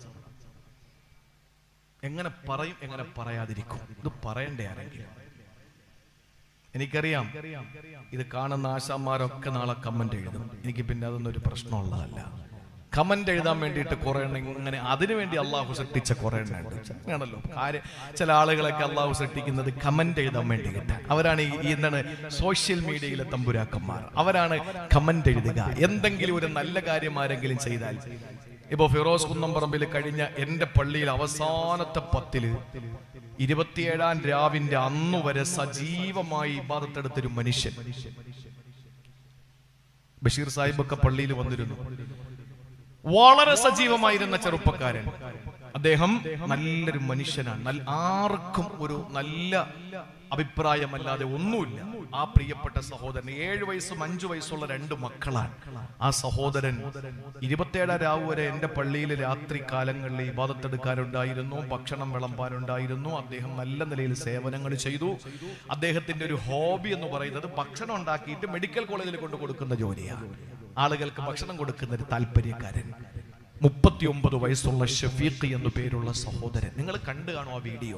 എങ്ങനെ പറയും എങ്ങനെ പറയാതിരിക്കും ഇത് പറയണ്ടേ ആരെങ്കിലും എനിക്കറിയാം ഇത് കാണുന്ന ആശാന്മാരൊക്കെ നാളെ കമന്റ് എഴുതും എനിക്ക് പിന്നെ അതൊന്നും ഒരു പ്രശ്നമുള്ളതല്ല കമന്റ് എഴുതാൻ വേണ്ടിയിട്ട് കുറെ എണ്ണം ഇങ്ങനെ അതിനു വേണ്ടി അള്ളാഹു സൃഷ്ടിച്ച കുറെ എണ്ണം ഉണ്ട് അങ്ങനെയാണല്ലോ കാര്യം ചില ആളുകളൊക്കെ അള്ളാഹു സൃഷ്ടിക്കുന്നത് കമന്റ് എഴുതാൻ വേണ്ടിയിട്ട് അവരാണ് ഈ ഈ എന്താണ് സോഷ്യൽ മീഡിയയിലെ തമ്പുരാക്കന്മാർ അവരാണ് കമന്റ് എഴുതുക എന്തെങ്കിലും ഒരു നല്ല കാര്യം ആരെങ്കിലും ചെയ്താൽ ഇപ്പൊ ഫിറോസ് കുന്നംപറമ്പിൽ കഴിഞ്ഞ എന്റെ പള്ളിയിൽ അവസാനത്തെ പത്തില് ഇരുപത്തിയേഴാം രാവിന്റെ അന്നു വരെ സജീവമായി ഇബാദത്തെടുത്തൊരു മനുഷ്യൻ ബഷീർ സാഹിബ് ഒക്കെ പള്ളിയിൽ വന്നിരുന്നു വളരെ സജീവമായിരുന്ന ചെറുപ്പക്കാരൻ അദ്ദേഹം നല്ലൊരു മനുഷ്യനാണ് നല്ല ആർക്കും ഒരു നല്ല അഭിപ്രായമല്ലാതെ ഒന്നുമില്ല ആ പ്രിയപ്പെട്ട സഹോദരൻ ഏഴു വയസ്സും അഞ്ചു വയസ്സുള്ള രണ്ട് മക്കളാണ് ആ സഹോദരൻ ഇരുപത്തേഴാം രാവ് വരെ എന്റെ പള്ളിയിൽ രാത്രി കാലങ്ങളിൽ ഇബാദത്തെടുക്കാനുണ്ടായിരുന്നു ഭക്ഷണം വിളമ്പാനുണ്ടായിരുന്നു അദ്ദേഹം നല്ല നിലയിൽ സേവനങ്ങൾ ചെയ്തു അദ്ദേഹത്തിന്റെ ഒരു ഹോബി എന്ന് പറയുന്നത് ഭക്ഷണം ഉണ്ടാക്കിയിട്ട് മെഡിക്കൽ കോളേജിൽ കൊണ്ട് കൊടുക്കുന്ന ജോലിയാണ് ആളുകൾക്ക് ഭക്ഷണം കൊടുക്കുന്ന ഒരു താല്പര്യക്കാരൻ മുപ്പത്തിയൊമ്പത് വയസ്സുള്ള ഷഫീഖ് എന്നു പേരുള്ള സഹോദരൻ നിങ്ങൾ കണ്ടു കാണും ആ വീഡിയോ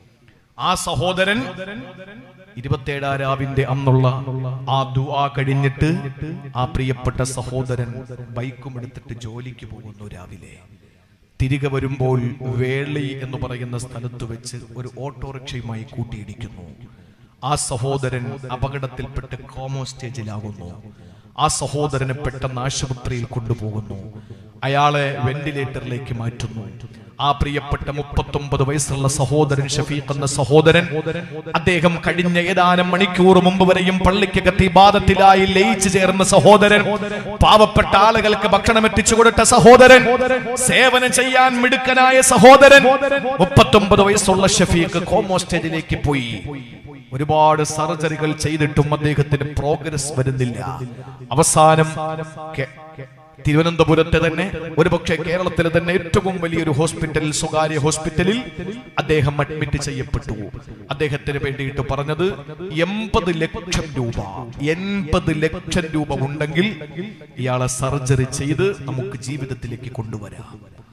ആ സഹോദരൻ ഇരുപത്തേഴാം രാവിന്റെ അന്നുള്ള ആ ദുആ കഴിഞ്ഞിട്ട് ആ പ്രിയപ്പെട്ട സഹോദരൻ ബൈക്കും എടുത്തിട്ട് ജോലിക്ക് പോകുന്നു രാവിലെ തിരികെ വരുമ്പോൾ വേളി എന്ന് പറയുന്ന സ്ഥലത്ത് വെച്ച് ഒരു ഓട്ടോറിക്ഷയുമായി കൂട്ടിയിടിക്കുന്നു ആ സഹോദരൻ അപകടത്തിൽപ്പെട്ട് കോമോ സ്റ്റേജിലാകുന്നു ആ സഹോദരനെ പെട്ടെന്ന് ആശുപത്രിയിൽ കൊണ്ടുപോകുന്നു അയാളെ വെന്റിലേറ്ററിലേക്ക് മാറ്റുന്നു ആ പ്രിയപ്പെട്ട മുപ്പത്തൊമ്പത് വയസ്സുള്ള സഹോദരൻ ഷഫീഖ് എന്ന സഹോദരൻ അദ്ദേഹം കഴിഞ്ഞ ഏതാനും മണിക്കൂർ മുമ്പ് വരെയും പള്ളിക്കകത്ത് ഇബാദത്തിലായി ലയിച്ചു ചേർന്ന സഹോദരൻ പാവപ്പെട്ട ആളുകൾക്ക് ഭക്ഷണം എത്തിച്ചു കൊടുത്ത സഹോദരൻ സേവനം ചെയ്യാൻ മിടുക്കനായ സഹോദരൻ മുപ്പത്തൊമ്പത് വയസ്സുള്ള ഷഫീഖ് കോമോ സ്റ്റേജിലേക്ക് പോയി ഒരുപാട് സർജറികൾ ചെയ്തിട്ടും അദ്ദേഹത്തിന് പ്രോഗ്രസ് വരുന്നില്ല അവസാനം കെ- തിരുവനന്തപുരത്തെ തന്നെ ഒരുപക്ഷെ കേരളത്തിലെ തന്നെ ഏറ്റവും വലിയൊരു ഹോസ്പിറ്റലിൽ സ്വകാര്യ ഹോസ്പിറ്റലിൽ അദ്ദേഹം അഡ്മിറ്റ് ചെയ്യപ്പെട്ടു അദ്ദേഹത്തിന് വേണ്ടിയിട്ട് പറഞ്ഞത് എൺപത് ലക്ഷം രൂപ എൺപത് ലക്ഷം രൂപ ഉണ്ടെങ്കിൽ ഇയാളെ സർജറി ചെയ്ത് നമുക്ക് ജീവിതത്തിലേക്ക് കൊണ്ടുവരാം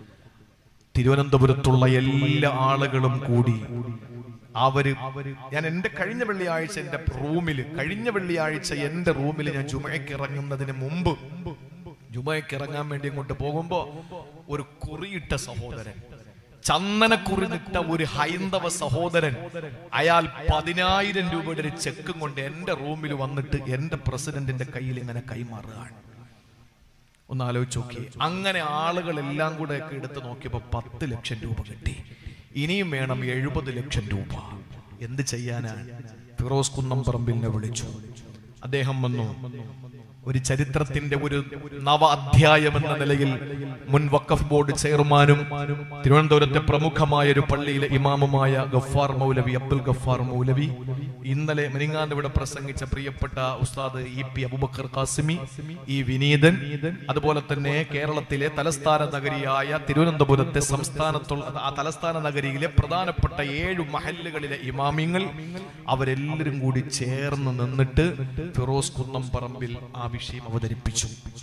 തിരുവനന്തപുരത്തുള്ള എല്ലാ ആളുകളും കൂടി അവര് ഞാൻ എന്റെ കഴിഞ്ഞ വെള്ളിയാഴ്ച എന്റെ റൂമിൽ കഴിഞ്ഞ വെള്ളിയാഴ്ച എന്റെ റൂമിൽ ഞാൻ ജുമയ്ക്ക് ഇറങ്ങുന്നതിന് മുമ്പ് ജുമയ്ക്ക് ഇറങ്ങാൻ വേണ്ടി ഇങ്ങോട്ട് പോകുമ്പോ ഒരു കുറിയിട്ട സഹോദരൻ ചന്ദനക്കുറിനിട്ട ഒരു ഹൈന്ദവ സഹോദരൻ അയാൾ പതിനായിരം രൂപയുടെ ഒരു ചെക്കും കൊണ്ട് എന്റെ റൂമിൽ വന്നിട്ട് എന്റെ പ്രസിഡന്റിന്റെ കയ്യിൽ ഇങ്ങനെ കൈമാറുകയാണ് ഒന്ന് ആലോചിച്ച് നോക്കി അങ്ങനെ ആളുകൾ എല്ലാം കൂടെ ഒക്കെ എടുത്ത് നോക്കിയപ്പോ പത്ത് ലക്ഷം രൂപ കിട്ടി ഇനിയും വേണം എഴുപത് ലക്ഷം രൂപ എന്ത് ചെയ്യാനാണ് ഫിറോസ് കുന്നംപറമ്പിലിനെ വിളിച്ചു അദ്ദേഹം വന്നു ഒരു ചരിത്രത്തിന്റെ ഒരു നവ അധ്യായം എന്ന നിലയിൽ മുൻ വഖഫ് ബോർഡ് ചെയർമാനും തിരുവനന്തപുരത്തെ പ്രമുഖമായ ഒരു പള്ളിയിലെ ഇമാമുമായ ഗഫാർ മൗലവി അബ്ദുൽ ഗഫാർ മൗലവി ഇന്നലെ മെനിങ്ങാണ്ട് ഇവിടെ പ്രസംഗിച്ച പ്രിയപ്പെട്ട ഉസ്താദ് ഇ പി അബുബക്കർ ഖാസിമി ഈ വിനീതൻ അതുപോലെ തന്നെ കേരളത്തിലെ തലസ്ഥാന നഗരിയായ തിരുവനന്തപുരത്തെ സംസ്ഥാനത്തുള്ള ആ തലസ്ഥാന നഗരിയിലെ പ്രധാനപ്പെട്ട ഏഴു മഹല്ലുകളിലെ ഇമാമിങ്ങൾ അവരെല്ലാവരും കൂടി ചേർന്ന് നിന്നിട്ട് ഫിറോസ് കുന്നംപറമ്പിൽ ആ വിഷയം അവതരിപ്പിച്ചു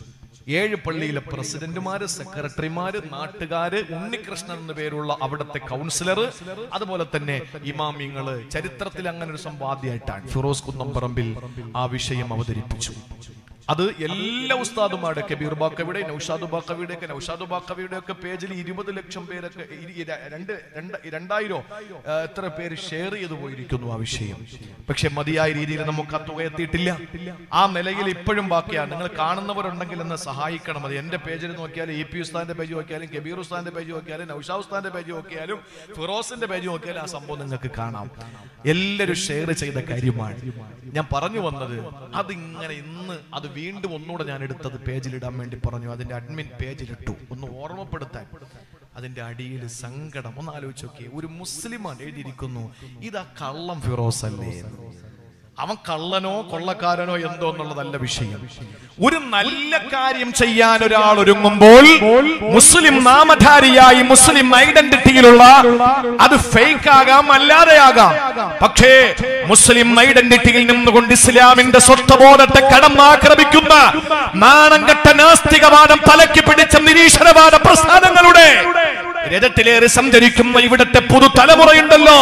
ഏഴ് പള്ളിയിലെ പ്രസിഡന്റുമാര് സെക്രട്ടറിമാര് നാട്ടുകാര് ഉണ്ണികൃഷ്ണൻ എന്ന പേരുള്ള അവിടുത്തെ കൗൺസിലർ അതുപോലെ തന്നെ ഇമാമിങ്ങള് ചരിത്രത്തിൽ അങ്ങനെ ഒരു സമ്പാദ്യമായിട്ടാണ് ഫിറോസ് കുന്നംപറമ്പിൽ ആ വിഷയം അവതരിപ്പിച്ചു അത് എല്ലാ ഉസ്താദുമാരുടെ കബീർ ബാക്കവിടെ നൌഷാദ് ബാക്കവിയുടെ ഒക്കെ നൌഷാദ് ബാക്കവിയുടെ ഒക്കെ പേജിൽ ഇരുപത് ലക്ഷം പേരൊക്കെ ഇ- ഇ- രണ്ട് രണ്ട് രണ്ടായിരോ ആ, എത്ര പേര് ഷെയർ ചെയ്തു പോയിരിക്കുന്നു ആ വിഷയം പക്ഷെ മതിയായ രീതിയിൽ നമുക്ക് ആ തുക എത്തിയിട്ടില്ല ആ നിലയിൽ ഇപ്പോഴും ബാക്കിയാണ് നിങ്ങൾ കാണുന്നവരുണ്ടെങ്കിൽ എന്നെ സഹായിക്കണം അത് എന്റെ പേജിൽ നോക്കിയാലും ഇ പി ഉസ്താന്റെ പേജ് നോക്കിയാലും കബീർ ഉസ്താന്റെ പേജ് നോക്കിയാലും നൌഷാ ഉസ്താന്റെ പേജ് നോക്കിയാലും ഫിറോസിന്റെ പേജ് നോക്കിയാലും ആ സംഭവം നിങ്ങൾക്ക് കാണാം എല്ലാവരും ഷെയർ ചെയ്ത കാര്യമാണ് ഞാൻ പറഞ്ഞു വന്നത് അതിങ്ങനെ ഇന്ന് അത് വീണ്ടും ഒന്നുകൂടെ ഞാൻ എടുത്തത് പേജിലിടാൻ വേണ്ടി പറഞ്ഞു അതിന്റെ അഡ്മിൻ പേജിലിട്ടു ഒന്ന് ഓർമ്മപ്പെടുത്താൻ അതിന്റെ അടിയിൽ സങ്കടം ഒന്ന് ആലോചിച്ച് നോക്കിയേ ഒരു മുസ്ലിമാണ് എഴുതിയിരിക്കുന്നു ഇതാ കള്ളം ഫിറോസ് അല്ലേ എന്ന്. അവൻ കള്ളനോ കൊള്ളക്കാരനോ എന്തോ എന്നുള്ളതല്ല വിഷയം ഒരു നല്ല കാര്യം ചെയ്യാൻ ഒരാൾ ഒരുങ്ങുമ്പോൾ മുസ്ലിം നാമധാരിയായി മുസ്ലിം ഐഡന്റിറ്റിയിലുള്ള അത് ഫേക്ക് ആകാം അല്ലാതെ ആകാം പക്ഷേ മുസ്ലിം ഐഡന്റിറ്റിയിൽ നിന്നുകൊണ്ട് ഇസ്ലാമിന്റെ സ്വത്വബോധത്തെ കടന്നാക്രമിക്കുന്ന നാണം കെട്ട നാസ്തികവാദം തലയ്ക്ക് പിടിച്ച നിരീശ്വരവാദ പ്രസ്ഥാനങ്ങളുടെ രഥത്തിലേറി സഞ്ചരിക്കുന്ന ഇവിടുത്തെ പുതുതലമുറയുണ്ടല്ലോ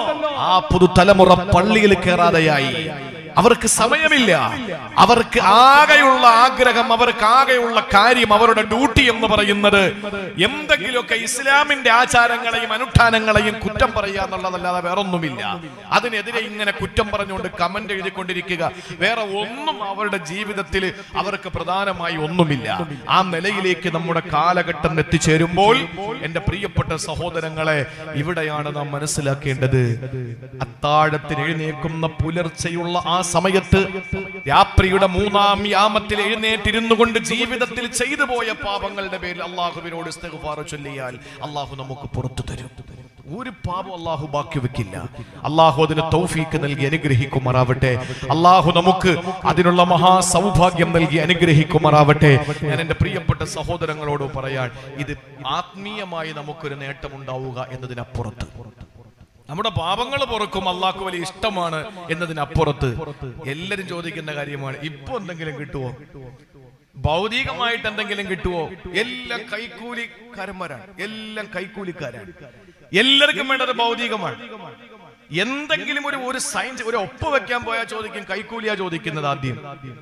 ആ പുതുതലമുറ പള്ളിയിൽ കയറാതെയായി അവർക്ക് സമയമില്ല അവർക്ക് ആകെയുള്ള ആഗ്രഹം അവർക്ക് ആകെയുള്ള കാര്യം അവരുടെ ഡ്യൂട്ടി എന്ന് പറയുന്നത് എന്തെങ്കിലുമൊക്കെ ഇസ്ലാമിന്റെ ആചാരങ്ങളെയും അനുഷ്ഠാനങ്ങളെയും കുറ്റം പറയുക എന്നുള്ളതല്ലാതെ വേറൊന്നുമില്ല അതിനെതിരെ ഇങ്ങനെ കുറ്റം പറഞ്ഞുകൊണ്ട് കമന്റ് എഴുതിക്കൊണ്ടിരിക്കുക വേറെ ഒന്നും അവരുടെ ജീവിതത്തിൽ അവർക്ക് പ്രധാനമായി ഒന്നുമില്ല ആ നിലയിലേക്ക് നമ്മുടെ കാലഘട്ടം എത്തിച്ചേരുമ്പോൾ എന്റെ പ്രിയപ്പെട്ട സഹോദരങ്ങളെ ഇവിടെയാണ് നാം മനസ്സിലാക്കേണ്ടത് അത്താഴത്തിന് എഴുന്നേക്കുന്ന പുലർച്ചെയുള്ള ആ സമയത്ത് രാത്രിയുടെ മൂന്നാം യാമത്തിൽ എഴുന്നേറ്റിരുന്നു കൊണ്ട് ജീവിതത്തിൽ ചെയ്തു പോയ പാപങ്ങളുടെ പേരിൽ അള്ളാഹുവിനോട് ഇസ്തിഗ്ഫാർ ചൊല്ലിയാൽ അള്ളാഹു നമുക്ക് പുറത്തു തരും ഒരു പാപം അള്ളാഹു ബാക്കി വെക്കില്ല അള്ളാഹു അതിന് തൗഫീക്ക് നൽകി അനുഗ്രഹിക്കുമാറാവട്ടെ അള്ളാഹു നമുക്ക് അതിനുള്ള മഹാ സൗഭാഗ്യം നൽകി അനുഗ്രഹിക്കുമാറാവട്ടെ ഞാൻ എന്റെ പ്രിയപ്പെട്ട സഹോദരങ്ങളോട് പറയാൻ ഇത് ആത്മീയമായി നമുക്കൊരു നേട്ടമുണ്ടാവുക എന്നതിനപ്പുറത്ത് നമ്മുടെ പാപങ്ങൾ പൊറുക്കും അള്ളാഹ്ക്ക് വലിയ ഇഷ്ടമാണ് എന്നതിനപ്പുറത്ത് എല്ലാരും ചോദിക്കുന്ന കാര്യമാണ് ഇപ്പൊ എന്തെങ്കിലും കിട്ടുമോ ഭൗതികമായിട്ട് എന്തെങ്കിലും കിട്ടുമോ എല്ലാം കൈക്കൂലിക്കാരന്മാരാണ് എല്ലാം കൈക്കൂലിക്കാരാണ് എല്ലാവർക്കും വേണ്ടത് ഭൗതികമാണ് എന്തെങ്കിലും ഒരു ഒരു സയൻസ് ഒരു ഒപ്പ് വെക്കാൻ പോയാൽ ചോദിക്കും കൈക്കൂലിയാ ചോദിക്കുന്നത് ആദ്യം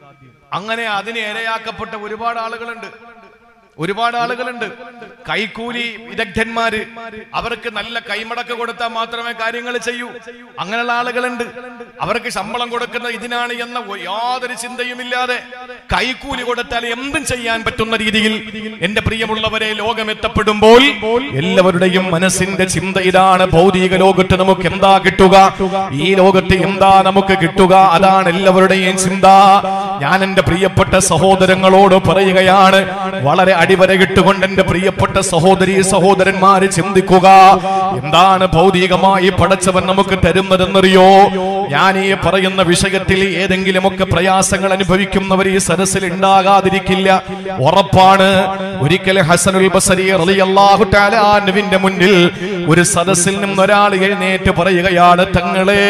അങ്ങനെ അതിന് ഇരയാക്കപ്പെട്ട ഒരുപാട് ആളുകളുണ്ട് ഒരുപാട് ആളുകളുണ്ട് കൈക്കൂലി വിദഗ്ധന്മാര് അവർക്ക് നല്ല കൈമടക്ക് കൊടുത്താൽ മാത്രമേ കാര്യങ്ങൾ ചെയ്യൂ അങ്ങനെയുള്ള ആളുകളുണ്ട് അവർക്ക് ശമ്പളം കൊടുക്കുന്ന ഇതിനാണ് എന്ന ഒ- യാതൊരു ചിന്തയുമില്ലാതെ കൈക്കൂലി കൊടുത്താൽ എന്തും ചെയ്യാൻ പറ്റുന്ന രീതിയിൽ എന്റെ പ്രിയമുള്ളവരെ ലോകം എത്തപ്പെടുമ്പോൾ എല്ലാവരുടെയും മനസ്സിന്റെ ചിന്ത ഇതാണ് ഭൗതിക ലോകത്ത് നമുക്ക് എന്താ കിട്ടുക ഈ ലോകത്ത് എന്താ നമുക്ക് കിട്ടുക അതാണ് എല്ലാവരുടെയും ചിന്ത ഞാൻ എന്റെ പ്രിയപ്പെട്ട സഹോദരങ്ങളോട് പറയുകയാണ് വളരെ അടിവരകിട്ടുകൊണ്ട് എന്റെ പ്രിയപ്പെട്ട സഹോദരി സഹോദരന്മാര് ചിന്തിക്കുക എന്താണ് ഭൗതികമായി പടച്ചവൻ നമുക്ക് തരുന്നതെന്നറിയോ ഞാൻ ഈ പറയുന്ന വിഷയത്തിൽ ഏതെങ്കിലുമൊക്കെ പ്രയാസങ്ങൾ അനുഭവിക്കുന്നവർ ഈ സദസ്സിൽ ഉണ്ടാകാതിരിക്കില്ല ഉറപ്പാണ് ഒരിക്കൽ ഹസനുൽ ബസരി റളിയല്ലാഹു തആല അൻഹുവിന്റെ മുന്നിൽ ഒരു സദസ്സിൽ നിന്ന് ഒരാൾ എഴുന്നേറ്റ് പറയുകയാണ് തങ്ങളെ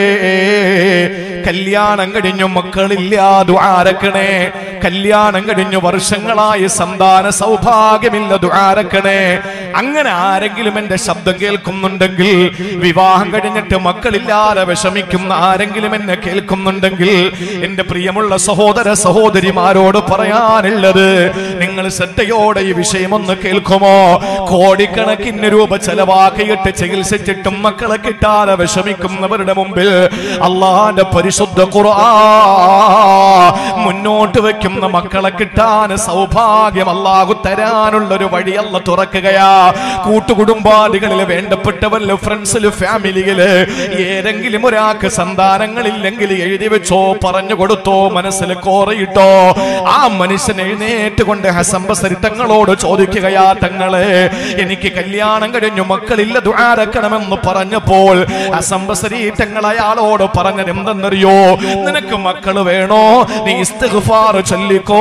കല്യാണം കഴിഞ്ഞു മക്കളില്ല ദുആരക്കണേ കല്യാണം കഴിഞ്ഞു വർഷങ്ങളായി സന്താന സൗഭാഗ്യമില്ല ദുആരക്കണേ അങ്ങനെ ആരെങ്കിലും എന്റെ ശബ്ദം കേൾക്കുന്നുണ്ടെങ്കിൽ വിവാഹം കഴിഞ്ഞിട്ട് മക്കളില്ലാതെ വിഷമിക്കുന്ന ആരെങ്കിലും എന്നെ കേൾക്കുന്നുണ്ടെങ്കിൽ എന്റെ പ്രിയമുള്ള സഹോദര സഹോദരിമാരോട് പറയാനുള്ളത് നിങ്ങൾ ശ്രദ്ധയോടെ ഈ വിഷയമൊന്ന് കേൾക്കുമോ കോടിക്കണക്കിന് രൂപ ചെലവാക്കിയിട്ട് ചികിത്സിച്ചിട്ടും മക്കളെ കിട്ടാതെ വിഷമിക്കുന്നവരുടെ മുമ്പിൽ അള്ളാന്റെ പരിശുദ്ധ ഖുർആ മുന്നോട്ട് വെക്കുന്ന മക്കളെ കിട്ടാൻ സൗഭാഗ്യം അള്ളാഹു തരാനുള്ള ഒരു വഴി അല്ല തുറക്കുകയാ കൂട്ടുകുടുംബാദികളില് വേണ്ടപ്പെട്ടവരില് ഫ്രണ്ട്സില് ഫാമിലിയില് ഏതെങ്കിലും ഒരാൾക്ക് സന്താനങ്ങളില്ലെങ്കിൽ എഴുതി വെച്ചോ പറഞ്ഞു കൊടുത്തോ മനസ്സിൽ കോറയിട്ടോ ആ മനുഷ്യൻ എഴുന്നേറ്റ് കൊണ്ട് ഹസംബസരി തങ്ങളോട് ചോദിക്കുകയാ തങ്ങളെ എനിക്ക് കല്യാണം കഴിഞ്ഞു മക്കളില്ല ദുആരക്കണമെന്ന് പറഞ്ഞപ്പോൾ ഹസംബസരി തങ്ങൾ അയാളോട് പറഞ്ഞത് എന്തെന്നറിയോ നിനക്ക് മക്കള് വേണോ നീ ഇസ്തിഗ്ഫാർ ചൊല്ലിക്കോ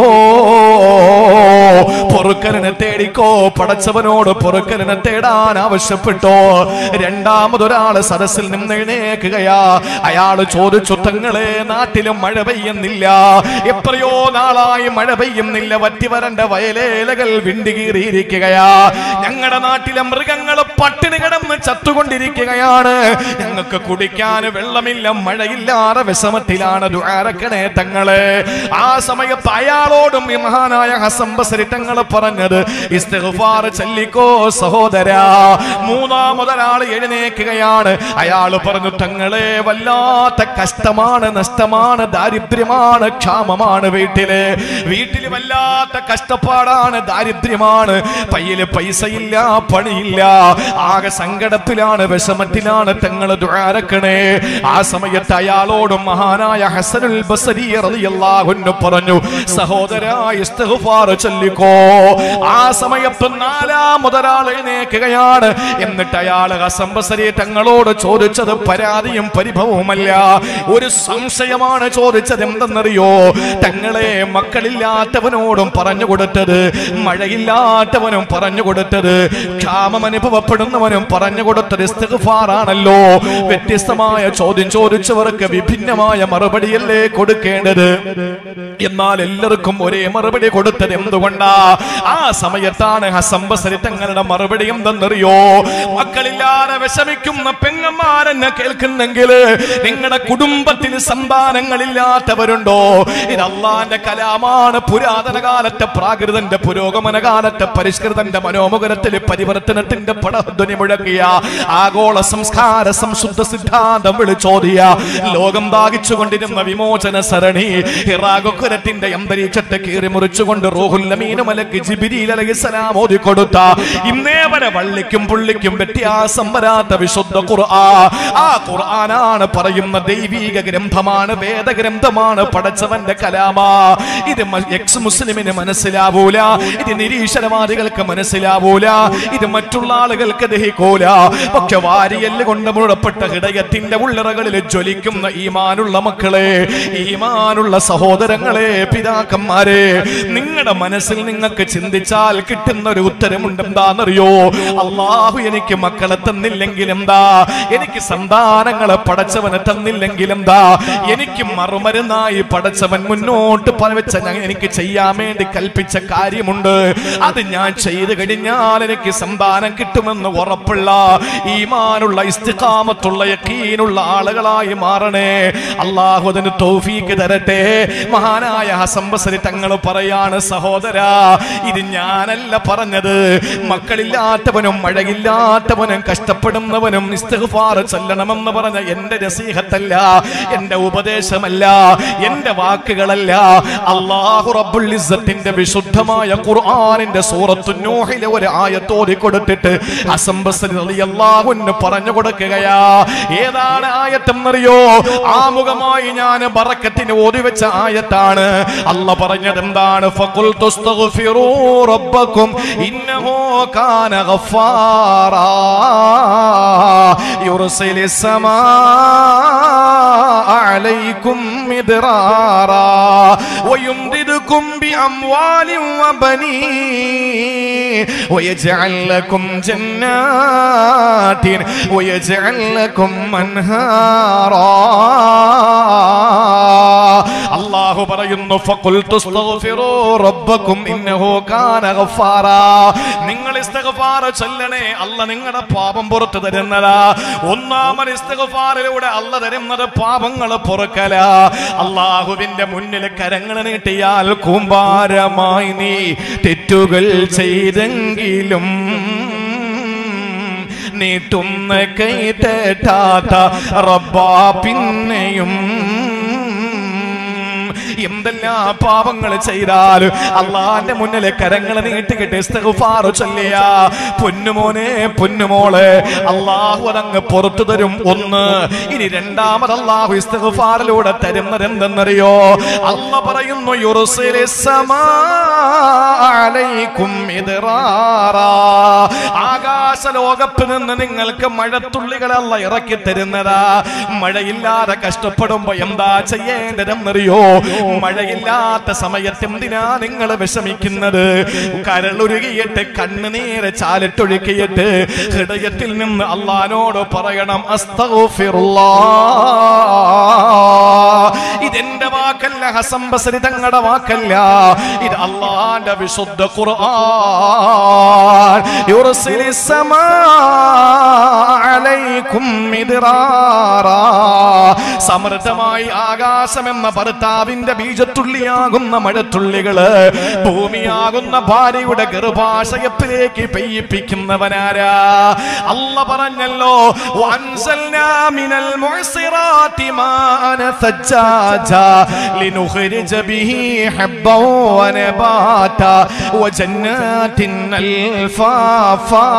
പൊറുക്കലിനെ തേടിക്കോ പടച്ചവനോട് പൊറുക്കലിനെ തേടാൻ ആവശ്യപ്പെട്ടോ രണ്ടാമതൊരാള് സദസ്സിൽ നിന്ന് എഴുന്നേക്കുകയാ അയാള് ചോദിച്ചു തങ്ങളെ നാട്ടിലും മഴ പെയ്യുന്നില്ല എത്രയോ നാളായി മഴ പെയ്യുന്നില്ല വറ്റിവരണ്ട വയലേലകൾ വിണ്ടുകീറിയിരിക്കുകയാ ഞങ്ങളുടെ നാട്ടിലെ മൃഗങ്ങൾ പട്ടിണി കിടന്ന് ചത്തുകൊണ്ടിരിക്കുകയാണ് ഞങ്ങൾക്ക് കുടിക്കാൻ വെള്ളമില്ല മഴയില്ലാതെ വിഷമത്തിലാണ് ദുആരക്കണേ തങ്ങളെ ആ സമയത്ത് അയാളോടും ഈ മഹാനായ ഹസംബസരി തങ്ങൾ പറഞ്ഞത് ഇസ്തിഗ്ഫാർ ചൊല്ലിക്കോ സഹോദരാ മൂന്നാമതൊരാൾ എഴുന്നേക്കുകയാണ് അയാൾ പറഞ്ഞു തങ്ങളെ വല്ലാത്ത കഷ്ടമാണ് നഷ്ടമാണ് ദാരിദ്ര്യമാണ് ക്ഷാമമാണ് വീട്ടില് വീട്ടില് വല്ലാത്ത കഷ്ടപ്പാടാണ് ദാരിദ്ര്യമാണ് പയ്യില് പൈസയില്ല പണിയില്ല ആകെ സങ്കടത്തിലാണ് വിഷമത്തിലാണ് തങ്ങൾ ദുആരക്കണേ ആ സമയത്ത് അയാളോടും മഹാനായ ഹസനുൽ ബസരി റളിയല്ലാഹു അൻഹു പറഞ്ഞു സഹോദരാ ഇസ്തിഗ്ഫാർ ചൊല്ലിക്കോ ആ സമയത്ത് നാലാമതൊരാൾ എഴുന്നേക്കുകയാണ് എന്നിട്ട് അയാൾ ഹസൻ ബസരി തങ്ങളോട് ചോദിച്ചത് പരാതിയും പരിഭവവുമല്ല ഒരു സംശയമാണ് ചോദിച്ചത് എന്തെന്നറിയോ തങ്ങളെ മക്കളില്ലാത്തവനോടും പറഞ്ഞു കൊടുത്തത് മഴയില്ലാത്തവനും പറഞ്ഞു കൊടുത്തത് ക്ഷാമം അനുഭവപ്പെടുന്നവനും പറഞ്ഞു കൊടുത്തത് ഇസ്തിഗ്ഫാറാണല്ലോ വ്യത്യസ്തമായ ചോദ്യം ചോദിച്ചവർക്ക് വിഭിന്നമായ മറുപടിയല്ലേ കൊടുക്കേണ്ടത് എന്നാൽ എല്ലാവർക്കും ഒരേ മറുപടി കൊടുത്തത് എന്തുകൊണ്ടാ ആ സമയത്താണ് ഹസംബസരി തങ്ങളുടെ മറുപടി എന്തെന്നറിയോ മക്കളില്ലാതെ വിഷമിക്കുന്ന പെങ്ങന്മാരെന്നെ കേൾക്കുന്നെങ്കിൽ നിങ്ങളുടെ കുടുംബത്തിൽ സന്താനങ്ങളില്ലാത്തവരുണ്ടോ ഇത് അള്ളാന്റെ കലാമാണ് പുരാതന കാലത്തെ പ്രാകൃതന്റെ പുരോഗമന കാലത്തെ പരിഷ്കൃതന്റെ മനോമുഖരത്തിൽ പരിവർത്തനത്തിന്റെ പടധ്വനി മുഴക്കിയ ആഗോള സംസ്കാര സംശുദ്ധ സിദ്ധാന്തം വിളിച്ചോതിയ ലോകം ദാഹിച്ചുകൊണ്ടിരുന്ന വിമോചന സരണി ഹിറാഗുക്കുരത്തിന്റെ അന്തരീക്ഷത്തെ കീറി മുറിച്ചുകൊണ്ട് റോഹുല്ലമീനു മലക്ക് ജിബിരിൽ അലഹിസലാം ഓതിക്കൊടുത്ത ഇന്നേ വരെ വള്ളിക്കും പുള്ളിക്കും വ്യത്യാസം വരാത്ത വിശുദ്ധ ഖുർആ ആ ഖുർആനാണ് പറയുന്ന ദൈവീക ഗ്രന്ഥമാണ് വേദഗ്രന്ഥമാണ് പടച്ചവന്റെ കലാമാ ഇത് മ- എക്സ് മുസ്ലിമിന് മനസ്സിലാവൂല ഇത് നിരീശ്വരവാദികൾക്ക് മനസ്സിലാവൂല ഇത് മറ്റുള്ള ആളുകൾക്ക് ദഹിക്കൂല പക്ഷെ വാരിയല് കൊണ്ട് മുഴപ്പെട്ട ഹൃദയത്തിന്റെ ഉള്ളറകളിൽ ജ്വലിക്കുന്ന ഈമാനുള്ള മക്കളെ ഈമാനുള്ള സഹോദരങ്ങളെ പിതാക്കന്മാരെ നിങ്ങളുടെ മനസ്സിൽ നിങ്ങൾക്ക് ചിന്തിച്ചാൽ കിട്ടുന്ന ഒരു ഉത്തരമുണ്ട് എന്താണെന്നറിയോ അള്ളാഹു എനിക്ക് മക്കളെ തന്നില്ലെങ്കിൽ എന്താ എനിക്ക് സന്താനങ്ങളെ പടച്ചവനെ തന്നില്ലെങ്കിൽ എന്താ എനിക്ക് മറുമരുന്നായി പടച്ചവൻ മുന്നോട്ട് പലവെച്ച ഞാൻ എനിക്ക് ചെയ്യാൻ വേണ്ടി കൽപ്പിച്ച കാര്യമുണ്ട് അത് ഞാൻ ചെയ്തു കഴിഞ്ഞാൽ എനിക്ക് സന്താനം കിട്ടുമെന്ന് ഉറപ്പുള്ള ഈമാനുള്ള ഇസ്തിഖാമത്തുള്ള യക്കീനുള്ള ആളുകളായി മാറണേ അള്ളാഹു അതിന് തൗഫീക്ക് തരട്ടെ മഹാനായ ഹസംബസരി തങ്ങൾ പറയാണ് സഹോദരാ ഇത് ഞാനല്ല പറഞ്ഞത് മക്കളില്ലാത്തവനും മഴയില്ലാത്തവനും കഷ്ടപ്പെടുന്നവനും ഇസ്തിഗ്ഫാർ ചൊല്ലണമെന്ന് പറഞ്ഞ എന്റെ നസീഹത്തല്ല എന്റെ ഉപദേശമല്ല എന്റെ വാക്കുകളല്ല അള്ളാഹു റബ്ബുൽ ഇസ്സത്തിന്റെ വിശുദ്ധമായ ഖുർആനിന്റെ സൂറത്തു നൂഹിലെ ഒരു ആയത്തോതി കൊടുത്തിട്ട് അസംബസരി റളിയല്ലാഹുവിന് പറഞ്ഞു കൊടുക്കുകയാ ഏതാണ് ആയത്തെന്നറിയോ ആമുഖമായി ഞാൻ ബറക്കത്തിന് ഓതി വെച്ച ആയത്താണ് അല്ല പറഞ്ഞത് എന്താണ് ഫഖുൽ തുസ്തഗ്ഫിറൂ റബ്ബക്കും ഇന്നഹു കാന ഗഫാറാ യുർസിലിസ് സമാ عليكم مدرارا ويمددكم بأموال وبنين ويجعل لكم جنات ويجعل لكم أنهارا അള്ളാഹു പറയുന്നു ഫഖുൽതു ഇസ്തഗ്ഫിറൂ റബ്ബക്കും ഇന്നഹു കാന ഗഫാറാ നിങ്ങൾ ഇസ്തിഗ്ഫാർ ചൊല്ലണേ അല്ല നിങ്ങളുടെ പാപം പുറത്തു തരുന്നതാ ഒന്നാമത് ഇസ്തിഗ്ഫാറിലൂടെ അല്ല തരുന്നത് പാപങ്ങൾ പൊറുക്കല അള്ളാഹുവിന്റെ മുന്നിൽ കരങ്ങൾ നീട്ടിയാൽ കൂമ്പാരമായി നീ തെറ്റുകൾ ചെയ്തെങ്കിലും നീട്ടുന്ന കൈ തേട്ടാത്ത റബ്ബാ പിന്നെയും എന്തെല്ലാം പാപങ്ങൾ ചെയ്താലും അള്ളാന്റെ മുന്നിലെ കരങ്ങൾ നീട്ടിക്കിട്ട് ഇസ്തിഗ്ഫാർ ചൊല്ലിയ പൊന്നുമോനെ പൊന്നുമോളെ അള്ളാഹു അതങ്ങ് പുറത്തു തരും ഒന്ന് ഇനി രണ്ടാമത് അള്ളാഹു ഇസ്തിഗ്ഫാറിലൂടെ തരുന്നത് എന്തെന്നറിയോ അല്ല പറയുന്നു യുറുസിലിസ് സമാ അലൈക്കും ഇദ്റാറാ. ആകാശ ലോകത്ത് നിന്ന് നിങ്ങൾക്ക് മഴത്തുള്ളികളല്ല ഇറക്കി തരുന്നതാ മഴയില്ലാതെ കഷ്ടപ്പെടുമ്പോ എന്താ ചെയ്യേണ്ടതെന്നറിയോ മഴയില്ലാത്ത സമയത്ത് എന്തിനാ നിങ്ങൾ വിഷമിക്കുന്നത് കരളുരുകിയിട്ട് കണ്ണുനീര് ചാലിട്ടൊഴുക്കിയിട്ട് ഹൃദയത്തിൽ നിന്ന് അള്ളഹാനോട് പറയണം അസ്തഗ്ഫിറുല്ലാ. ഇതെന്റെ വാക്കല്ല ഹസം ബസരി തങ്ങളുടെ വാക്കല്ല ഇത് അള്ളാന്റെ വിശുദ്ധ ഖുർആൻ യുർസിലിസ് സമാ അലൈക്കും മിദ്റാറാ. സമൃദ്ധമായി ആകാശം എന്ന ഭർത്താവിന്റെ ബീജത്തുള്ളിയാകുന്ന മഴത്തുള്ളികള് ഭൂമിയാകുന്ന ഭാര്യയുടെ ഗർഭാശയത്തിലേക്ക് പെയ്യിപ്പിക്കുന്നവനാരാ അല്ല പറഞ്ഞല്ലോ വൻസൽനാ മിനൽ മുഅ്സിറാത്തി മാന ثجاجا لنخرج به حبا ونباتا وجنات الفافا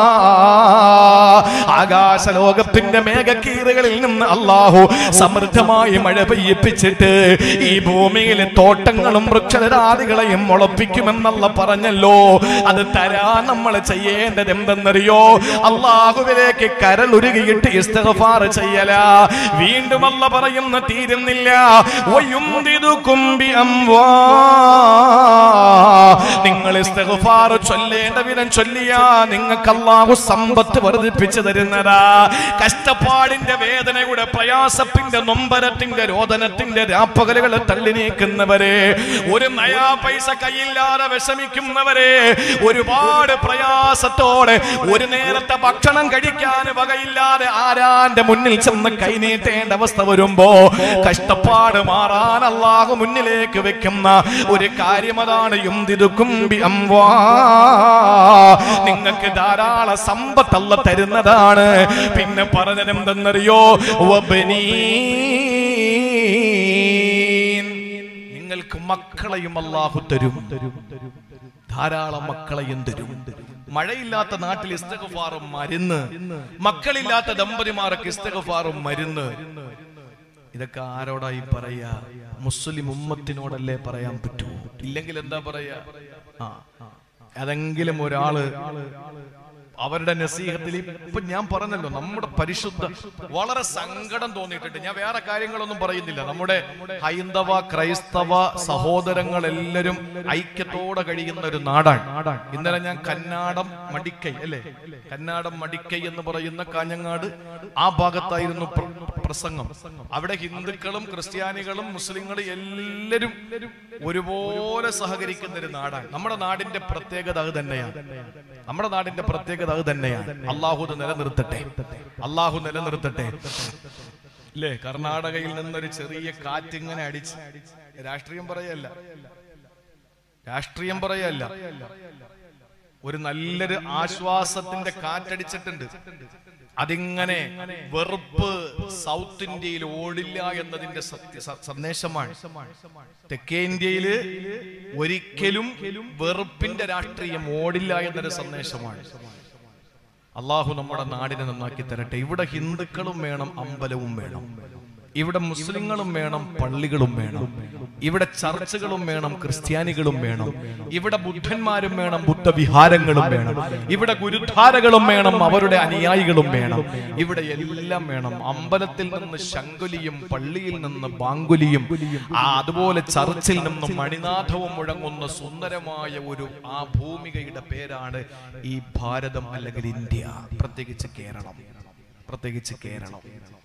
ആകാശ ലോകത്തിന്റെ മേഘക്കീറുകളിൽ നിന്ന് അള്ളാഹു സമൃദ്ധമായി മഴ പെയ്യിപ്പിച്ചിട്ട് ഈ ഭൂമിയിലെ തോട്ടങ്ങളും വൃക്ഷലരാദികളെയും മുളപ്പിക്കുമെന്നല്ല പറഞ്ഞല്ലോ അത് തരാൻ നമ്മൾ ചെയ്യേണ്ടത് എന്തെന്നറിയോ അള്ളാഹുവിലേക്ക് കരളുരുകിയിട്ട് ഇസ്തഗഫാർ ചെയ്യല വീണ്ടും അല്ല പറയുന്ന തീരുന്നില്ല വയുംദിദുക്കും ബിഅംവാ. നിങ്ങൾ ഇസ്തഗഫാർ ചൊല്ലേണ്ട വിധം ചൊല്ലിയാ നിങ്ങൾക്ക് അള്ളാഹു സമ്പത്ത് വർദ്ധിപ്പിച്ചു തരുന്നതാ കഷ്ടപ്പാടിന്റെ വേദനയുടെ പ്രയാസത്തിന്റെ നൊമ്പരത്തിന്റെ രോദനത്തിന്റെ രാപ്പകലുകളെ തള്ളി നീക്കുന്നവരെ ഒരു നയാ പൈസ കയ്യില്ലാതെ വിഷമിക്കുന്നവരെ ഒരുപാട് പ്രയാസത്തോടെ ഒരു നേരത്തെ ഭക്ഷണം കഴിക്കാൻ വകയില്ലാതെ ആരാന്റെ മുന്നിൽ ചെന്ന് കൈനീട്ടേണ്ട അവസ്ഥ വരുമ്പോ കഷ്ടപ്പാട് മാറാൻ അള്ളാഹു മുന്നിലേക്ക് വെക്കുന്ന ഒരു കാര്യം അതാണ് യുംതിരുക്കുംബി അംവാ നിങ്ങൾക്ക് ധാരാളം സമ്പത്തല്ല തരുന്നതാണ് പിന്നെ പറഞ്ഞത് എന്തെന്നറിയോ വബനീൻ. നിങ്ങൾക്ക് മക്കളെയും അള്ളാഹു തരും ധാരാളം മക്കളെയും തരും മഴയില്ലാത്ത നാട്ടിൽ ഇസ്തഗഫാറും മരുന്ന് മക്കളില്ലാത്ത ദമ്പതിമാർക്ക് ഇസ്തഗഫാറും മരുന്ന് ഇതൊക്കെ ആരോടായി പറയാ മുസ്ലിം ഉമ്മത്തിനോടല്ലേ പറയാൻ പറ്റൂ ഇല്ലെങ്കിൽ എന്താ പറയാ ആ അതെങ്കിലും ഒരാള് അവരുടെ നസീഹത്തിൽ ഇപ്പൊ ഞാൻ പറഞ്ഞല്ലോ നമ്മുടെ പരിശുദ്ധ വളരെ സങ്കടം തോന്നിയിട്ടുണ്ട് ഞാൻ വേറെ കാര്യങ്ങളൊന്നും പറയുന്നില്ല നമ്മുടെ ഹൈന്ദവ ക്രൈസ്തവ സഹോദരങ്ങൾ എല്ലാവരും ഐക്യത്തോടെ കഴിയുന്ന ഒരു നാടാണ് ഇന്നലെ ഞാൻ കന്നാടം മടിക്കൈ അല്ലേ കന്നാടം മടിക്കൈ എന്ന് പറയുന്ന കാഞ്ഞങ്ങാട് ആ ഭാഗത്തായിരുന്നു പ്ര- പ്രസംഗം അവിടെ ഹിന്ദുക്കളും ക്രിസ്ത്യാനികളും മുസ്ലിങ്ങളും എല്ലാവരും ഒരുപോലെ സഹകരിക്കുന്ന ഒരു നാടാണ് നമ്മുടെ നാടിന്റെ പ്രത്യേകത അത് തന്നെയാണ് നമ്മുടെ നാടിന്റെ പ്രത്യേകത അത് തന്നെയാണ് അള്ളാഹു ഇത് നിലനിർത്തട്ടെ അള്ളാഹു നിലനിർത്തട്ടെ അല്ലേ കർണാടകയിൽ നിന്നൊരു ചെറിയ കാറ്റ് ഇങ്ങനെ അടിച്ച് രാഷ്ട്രീയം പറയല്ല രാഷ്ട്രീയം പറയല്ല ഒരു നല്ലൊരു ആശ്വാസത്തിന്റെ കാറ്റടിച്ചിട്ടുണ്ട് അതിങ്ങനെ വെറുപ്പ് സൗത്ത് ഇന്ത്യയിൽ ഓടില്ല എന്നതിന്റെ സത്യ സ- സന്ദേശമാണ് തെക്കേ ഇന്ത്യയില് ഒരിക്കലും വെറുപ്പിന്റെ രാഷ്ട്രീയം ഓടില്ല എന്നൊരു സന്ദേശമാണ് അള്ളാഹു നമ്മുടെ നാടിനെ നന്നാക്കി തരട്ടെ ഇവിടെ ഹിന്ദുക്കളും വേണം അമ്പലവും വേണം ഇവിടെ മുസ്ലിങ്ങളും വേണം പള്ളികളും വേണം ഇവിടെ ചർച്ചുകളും വേണം ക്രിസ്ത്യാനികളും വേണം ഇവിടെ ബുദ്ധന്മാരും വേണം ബുദ്ധവിഹാരങ്ങളും വേണം ഇവിടെ ഗുരുദ്വാരകളും വേണം അവരുടെ അനുയായികളും വേണം ഇവിടെ എല്ലാം വേണം അമ്പലത്തിൽ നിന്ന് ശങ്കുലിയും പള്ളിയിൽ നിന്ന് ബാങ്കുലിയും ആ അതുപോലെ ചർച്ചിൽ നിന്ന് മണിനാഥവും മുഴങ്ങുന്ന സുന്ദരമായ ഒരു ആ ഭൂമികയുടെ പേരാണ് ഈ ഭാരതം അല്ലെങ്കിൽ ഇന്ത്യ പ്രത്യേകിച്ച് കേരളം പ്രത്യേകിച്ച് കേരളം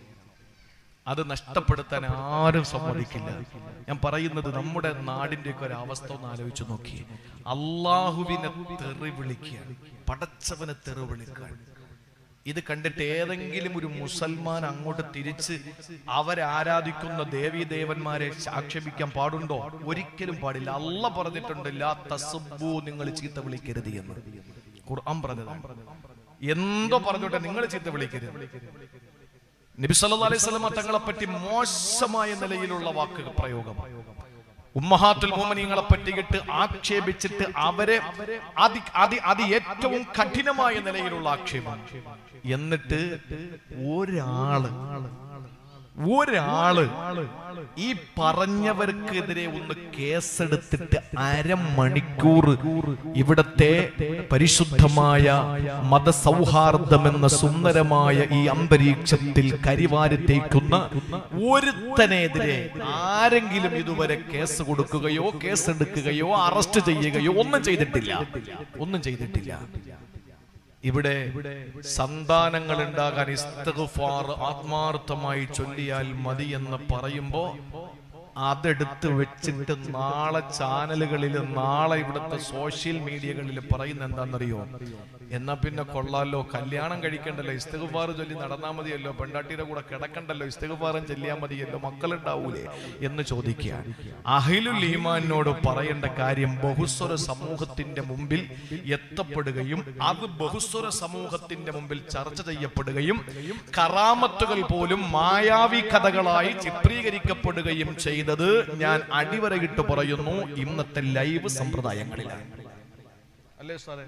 അത് നഷ്ടപ്പെടുത്താൻ ആരും സമ്മതിക്കില്ല ഞാൻ പറയുന്നത് നമ്മുടെ നാടിന്റെ ഒക്കെ ഒരു അവസ്ഥ ഒന്ന് ആലോചിച്ച് നോക്കി അള്ളാഹുവിനെ തെറി വിളിക്കുകയാണ് പടച്ചവനെ തെറി വിളിക്കുക ഇത് കണ്ടിട്ട് ഏതെങ്കിലും ഒരു മുസൽമാൻ അങ്ങോട്ട് തിരിച്ച് അവരാരാധിക്കുന്ന ദേവീ ദേവന്മാരെ ആക്ഷേപിക്കാൻ പാടുണ്ടോ ഒരിക്കലും പാടില്ല അല്ല പറഞ്ഞിട്ടുണ്ട് ലാ തസുബ്ബു നിങ്ങൾ ചീത്ത വിളിക്കരുത് എന്ന് ഖുർആൻ പറഞ്ഞതാണ് എന്തോ പറഞ്ഞോട്ടെ നിങ്ങൾ ചീത്ത വിളിക്കരുത് നബി സല്ലല്ലാഹു അലൈഹി വസല്ലമ തങ്ങളെ പറ്റി മോശമായ നിലയിലുള്ള വാക്ക് പ്രയോഗം ഉമ്മഹാത്തുൽ മോമനിയങ്ങളെ പറ്റിയിട്ട് ആക്ഷേപിച്ചിട്ട് അവരെ അതി അതി അതി ഏറ്റവും കഠിനമായ നിലയിലുള്ള ആക്ഷേപം എന്നിട്ട് ഒരാള് ഒരാള് ഈ പറഞ്ഞവർക്കെതിരെ ഒന്ന് കേസെടുത്തിട്ട് അരമണിക്കൂർ ഇവിടത്തെ പരിശുദ്ധമായ മതസൗഹാർദ്ദമെന്ന സുന്ദരമായ ഈ അന്തരീക്ഷത്തിൽ കരിവാരി തേക്കുന്ന ഒരുത്തനെതിരെ ആരെങ്കിലും ഇതുവരെ കേസ് കൊടുക്കുകയോ കേസെടുക്കുകയോ അറസ്റ്റ് ചെയ്യുകയോ ഒന്നും ചെയ്തിട്ടില്ല ഒന്നും ചെയ്തിട്ടില്ല ഇവിടെ സന്താനങ്ങൾ ഉണ്ടാകാൻ ഇസ്തഗ്ഫാർ ആത്മാർത്ഥമായി ചൊല്ലിയാൽ മതി എന്ന് പറയുമ്പോ അതെടുത്ത് വെച്ചിട്ട് നാളെ ചാനലുകളിൽ നാളെ ഇവിടുത്തെ സോഷ്യൽ മീഡിയകളിൽ പറയുന്ന എന്താണെന്നറിയോ എന്നാ പിന്നെ കൊള്ളാലോ കല്യാണം കഴിക്കണ്ടല്ലോ ഇസ്തഗ്ഫാർ ചൊല്ലി നടന്നാ മതിയല്ലോ പെണ്ടാട്ടിയുടെ കൂടെ കിടക്കണ്ടല്ലോ ഇസ്തഗ്ഫാറും ചൊല്ലിയാൽ മതിയല്ലോ മക്കളുണ്ടാവൂലേ എന്ന് ചോദിക്കുക അഹിലുൽ ഈമാനോട് പറയേണ്ട കാര്യം ബഹുസ്വര സമൂഹത്തിന്റെ മുമ്പിൽ എത്തപ്പെടുകയും അത് ബഹുസ്വര സമൂഹത്തിന്റെ മുമ്പിൽ ചർച്ച ചെയ്യപ്പെടുകയും കറാമത്തുകൾ പോലും മായാവി കഥകളായി ചിത്രീകരിക്കപ്പെടുകയും ചെയ്തത് ഞാൻ അടിവരയിട്ട് പറയുന്നു ഇന്നത്തെ ലൈവ് സമ്പ്രദായങ്ങളിലാണ് അല്ലേ സാറേ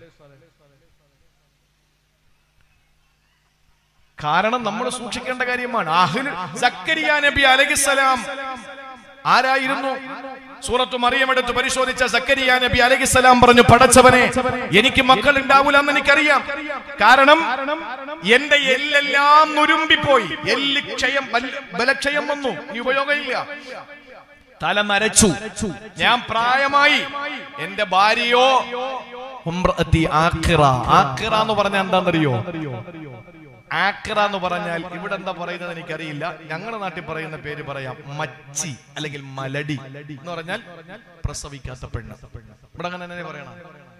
കാരണം നമ്മൾ സൂക്ഷിക്കേണ്ട കാര്യമാണ് അഹ്ലു സക്കരിയ നബി അലൈഹിസ്സലാം ആരായിരുന്നു സൂറത്ത് മറിയം എടുത്ത് പരിശോധിച്ച സക്കരിയ നബി അലൈഹിസ്സലാം പറഞ്ഞു പടച്ചവനെ എനിക്ക് മക്കൾ ഉണ്ടാവൂല എന്ന് എനിക്കറിയാം കാരണം എന്റെ എല്ലെല്ലാം നുരുമ്പിപ്പോയി എല്ല് ക്ഷയം ബല- ബലക്ഷയം വന്നു ഈ ഉപയോഗമില്ല തല നരച്ചു ഞാൻ പ്രായമായി എന്റെ ഭാര്യയോ ഉംറഅത്തി ആഖിറ ആഖിറ എന്ന് പറഞ്ഞാൽ എന്താണെന്നറിയോ ആക്ര എന്ന് പറഞ്ഞാൽ ഇവിടെ എന്താ പറയുന്നത് എനിക്കറിയില്ല ഞങ്ങളുടെ നാട്ടിൽ പറയുന്ന പേര് പറയാം മച്ചി അല്ലെങ്കിൽ മലടി എന്ന് പറഞ്ഞാൽ പ്രസവിക്കാത്ത പെണ്ണ് ഇവിടെ അങ്ങനെ തന്നെ പറയണം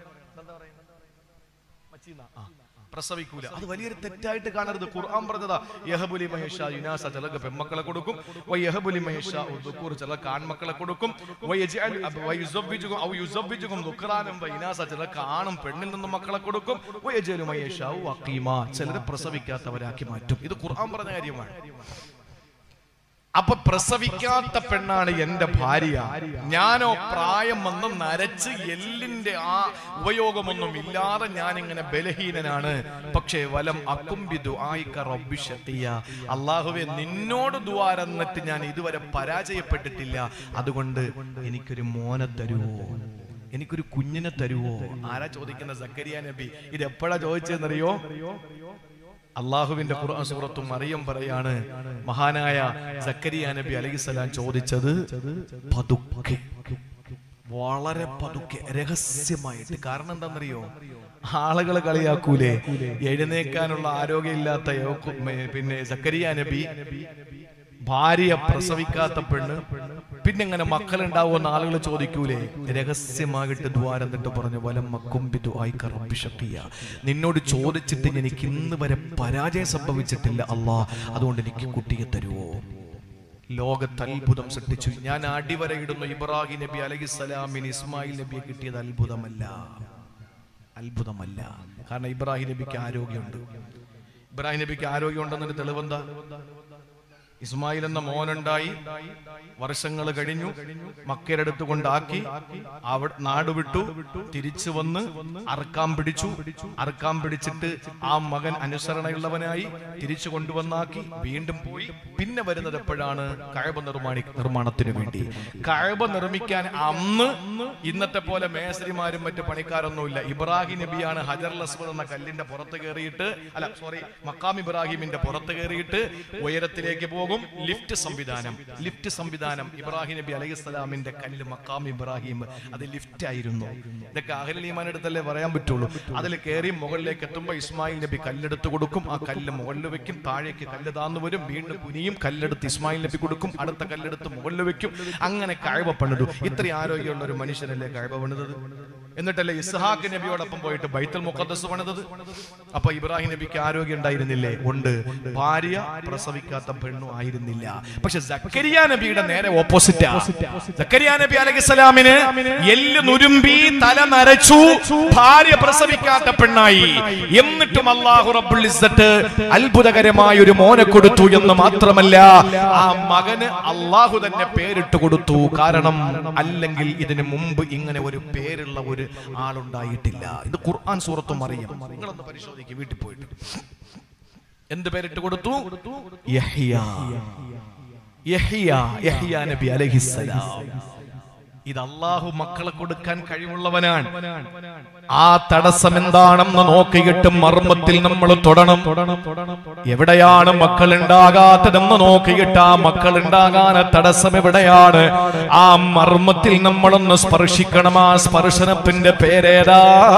പ്രസവിക്കൂല അത് വലിയൊരു തെറ്റായിട്ട് കാണരുത് ഖുർആൻ പറഞ്ഞതാ യഹബുലി മഹേഷ യുനാസ ചിലക്ക് പെൺമക്കളെ കൊടുക്കും വൈ യഹബുലി മഹേഷ ദുക്കൂർ ചിലക്ക് ആൺമക്കളെ കൊടുക്കും വൈ യജ്അൽ അബ് വൈ യുസവ്വിജുകും ഔ യുസവ്വിജുകും ദുക്റാനം വൈ ഇനാസ ചിലക്ക് ആണും പെണ്ണിൽ നിന്നും മക്കളെ കൊടുക്കും വൈ യജ്അലു മഹേഷ അഖീമ ചിലരെ പ്രസവിക്കാത്തവരാക്കി മാറ്റും ഇത് ഖുർആൻ പറഞ്ഞ കാര്യമാണ് അപ്പൊ പ്രസവിക്കാത്ത പെണ്ണാണ് എന്റെ ഭാര്യ ഞാനോ പ്രായം വന്ന് നരച്ച് എല്ലിന്റെ ആ ഉപയോഗമൊന്നും ഇല്ലാതെ ഞാൻ ഇങ്ങനെ ബലഹീനനാണ് പക്ഷേ വലം അക്കുംബിദു അള്ളാഹുവെ നിന്നോട് ദ്വാരന്നിട്ട് ഞാൻ ഇതുവരെ പരാജയപ്പെട്ടിട്ടില്ല അതുകൊണ്ട് എനിക്കൊരു മോനെ തരുവോ എനിക്കൊരു കുഞ്ഞിനെ തരുവോ ആരാ ചോദിക്കുന്ന സക്കരിയ നബി ഇത് എപ്പോഴാ ചോദിച്ചതെന്നറിയോ അള്ളാഹുവിന്റെ ഖുർആൻ സൂറത്തും മറിയം പറയാണ് മഹാനായ സക്കരിയ നബി അലൈഹിസ്സലാം ചോദിച്ചത് പതുക്കെ വളരെ പതുക്കെ രഹസ്യമായിട്ട് കാരണം എന്താണെന്നറിയോ ആളുകൾ കളിയാക്കൂലേ എഴുന്നേക്കാനുള്ള ആരോഗ്യമില്ലാത്ത യോക്കു- മേ- പിന്നെ സക്കരിയ നബി ഭാര്യ പ്രസവിക്കാത്ത പെണ്ണ് പിന്നെ ഇങ്ങനെ മക്കളുണ്ടാവുമെന്ന് ആളുകൾ ചോദിക്കൂലേ രഹസ്യമായിട്ട് ദ്വാരം എന്നിട്ട് പറഞ്ഞു വലം മക്കുംബിതു ആയിക്കറപ്പിഷക്കിയ നിന്നോട് ചോദിച്ചിട്ട് എനിക്ക് ഇന്ന് വരെ പരാജയം സംഭവിച്ചിട്ടില്ല അല്ലാ അതുകൊണ്ട് എനിക്ക് കുട്ടിയെ തരുവോ ലോകത്ത് അത്ഭുതം സൃഷ്ടിച്ചു ഞാൻ അടിവരയിടുന്നു ഇബ്രാഹിം നബി അലഹിസ്സലാമിന് ഇസ്മായിൽ നബിയെ കിട്ടിയത് അത്ഭുതമല്ല അത്ഭുതമല്ല കാരണം ഇബ്രാഹിം നബിക്ക് ആരോഗ്യമുണ്ട് ഇബ്രാഹിം നബിക്ക് ആരോഗ്യമുണ്ടെന്നൊരു തെളിവെന്താ ഇസ്മായിൽ എന്ന മോനുണ്ടായി വർഷങ്ങൾ കഴിഞ്ഞു മക്കരടുത്ത് കൊണ്ടാക്കി അവിടെ നാട് വിട്ടു തിരിച്ചു വന്ന് അറക്കാൻ പിടിച്ചു അറക്കാൻ പിടിച്ചിട്ട് ആ മകൻ അനുസരണയുള്ളവനായി തിരിച്ചു കൊണ്ടുവന്നാക്കി വീണ്ടും പോയി പിന്നെ വരുന്നത് എപ്പോഴാണ് കഴബ നിർമ്മാണി നിർമ്മാണത്തിന് വേണ്ടി കഴബ നിർമ്മിക്കാൻ അന്ന് ഇന്നത്തെ പോലെ മേസരിമാരും മറ്റു പണിക്കാരൊന്നുമില്ല ഇബ്രാഹിം നബിയാണ് ഹജർ അസ്വദ് എന്ന കല്ലിന്റെ പുറത്ത് കയറിയിട്ട് അല്ല സോറി മക്കാം ഇബ്രാഹിമിന്റെ പുറത്ത് കയറിയിട്ട് ഉയരത്തിലേക്ക് പോകും ലിഫ്റ്റ് സംവിധാനം ലിഫ്റ്റ് സംവിധാനം ഇബ്രാഹിം നബി അലൈഹി സ്വലാമിന്റെ കല്ല് മക്കാം ഇബ്രാഹിം അത് ലിഫ്റ്റ് ആയിരുന്നു ഇതൊക്കെ അഹലീമാൻ അടുത്തല്ലേ പറയാൻ പറ്റുള്ളൂ അതിൽ കയറി മുകളിലേക്ക് എത്തുമ്പോൾ ഇസ്മായിൽ നബി കല്ലെടുത്ത് കൊടുക്കും ആ കല്ല് മുകളിൽ വെക്കും താഴേക്ക് കല്ല് താന്നു വരും വീണ്ടും കുനിയും കല്ലെടുത്ത് ഇസ്മായിൽ നബി കൊടുക്കും അടുത്ത കല്ലെടുത്ത് മുകളിൽ വെക്കും അങ്ങനെ കഴവ പണിതു ഇത്രയും ആരോഗ്യമുള്ള ഒരു മനുഷ്യനല്ലേ കഴവ പണിതത് എന്നിട്ടല്ലേ ഇസ്ഹാഖ് നബിയോടൊപ്പം പോയിട്ട് ബൈത്തുൽ മുഖദ്ദസ് പണിതത് അപ്പൊ ഇബ്രാഹിം നബിക്ക് ആരോഗ്യം ഉണ്ടായിരുന്നില്ലേ ഉണ്ട് ഭാര്യ പ്രസവിക്കാത്ത പെണ്ണു ആയിരുന്നില്ല പക്ഷെ സക്കരിയ നബിയുടെ നേരെ ഓപ്പോസിറ്റാ സക്കരിയ നബി അലൈഹിസ്സലാമിന് എല്ല് നുരുമ്പി തല നരച്ചു ഭാര്യ പ്രസവിക്കാത്ത പെണ്ണായി എന്നിട്ടും അള്ളാഹു റബ്ബുൽ ഇസ്സത്ത് അത്ഭുതകരമായ ഒരു മോനെ കൊടുത്തു എന്ന് മാത്രമല്ല ആ മകന് അള്ളാഹു തന്നെ പേരിട്ട് കൊടുത്തു കാരണം അല്ലെങ്കിൽ ഇതിനു മുമ്പ് ഇങ്ങനെ ഒരു പേരുള്ള ഒരു ആളുണ്ടായിട്ടില്ല ഇത് ഖുർആൻ സൂറത്തും അറിയാം നിങ്ങളൊന്ന് പരിശോധിക്കും വീട്ടിൽ പോയിട്ട് എന്ത് പേരിട്ട് കൊടുത്തു യഹ്യ യഹ്യ യഹ്യ നബി അലൈഹിസ്സലാം ഇത് അള്ളാഹു മക്കളെ കൊടുക്കാൻ കഴിവുള്ളവനാണ് ആ തടസ്സം എന്താണെന്ന് നോക്കിയിട്ട് മർമ്മത്തിൽ നമ്മൾ തൊടണം എവിടെയാണ് മക്കൾ ഉണ്ടാകാത്തതെന്ന് നോക്കിയിട്ട് ആ മക്കൾ ഉണ്ടാകാൻ തടസ്സം എവിടെയാണ് ആ മർമ്മത്തിൽ നമ്മളൊന്ന് സ്പർശിക്കണം ആ സ്പർശനത്തിന്റെ പേരേതാ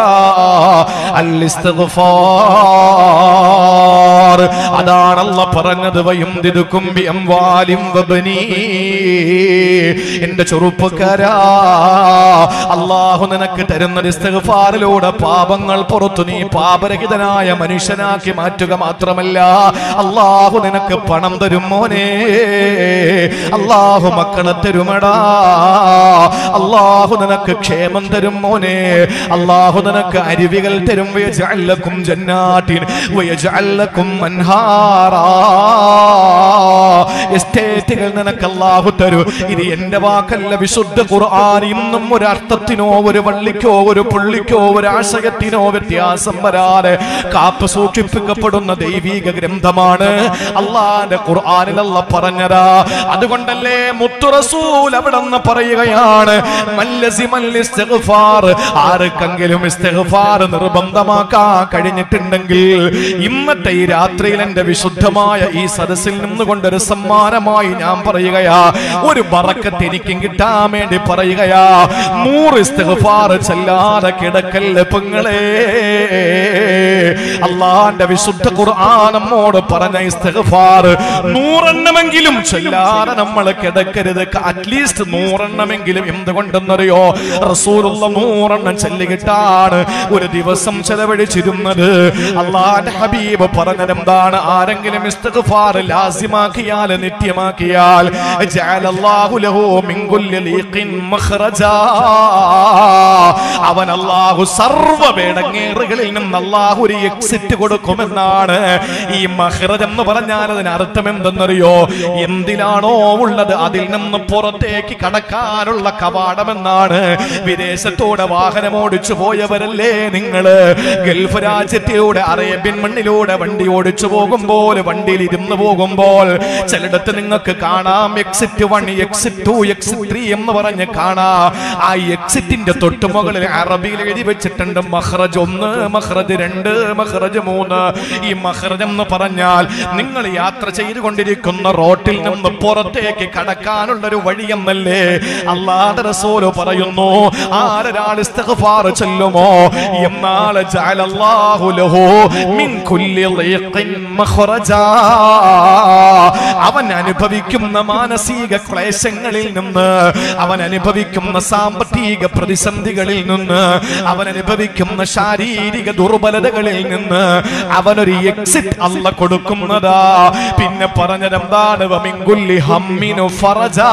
അൽ അതാണല്ല പറഞ്ഞത് വയും തിരുക്കുംബി അംവാലിം വബനീ എന്റെ ചെറുപ്പക്കാരാ അള്ളാഹു നിനക്ക് തരുന്ന ഇസ്തിഗ്ഫാറിലൂടെ പാപങ്ങൾ പുറത്തു നീ പാപരഹിതനായ മനുഷ്യനാക്കി മാറ്റുക മാത്രമല്ല അള്ളാഹു നിനക്ക് പണം തരും മോനെ അള്ളാഹു മക്കളെ തരുമടാ അള്ളാഹു നിനക്ക് ക്ഷേമം തരും മോനെ അള്ളാഹു നിനക്ക് അരുവികൾ തരും വയജഅല്ലക്കും ജന്നാത്തിൻ വയജഅല്ലക്കും അൻഹാറാ എസ്റ്റേറ്റുകൾ നിനക്ക് അള്ളാഹു തരൂ ഇത് എന്റെ വാക്കല്ല വിശുദ്ധ ഖുർആൻ ഇന്നും ഒരു അർത്ഥത്തിനോ ഒരു വള്ളിക്കോ ഒരു പുള്ളിക്കോ ഒരു ആശയത്തിനോ വ്യത്യാസം വരാതെ കാത്തു സൂക്ഷിപ്പിക്കപ്പെടുന്ന ദൈവീക ഗ്രന്ഥമാണ് അള്ളാന്റെ ഖുർആനിലല്ല പറഞ്ഞതാ അതുകൊണ്ടല്ലേ മുത്തു റസൂൽ അവിടെ നിന്ന് പറയുകയാണ് മല്ലസിമൽ ഇസ്തിഗ്ഫാർ ആർക്കെങ്കിലും ഇസ്തിഗ്ഫാർ നിർബന്ധമാക്കാൻ കഴിഞ്ഞിട്ടുണ്ടെങ്കിൽ ഇന്നത്തെ ഈ രാത്രിയിൽ എന്റെ വിശുദ്ധമായ ഈ സദസ്സിൽ നിന്നുകൊണ്ടൊരു സമ്മാനമായി ഞാൻ പറയുകയാ ഒരു ബറക്കത്ത് എനിക്കും കിട്ടാൻ വേണ്ടി പറയുകയാ നൂറ് ഇസ്തിഗ്ഫാർ ചെല്ലാതെ കിടക്കല്ല പെങ്ങളെ അള്ളാന്റെ വിശുദ്ധ ഖുർആൻ നമ്മോട് പറഞ്ഞ ഇസ്തിഗ്ഫാർ നൂറെണ്ണമെങ്കിലും ചെല്ലാതെ നമ്മൾ കിടക്കരുത് അറ്റ്ലീസ്റ്റ് നൂറെണ്ണമെങ്കിലും എന്തുകൊണ്ടെന്നറിയോ റസൂലുള്ള നൂറെണ്ണം ചെല്ലുകിട്ടാണ് ഒരു ദിവസം ചെലവഴിച്ചിരുന്നത് അള്ളാന്റെ ഹബീബ് പറഞ്ഞത് എന്താണ് ആരെങ്കിലും ഇസ്തിഗ്ഫാർ ലാസിമാക്കിയാൽ നിത്യമാക്കിയാൽ ജഅലല്ലാഹു ലഹു മിൻ കുല്ലി ലീഖിൻ മഖ്റജാ അവൻ അല്ലാഹു സർവ്വ വേടങ്ങേറുകളിൽ നിന്ന് അല്ലാഹു ഒരു എക്സിറ്റ് കൊടുക്കുമെന്നാണ് ഈ മഹ്റജ് എന്ന് പറഞ്ഞാൽ അതിന് അർത്ഥം എന്തെന്നറിയോ എന്തിലാണോ ഉള്ളത് അതിൽ നിന്ന് പുറത്തേക്ക് കടക്കാനുള്ള കവാടമെന്നാണ് വിദേശത്തൂടെ വാഹനം ഓടിച്ചു പോയവരല്ലേ നിങ്ങള് ഗൾഫ് രാജ്യത്തിലൂടെ അറേബ്യൻ മണ്ണിലൂടെ വണ്ടി ഓടിച്ചു പോകുമ്പോൾ വണ്ടിയിൽ ഇരുന്ന് പോകുമ്പോൾ ചിലയിടത്ത് നിങ്ങൾക്ക് കാണാം exit one exit two exit three എന്ന് പറഞ്ഞ് കാണാം ആ എക്സിറ്റിന്റെ തൊട്ടുമുകളിൽ അറബിയിൽ എഴുതി വെച്ചിട്ടുണ്ട് മഹ്റജ് ഒന്ന് മഹ്റജ് രണ്ട് മഹ്റജ് മൂന്ന് ഈ മഹ്റജ് എന്ന് പറഞ്ഞാൽ നിങ്ങൾ യാത്ര ചെയ്തുകൊണ്ടിരിക്കുന്ന റോട്ടിൽ നിന്ന് പുറത്തേക്ക് കടക്കാനുള്ള ഒരു വഴി എന്നല്ലേ അള്ളാഹുവിന്റെ റസൂല് പറയുന്നു ആരൊരാൾ ഇസ്തിഗ്ഫാർ ചൊല്ലുമോ എന്നാൽ ജഅലല്ലാഹു ലഹു മിൻ കുല്ലി ളീഖിൻ മഖ്റജാ അവൻ അനുഭവിക്കുന്ന മാനസിക ക്ലേശങ്ങളിൽ നിന്ന് അവൻ അനുഭവിക്കുന്ന സാമ്പത്തിക പ്രതിസന്ധികളിൽ നിന്ന് അവൻ അനുഭവിക്കുന്ന ശാരീരിക ദുർബലതകളിൽ നിന്ന് അവനൊരു എക്സിറ്റ് അല്ല കൊടുക്കുന്നതാ പിന്നെ പറഞ്ഞത് എന്താണ് വമിങ്കുല്ലി ഹമ്മിനു ഫറജാ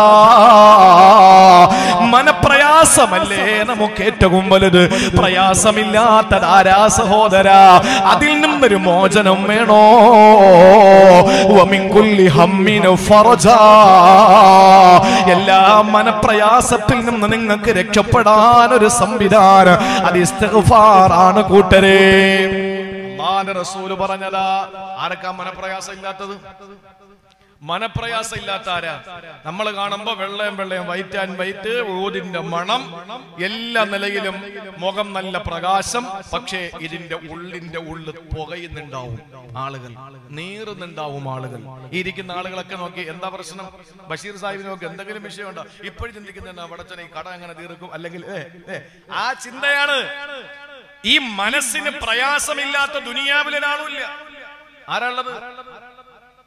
മനപ്രയാസമല്ലേ നമുക്ക് ഏറ്റവും വലുത് പ്രയാസമില്ലാത്തതാരാ സഹോദര അതിൽ നിന്നൊരു മോചനം വേണോ വമിങ്കുല്ലി ഹമ്മിനു ഫറജാ എല്ലാ മനപ്രയാസത്തിൽ നിന്ന് നിങ്ങൾക്ക് രക്ഷപ്പെടാൻ ഒരു സംവിധാനം അത് ഇസ്തിഗ്ഫാറാണ് കൂട്ടരെ അള്ളാന്റെ റസൂല് പറഞ്ഞതാ ആരൊക്കെ മനപ്രയാസം ഇല്ലാത്തത് മനപ്രയാസം ഇല്ലാത്ത ആരാ നമ്മൾ കാണുമ്പോ വെള്ളയും വെള്ളയും വൈറ്റ് ആൻഡ് വൈറ്റ് ഊതിന്റെ മണം എല്ലാ നിലയിലും മുഖം നല്ല പ്രകാശം പക്ഷേ ഇതിന്റെ ഉള്ളിന്റെ ഉള്ളിൽ പുകയുന്നുണ്ടാവും ആളുകൾ നീറുന്നുണ്ടാവും ആളുകൾ ഈ ഇരിക്കുന്ന ആളുകളൊക്കെ നോക്കി എന്താ പ്രശ്നം ബഷീർ സാഹിബിന് നോക്കി എന്തെങ്കിലും വിഷയമുണ്ടോ ഇപ്പോഴും ചിന്തിക്കുന്ന വടച്ചനെ ഈ കട എങ്ങനെ തീർക്കും അല്ലെങ്കിൽ ഏ, ഏ, ആ ചിന്തയാണ് ഈ മനസ്സിന് പ്രയാസമില്ലാത്ത ദുനിയാവിൽ ഒരാളുമില്ല ആരാളുള്ളത്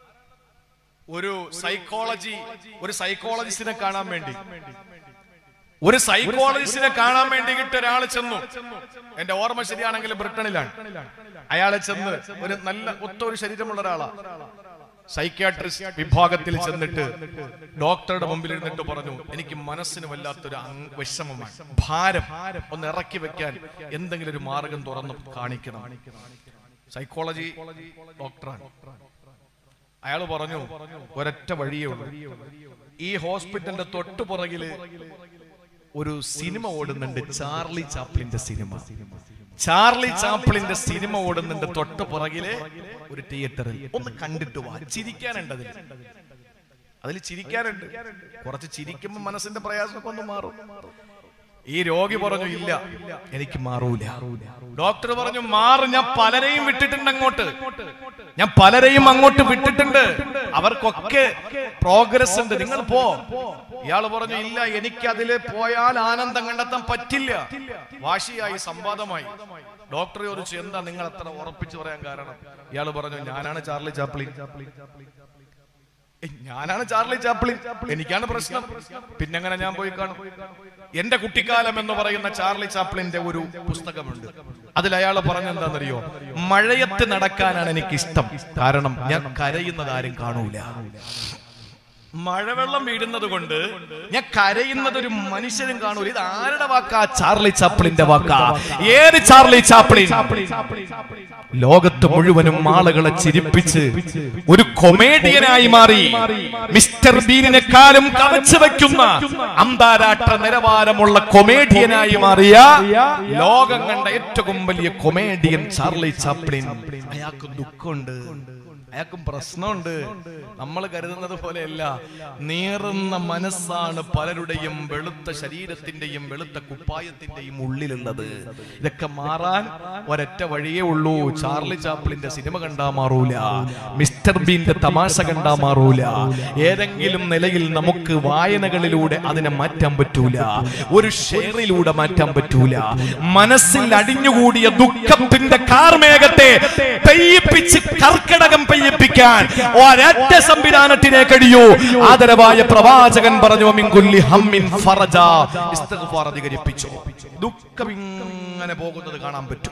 ഒരു സൈക്കോളജി ഒരു സൈക്കോളജിസ്റ്റിനെ കാണാൻ വേണ്ടി ഒരു സൈക്കോളജിസ്റ്റിനെ കാണാൻ വേണ്ടി കിട്ടിയ ഒരാൾ ചെന്നു എന്റെ ഓർമ്മ ശരിയാണെങ്കിൽ ബ്രിട്ടനിലാണ് അയാളെ ചെന്ന് ഒരു നല്ല ഒത്ത ഒരു ശരീരമുള്ള ഒരാളാ സൈക്യാട്രിസ്റ്റ് വിഭാഗത്തിൽ ചെന്നിട്ട് ഡോക്ടറുടെ മുമ്പിൽ ഇരുന്നിട്ട് പറഞ്ഞു എനിക്ക് മനസ്സിന് വല്ലാത്തൊരു അങ് വിഷമമാണ് ഭാരം ഒന്ന് ഇറക്കി വെക്കാൻ എന്തെങ്കിലും ഒരു മാർഗം തുറന്ന് കാണിക്കണം സൈക്കോളജി ഡോക്ടറാണ് അയാൾ പറഞ്ഞു ഒരൊറ്റ വഴിയേ ഉള്ളൂ ഈ ഹോസ്പിറ്റലിന്റെ തൊട്ടു പുറകില് ഒരു സിനിമ ഓടുന്നുണ്ട് ചാർലി ചാപ്ലിന്റെ സിനിമ ചാർലി ചാപ്ലിന്റെ സിനിമ ഓടുന്നുണ്ട് തൊട്ട് പുറകിലെ ഒരു തിയേറ്ററിൽ ഒന്ന് കണ്ടിട്ട് വാ ചിരിക്കാനുണ്ട് അതിൽ അതിൽ ചിരിക്കാനുണ്ട് കുറച്ച് ചിരിക്കുമ്പോൾ മനസ്സിന്റെ പ്രയാസമൊക്കെ ഒന്ന് മാറും ഈ രോഗി പറഞ്ഞു ഇല്ല എനിക്ക് മാറൂല ഡോക്ടർ പറഞ്ഞു മാറും ഞാൻ പലരെയും വിട്ടിട്ടുണ്ട് അങ്ങോട്ട് ഞാൻ പലരെയും അങ്ങോട്ട് വിട്ടിട്ടുണ്ട് അവർക്കൊക്കെ പ്രോഗ്രസ് ഉണ്ട് നിങ്ങൾ പോ ഇയാള് പറഞ്ഞു ഇല്ല എനിക്ക് അതില് പോയാൽ ആനന്ദം കണ്ടെത്താൻ പറ്റില്ല വാശിയായി സംവാദമായി ഡോക്ടർ ചോദിച്ചു എന്താ നിങ്ങൾ അത്ര ഉറപ്പിച്ചു പറയാൻ കാരണം ഇയാള് പറഞ്ഞു ഞാനാണ് ചാർലി ചാപ്ലിൻ ഏയ്, ഞാനാണ് ചാർലി ചാപ്ലിൻ എനിക്കാണ് പ്രശ്നം പിന്നെങ്ങനെ ഞാൻ പോയി കാണും എന്റെ കുട്ടിക്കാലം എന്ന് പറയുന്ന ചാർലി ചാപ്ലിന്റെ ഒരു പുസ്തകമുണ്ട് അതിൽ അയാൾ പറഞ്ഞെന്താണെന്നറിയോ മഴയത്ത് നടക്കാനാണ് എനിക്ക് ഇഷ്ടം കാരണം ഞാൻ കരയുന്നത് ആരും കാണൂല മഴവെള്ളം വീഴുന്നത് കൊണ്ട് ഞാൻ കരയുന്നത് ഒരു മനുഷ്യരും കാണൂല ഇത് ആരുടെ വാക്കാ ചാർലി ചാപ്ലിന്റെ വാക്കാ ഏത് ചാർലി ചാപ്ലിൻ ലോകത്ത് മുഴുവനും ആളുകളെ ചിരിപ്പിച്ച് ഒരു കൊമേഡിയനായി മാറി മിസ്റ്റർ ബീനിനെക്കാളും കവച്ചു വെക്കുന്ന അന്താരാഷ്ട്ര നിലവാരമുള്ള കൊമേഡിയനായി മാറിയ ലോകം കണ്ട ഏറ്റവും വലിയ കൊമേഡിയൻ ചാർലി ചാപ്ലിൻ അയാൾക്ക് ദുഃഖമുണ്ട് അയാൾക്കും പ്രശ്നമുണ്ട് നമ്മൾ കരുതുന്നത് പോലെയല്ല നീറുന്ന മനസ്സാണ് പലരുടെയും വെളുത്ത ശരീരത്തിന്റെയും വെളുത്ത കുപ്പായത്തിന്റെയും ഉള്ളിലുള്ളത് ഇതൊക്കെ മാറാൻ ഒരൊറ്റ വഴിയേ ഉള്ളൂ ചാർലി ചാപ്ലിന്റെ സിനിമ കണ്ടാ മാറൂല മിസ്റ്റർ ബീന്റെ തമാശ കണ്ടാ മാറൂല ഏതെങ്കിലും നിലയിൽ നമുക്ക് വായനകളിലൂടെ അതിനെ മാറ്റാൻ പറ്റൂല ഒരു ഷെയറിലൂടെ മാറ്റാൻ പറ്റൂല മനസ്സിൽ അടിഞ്ഞുകൂടിയ ദുഃഖത്തിന്റെ കാർമേഘത്തെ പെയ്യിപ്പിച്ച് കർക്കിടകം പെയ്യിപ്പിക്കാൻ ഒരൊറ്റ സംവിധാനത്തിനെ കഴിയൂ ആദരവായ പ്രവാചകൻ പറഞ്ഞു മിൻകുല്ലി ഹമ്മിൻ ഫറജ ഇസ്തിഗ്ഫാർ അധികരിപ്പിച്ചു ദുഃഖം ഇങ്ങനെ പോകുന്നത് കാണാൻ പറ്റും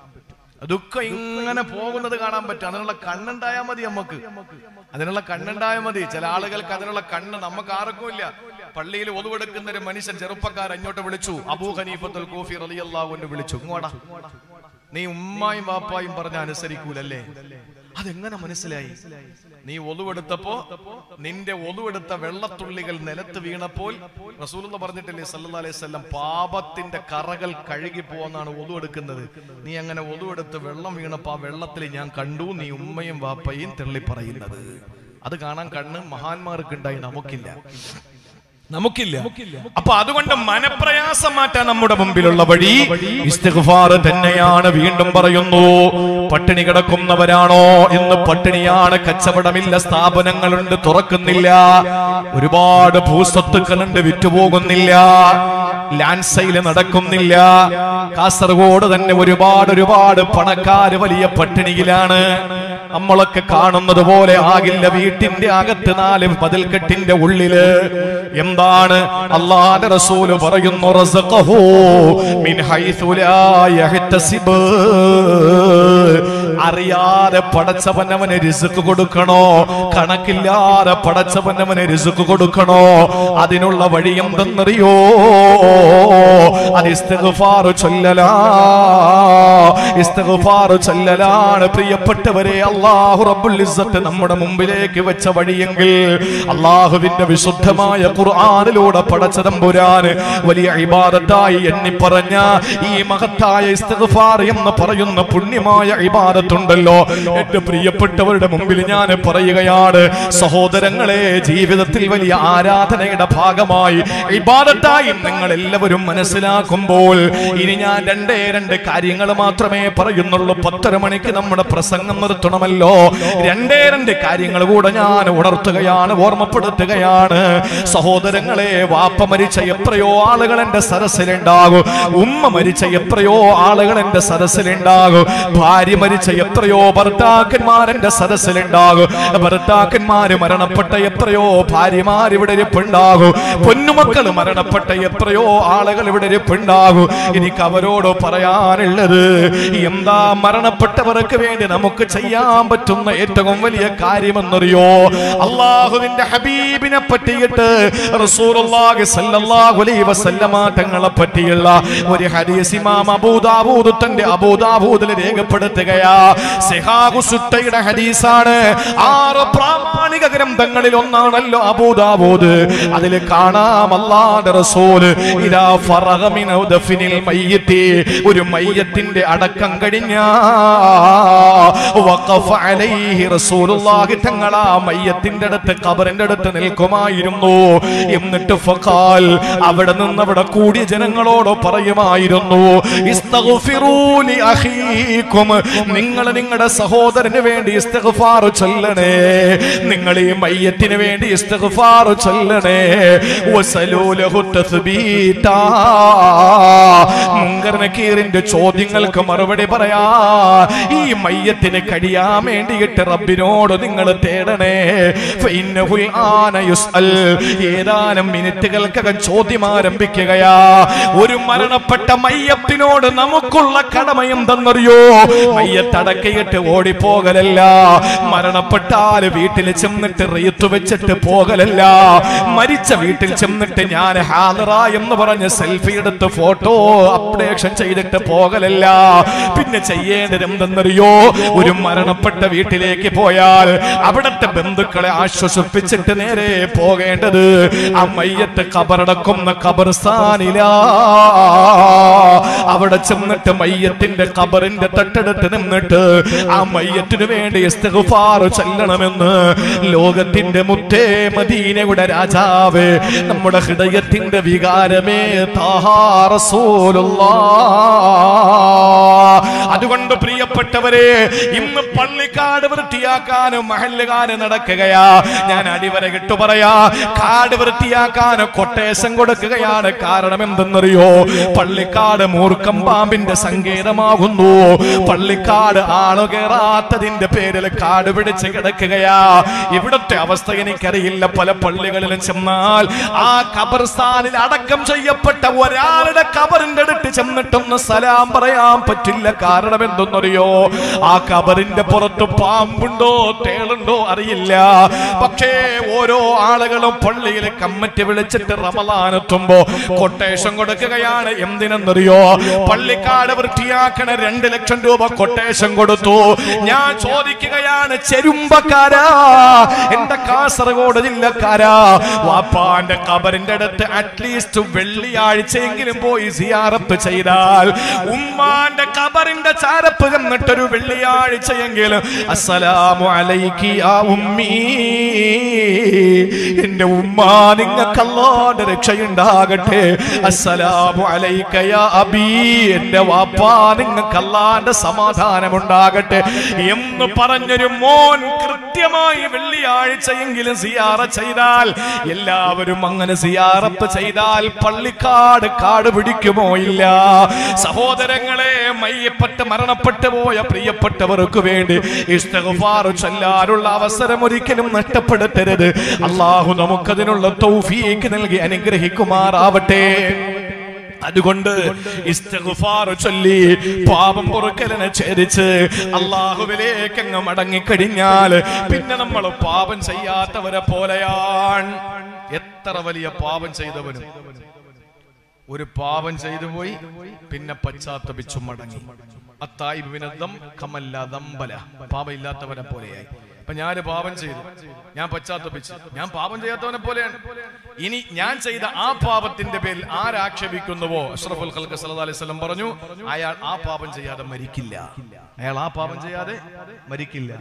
ദുഃഖം ഇങ്ങനെ പോകുന്നത് കാണാൻ പറ്റും അതിനുള്ള കണ്ണുണ്ടായാൽ മതി നമുക്ക് അതിനുള്ള കണ്ണുണ്ടായാൽ മതി ചില ആളുകൾക്ക് അതിനുള്ള കണ്ണ് നമുക്ക് ആർക്കും ഇല്ല പള്ളിയിൽ ഒതുവെടുക്കുന്ന ഒരു മനുഷ്യൻ ചെറുപ്പക്കാരൻ അങ്ങോട്ട് വിളിച്ചു അബൂ ഹനീഫത്തുൽ കോഫി റളിയല്ലാഹു അൻഹു വിളിച്ചു ഇങ്ങോട്ടാ നീ ഉമ്മായും വാപ്പായും പറഞ്ഞ അനുസരിക്കൂലല്ലേ അതെങ്ങനെ മനസ്സിലായി നീ ഒതുവെടുത്തപ്പോ നിന്റെ ഒതുവെടുത്ത വെള്ളത്തുള്ളികൾ നിലത്ത് വീണപ്പോൾ റസൂലുള്ള പറഞ്ഞിട്ടില്ലേ സല്ലല്ലാഹു അലൈഹി വസല്ലം പാപത്തിന്റെ കറകൾ കഴുകി പോവാന്നാണ് ഒതുവെടുക്കുന്നത് നീ അങ്ങനെ ഒതുവെടുത്ത് വെള്ളം വീണപ്പോ ആ വെള്ളത്തിൽ ഞാൻ കണ്ടു നീ ഉമ്മയും വാപ്പയും തെള്ളി പറയുന്നത് അത് കാണാൻ കണ്ണ് മഹാന്മാർക്കുണ്ടായി നമുക്കില്ല നമുക്കില്ല അപ്പൊ അതുകൊണ്ട് മനപ്രയാസം മാറ്റാൻ നമ്മുടെ മുമ്പിലുള്ള വഴി ഇസ്തിഗ്ഫാർ തന്നെയാണ് വീണ്ടും പറയുന്നു പട്ടിണി കിടക്കുന്നവരാണോ ഇന്ന് പട്ടിണിയാണ് കച്ചവടമില്ല സ്ഥാപനങ്ങളുണ്ട് തുറക്കുന്നില്ല ഒരുപാട് ഭൂസ്വത്തുക്കളുണ്ട് വിറ്റുപോകുന്നില്ല ലാൻഡ് സെയില് നടക്കുന്നില്ല കാസർഗോഡ് തന്നെ ഒരുപാട് ഒരുപാട് പണക്കാര് വലിയ പട്ടിണിയിലാണ് നമ്മളൊക്കെ കാണുന്നത് പോലെ ആകില്ല വീട്ടിന്റെ അകത്ത് നാല് പതിൽക്കെട്ടിന്റെ ഉള്ളില് എന്താണ് അള്ളാന്റെ റസൂല് പറയുന്നു റസഖഹു മിൻ ഹൈസു ലാ യഹ്തസിബ് അറിയാതെ പടച്ചവനവന് റിസ്ക് കൊടുക്കണോ കണക്കില്ലാതെ പടച്ചവനവന് റിസ്ക് കൊടുക്കണോ അതിനുള്ള വഴി എന്തെന്നറിയോ അത് ഇസ്തിഗ്ഫാർ ചൊല്ലലാ ഇസ്തിഗ്ഫാർ ചൊല്ലലാണ് പ്രിയപ്പെട്ടവരെ അള്ളാഹു റബ്ബുൽ ഇസ്സത്ത് നമ്മുടെ മുമ്പിലേക്ക് വെച്ച വഴിയെങ്കിൽ അള്ളാഹുവിന്റെ വിശുദ്ധമായ ഖുർആനിലൂടെ പടച്ചതമ്പുരാൻ വലിയ ഇബാദത്തായി എണ്ണി പറഞ്ഞ ഈ മഹത്തായ ഇസ്തിഗ്ഫാർ എന്ന് പറയുന്ന പുണ്യമായ ഇബാദത്തുണ്ടല്ലോ എന്റെ പ്രിയപ്പെട്ടവരുടെ മുമ്പിൽ ഞാൻ പറയുകയാണ് സഹോദരങ്ങളെ ജീവിതത്തിൽ വലിയ ആരാധനയുടെ ഭാഗമായി ഇബാദത്തായി നിങ്ങൾ എല്ലാവരും മനസ്സിലാക്കുമ്പോൾ ഇനി ഞാൻ രണ്ടേ രണ്ട് കാര്യങ്ങൾ മാത്രം മാത്രമേ പറയുന്നുള്ളൂ പത്തര മണിക്ക് നമ്മുടെ പ്രസംഗം നിർത്തണമല്ലോ രണ്ടേ രണ്ട് കാര്യങ്ങൾ കൂടെ ഞാൻ ഉണർത്തുകയാണ് ഓർമ്മപ്പെടുത്തുകയാണ് സഹോദരങ്ങളെ വാപ്പ മരിച്ച എത്രയോ ആളുകൾ എന്റെ സരസിലുണ്ടാകും ഉമ്മ മരിച്ച എത്രയോ ആളുകൾ എന്റെ സരസിലുണ്ടാകും ഭാര്യ മരിച്ച എത്രയോ ഭർത്താക്കന്മാർ എന്റെ സരസിലുണ്ടാകും ഭർത്താക്കന്മാര് മരണപ്പെട്ട എത്രയോ ഭാര്യമാർ ഇവിടെ ഇരിപ്പുണ്ടാകും പൊന്നുമക്കൾ മരണപ്പെട്ട എത്രയോ ആളുകൾ ഇവിടെ ഇരിപ്പുണ്ടാകും എനിക്ക് അവരോട് പറയാനുള്ളത് എന്താ മരണപ്പെട്ടവർക്ക് വേണ്ടി നമുക്ക് ചെയ്യാൻ പറ്റുന്ന ഏറ്റവും വലിയ കാര്യമെന്നറിയോ അള്ളാഹുവിന്റെ ഹബീബിനെ പറ്റിയിട്ട് റസൂലുള്ളാഹി സ്വല്ലല്ലാഹു അലൈഹി വസല്ലമ തങ്ങളെ പറ്റിയുള്ള ഒരു ഹദീസ് ഇമാം അബൂദാവൂദ് തന്റെ അബൂദാവൂദിൽ രേഖപ്പെടുത്തുകയാ സിഹാഖു സുത്തയുടെ ഹദീസാണ് ആറ് പ്രാമാണിക ഗ്രന്ഥങ്ങളിൽ ഒന്നാണല്ലോ അബൂദാവൂദ് അതിൽ കാണാം അല്ലാഹുവിന്റെ റസൂൽ ഇദാ ഫറഗ മിൻ ദഫനിൽ മയ്യിത്തി ഒരു മയ്യത്തിന്റെ അടക്കം കഴിഞ്ഞ വഖഫ അലൈഹി റസൂലുള്ളാഹി തങ്ങൾ ആ മയ്യത്തിന്റെ അടുത്ത് ഖബറിന്റെ അടുത്ത് നിൽക്കുമായിരുന്നു എന്നിട്ട് ഫഖാൽ അവിടെ നിന്ന് അവിടെ കൂടിയ ജനങ്ങളോട് പറയുമായിരുന്നു ഇസ്തഗ്ഫിറൂ ലി അഖീകും നിങ്ങൾ നിങ്ങളുടെ സഹോദരന് വേണ്ടി ഇസ്തിഗ്ഫാർ ചൊല്ലണേ നിങ്ങൾ ഈ മയ്യത്തിന് വേണ്ടി ഇസ്തിഗ്ഫാർ ചൊല്ലണേ വസലൂ ലഹു തസ്ബീതാ മുങ്കർ നക്കീറിന്റെ ചോദ്യങ്ങൾക്ക് മറുപടി പറയാ ഈ മയ്യത്തിന് കഴിയാൻ വേണ്ടിയിട്ട് റബ്ബിനോട് നിങ്ങൾ തേടണേ ഫഇന്നഹുൽ ആന യുസ്അൽ ഏതാനും മിനിറ്റുകൾക്കകം ചോദ്യം ആരംഭിക്കുകയാ ഒരു മരണപ്പെട്ട മയ്യത്തിനോട് നമുക്കുള്ള കടമ എന്തെന്നറിയോ മയ്യത്തടക്കയിട്ട് ഓടിപ്പോകലല്ല മരണപ്പെട്ടാൽ വീട്ടിൽ ചെന്നിട്ട് റീത്ത് വെച്ചിട്ട് പോകലല്ല മരിച്ച വീട്ടിൽ ചെന്നിട്ട് ഞാൻ ഹാദറ എന്ന് പറഞ്ഞ് സെൽഫി എടുത്ത് ഫോട്ടോ അപ്ഡേഷൻ ചെയ്തിട്ട് പോകലല്ല പിന്നെ ചെയ്യേണ്ടത് എന്തെന്നറിയോ ഒരു മരണപ്പെട്ട വീട്ടിലേക്ക് പോയാൽ അവിടത്തെ ബന്ധുക്കളെ ആശ്വസിപ്പിച്ചിട്ട് നേരെ പോകേണ്ടത് ആ മയ്യത്ത് കബറടക്കുന്ന കബർസ്ഥാനിലാ അവിടെ ചെന്നിട്ട് മയ്യത്തിന്റെ കബറിന്റെ തൊട്ടടുത്ത് നിന്നിട്ട് ആ മയ്യത്തിന് വേണ്ടി ഇസ്തിഗ്ഫാർ ചെല്ലണമെന്ന് ലോകത്തിന്റെ മുത്തേ മദീനയുടെ രാജാവ് നമ്മുടെ ഹൃദയത്തിന്റെ വികാരമേ താഹാ റസൂലുള്ളാഹ് അതുകൊണ്ട് പ്രിയപ്പെട്ടവരെ ഇന്ന് പള്ളിക്കാട് വൃത്തിയാക്കാനും മഹല്ലുകാര് നടക്കുകയാ ഞാൻ അടിവര കിട്ടു പറയാ കാട് വൃത്തിയാക്കാനും കൊട്ടേഷൻ കൊടുക്കുകയാണ് കാരണം എന്തെന്നറിയോ പള്ളിക്കാട് മൂർക്കം പാമ്പിന്റെ സങ്കേതമാകുന്നു പള്ളിക്കാട് ആളു കയറാത്തതിന്റെ പേരിൽ കാട് പിടിച്ച് കിടക്കുകയാ ഇവിടത്തെ അവസ്ഥ എനിക്കറിയില്ല പല പള്ളികളിലും ചെന്നാൽ ആ ഖബർസ്ഥാനിൽ അടക്കം ചെയ്യപ്പെട്ട ഒരാളുടെ ഖബറിന്റെ അടുത്ത് ചെന്നിട്ടൊന്ന് സലാം പറയാൻ പറ്റില്ല കാരണം എന്തെന്നറിയോ ആ ഖബറിന്റെ പുറത്ത് പാമ്പുണ്ടോ തേളുണ്ടോ അറിയില്ല പക്ഷേ ഓരോ ആളുകളും പള്ളിയിൽ കമ്മറ്റി വിളിച്ചിട്ട് റമലാനെത്തുമ്പോ കൊട്ടേഷൻ കൊടുക്കുകയാണ് എന്തിനെന്നറിയോ പള്ളിക്കാട് വൃത്തിയാക്കണ രണ്ട് ലക്ഷം രൂപ കൊട്ടേഷൻ കൊടുത്തു ഞാൻ ചോദിക്കുകയാണ് ചെരുമ്പക്കാരാ എന്റെ കാസർഗോഡ് ജില്ലക്കാരാ വാപ്പാന്റെ കബറിന്റെ അടുത്ത് അറ്റ്ലീസ്റ്റ് വെള്ളിയാഴ്ചയെങ്കിലും പോയി സിയാറത്ത് ചെയ്താൽ ഉമ്മാന്റെ കബറിന്റെ ചാരപ്പ് എന്നിട്ടൊരു വെള്ളിയാഴ്ചയെങ്കിലും അസ്സലാമു അലൈക്കി ആ ഉമ്മീ എന്റെ ഉമ്മ നിങ്ങൾക്ക് അല്ലാന്റെ രക്ഷയുണ്ടാകട്ടെ അസ്സലാമു അലൈക യാ അബീ എന്റെ വാപ്പാ നിങ്ങൾക്ക് അല്ലാന്റെ സമാധാനം ഉണ്ടാകട്ടെ എന്ന് പറഞ്ഞൊരു മോൻ കൃത്യമായി വെള്ളിയാഴ്ചയെങ്കിലും സിയാറ ചെയ്താൽ എല്ലാവരും അങ്ങനെ സിയാറത്ത് ചെയ്താൽ പള്ളിക്കാട് കാട് പിടിക്കുമോ ഇല്ല സഹോദരങ്ങളെ മയ്യപ്പെട്ട് മരണപ്പെട്ടു പോയ പ്രിയപ്പെട്ടവർക്ക് വേണ്ടി ഇസ്തഗ്ഫാർ ചൊല്ലാനുള്ള അവസരം ഒരിക്കലും നഷ്ടപ്പെടുത്തരുത് അള്ളാഹു നമുക്കതിനുള്ള തൗഫീക്ക് നൽകി അനുഗ്രഹിക്കുമാറാവട്ടെ അതുകൊണ്ട് ഇസ്തിഗ്ഫാർ ചൊല്ലി പാപം പൊറുക്കലിനെ ചേരിച്ച് അള്ളാഹുവിലേക്ക് അങ്ങ് മടങ്ങിക്കഴിഞ്ഞാൽ പിന്നെ നമ്മൾ പാപം ചെയ്യാത്തവരെ പോലെയാണ് എത്ര വലിയ പാപം ചെയ്തവനും ഒരു പാപം ചെയ്തു പോയി പിന്നെ പശ്ചാത്തപിച്ചു മടങ്ങി അത്തായിബിനദം കമല്ല ദമ്പല പാപം ഇല്ലാത്തവനെ പോലെയായി അപ്പൊ ഞാൻ പാപം ചെയ്തു ഞാൻ പശ്ചാത്തപിച്ചു ഞാൻ പാപം ചെയ്യാത്തവനെ പോലെയാണ് ഇനി ഞാൻ ചെയ്ത ആ പാപത്തിന്റെ പേരിൽ ആരാക്ഷേപിക്കുന്നുവോ അഷ്റഫുൽ ഖൽക്ക് സല്ലല്ലാഹു അലൈഹി വസല്ലം പറഞ്ഞു അയാൾ ആ പാപം ചെയ്യാതെ മരിക്കില്ല അയാൾ ആ പാപം ചെയ്യാതെ മരിക്കില്ല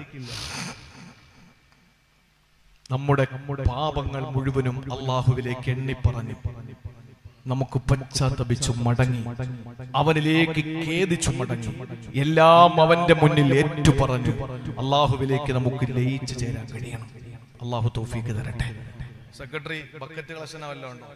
നമ്മുടെ പാപങ്ങൾ മുഴുവനും അള്ളാഹുവിലേക്ക് എണ്ണി പറഞ്ഞു നമുക്ക് പശ്ചാത്തപിച്ചു മടങ്ങി അവനിലേക്ക് ഖേദിച്ചു മടങ്ങി എല്ലാം അവന്റെ മുന്നിൽ ഏറ്റു പറഞ്ഞു അള്ളാഹുവിലേക്ക് നമുക്ക് ലയിച്ചു ചേരാൻ കഴിയണം അള്ളാഹു തൗഫീക്ക് തരട്ടെ സെക്രട്ടറി ബക്കറ്റ് കളക്ഷൻ വല്ലതും ഉണ്ടോ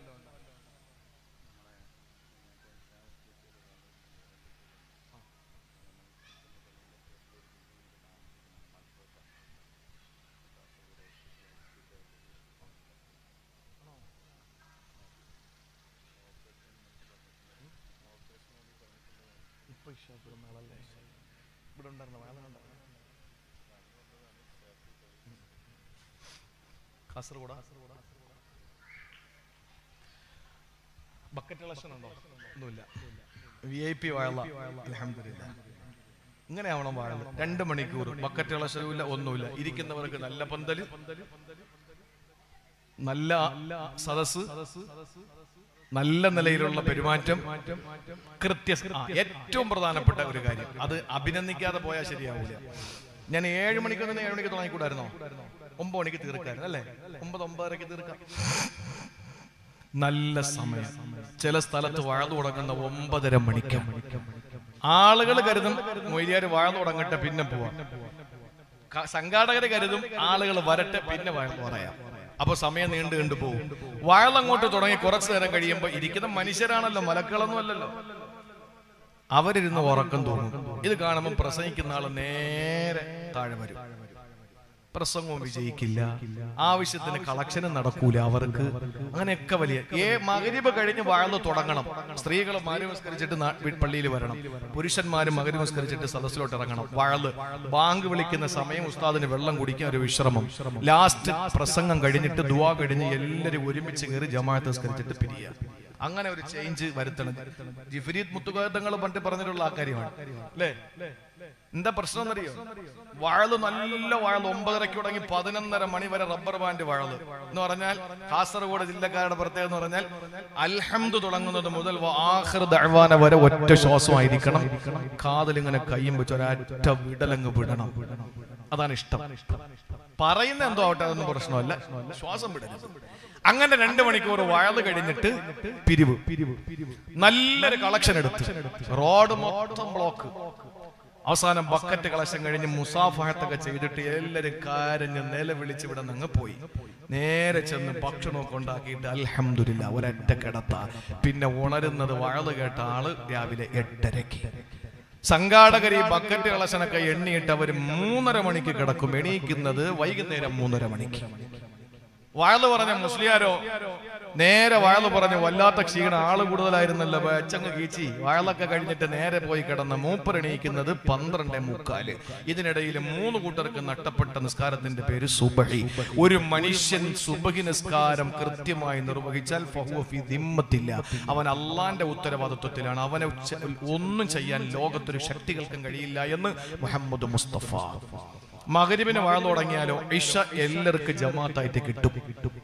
കാസർഗോഡ് ബക്കറ്റ് കളക്ഷൻ ഉണ്ടോ ഒന്നുമില്ല വി ഐ പി വാഴ അലഹമില്ല ഇങ്ങനെ ആവണം വാഴ രണ്ട് മണിക്കൂർ ബക്കറ്റ് കളക്ഷനും ഇല്ല ഒന്നുമില്ല ഇരിക്കുന്നവർക്ക് നല്ല പന്തല് നല്ല സദസ് നല്ല നിലയിലുള്ള പെരുമാറ്റം കൃത്യ ആ, ഏറ്റവും പ്രധാനപ്പെട്ട ഒരു കാര്യം അത് അഭിനന്ദിക്കാതെ പോയാൽ ശരിയാവില്ല ഞാൻ ഏഴ് മണിക്ക് നിന്ന് ഏഴ് മണിക്ക് തുടങ്ങിക്കൂടായിരുന്നോ ഒമ്പത് മണിക്ക് തീർക്കായിരുന്നു അല്ലേ ഒമ്പത് ഒമ്പതരക്ക് തീർക്കാം നല്ല സമയം ചില സ്ഥലത്ത് വാഴന്നു തുടങ്ങുന്ന ഒമ്പതര മണിക്ക് ആളുകൾ കരുതും മൊയ്ലിയാർ വാഴന്നു തുടങ്ങട്ടെ പിന്നെ പോവാം ക- സംഘാടകര് കരുതും ആളുകൾ വരട്ടെ പിന്നെ വഴന്ന് പറയാം അപ്പൊ സമയം നീണ്ടു കണ്ടു പോകും വാഴങ്ങോട്ട് തുടങ്ങി കുറച്ചു നേരം കഴിയുമ്പോ ഇരിക്കുന്ന മനുഷ്യരാണല്ലോ മലക്കളൊന്നും അല്ലല്ലോ അവരിരുന്ന് ഉറക്കം തോന്നും ഇത് കാണുമ്പോൾ പ്രസംഗിക്കുന്ന ആള് നേരെ താഴെ വരും പ്രസംഗവും വിജയിക്കില്ല ആവശ്യത്തിന് കളക്ഷനും നടക്കൂല അവർക്ക് അങ്ങനെയൊക്കെ വലിയ ഏ മകരിബ് കഴിഞ്ഞ് വാഴ്ന്നു തുടങ്ങണം സ്ത്രീകൾ മരുമസ്കരിച്ചിട്ട് പള്ളിയിൽ വരണം പുരുഷന്മാരും മകരിമസ്കരിച്ചിട്ട് സദസ്സിലോട്ട് ഇറങ്ങണം വാഴ് ബാങ്ക് വിളിക്കുന്ന സമയം ഉസ്താദിന് വെള്ളം കുടിക്കാൻ ഒരു വിശ്രമം ലാസ്റ്റ് പ്രസംഗം കഴിഞ്ഞിട്ട് ദുവാ കഴിഞ്ഞ് എല്ലാവരും ഒരുമിച്ച് കയറി ജമാഅത്ത് നിസ്കരിച്ചിട്ട് പിരിയുക അങ്ങനെ ഒരു ചേഞ്ച് വരുത്തണം ജിഫരീദ് മുത്തുകാതങ്ങൾ പണ്ട് പറഞ്ഞിട്ടുള്ള ആ കാര്യമാണ് അല്ലേ എന്താ പ്രശ്നം എന്നറിയോ വാഴല് നല്ല വാഴല് ഒമ്പതരയ്ക്ക് തുടങ്ങി പതിനൊന്നര മണി വരെ റബ്ബർ ബാൻഡ് വാഴല് എന്ന് പറഞ്ഞാൽ കാസർഗോഡ് ജില്ലക്കാരുടെ പ്രത്യേകത എന്ന് പറഞ്ഞാൽ അൽഹംദ് തുടങ്ങുന്നത് മുതൽ ആഖിർ ദഅ്വാന വരെ ഒറ്റ ശ്വാസമായിരിക്കണം കാതിലിങ്ങനെ കയ്യും വെച്ച് ഒരൊറ്റ വിടലങ്ങ് വിടണം അതാണ് ഇഷ്ടം പറയുന്ന എന്തോ ആവട്ടെ അതൊന്നും പ്രശ്നമല്ല ശ്വാസം വിടരുത് അങ്ങനെ രണ്ട് മണിക്കൂർ വഴത് കഴിഞ്ഞിട്ട് പിരിവ് നല്ലൊരു കളക്ഷൻ എടുത്ത് റോഡ് മൊത്തം ബ്ലോക്ക് അവസാനം ബക്കറ്റ് കളക്ഷൻ കഴിഞ്ഞ് മുസാഫഹത്തൊക്കെ ചെയ്തിട്ട് എല്ലാരും കാരഞ്ഞ് നിലവിളിച്ച് ഇവിടെ നിന്ന് പോയി നേരെ ചെന്ന് ഭക്ഷണമൊക്കെ ഉണ്ടാക്കിയിട്ട് അൽഹംദുലില്ല ഒരൊറ്റ കിടത്ത പിന്നെ ഉണരുന്നത് വഴത് കേട്ട ആള് രാവിലെ എട്ടരയ്ക്ക് സംഘാടകർ ഈ ബക്കറ്റ് കളക്ഷനൊക്കെ എണ്ണിയിട്ട് അവർ മൂന്നര മണിക്ക് കിടക്കും എണീക്കുന്നത് വൈകുന്നേരം മൂന്നര മണിക്ക് വാഴ് പറഞ്ഞ മുസ്ലിയാരോ നേരെ വാഴ് പറഞ്ഞു വല്ലാത്ത ക്ഷീണം ആള് കൂടുതലായിരുന്നല്ലോ വെച്ചങ്ങ് കീച്ചി വാഴലൊക്കെ കഴിഞ്ഞിട്ട് നേരെ പോയി കിടന്ന മൂപ്പരെണീക്കുന്നത് പന്ത്രണ്ട് മുക്കാല് ഇതിനിടയിൽ മൂന്ന് കൂട്ടർക്ക് നഷ്ടപ്പെട്ട നിസ്കാരത്തിന്റെ പേര് സുബഹി ഒരു മനുഷ്യൻ സുബഹി നിസ്കാരം കൃത്യമായി നിർവഹിച്ചാൽ ഫഹുവ ഫി ദിമ്മത്തില്ല അവൻ അള്ളാന്റെ ഉത്തരവാദിത്വത്തിലാണ് അവനെ ഉച്ച- ഒന്നും ചെയ്യാൻ ലോകത്തൊരു ശക്തികൾക്കും കഴിയില്ല എന്ന് മുഹമ്മദ് മുസ്തഫ മകരിബിന് വാഴ തുടങ്ങിയാലോ ഇഷ എല്ലാവർക്കും ജമാഅത്തായിട്ട് കിട്ടും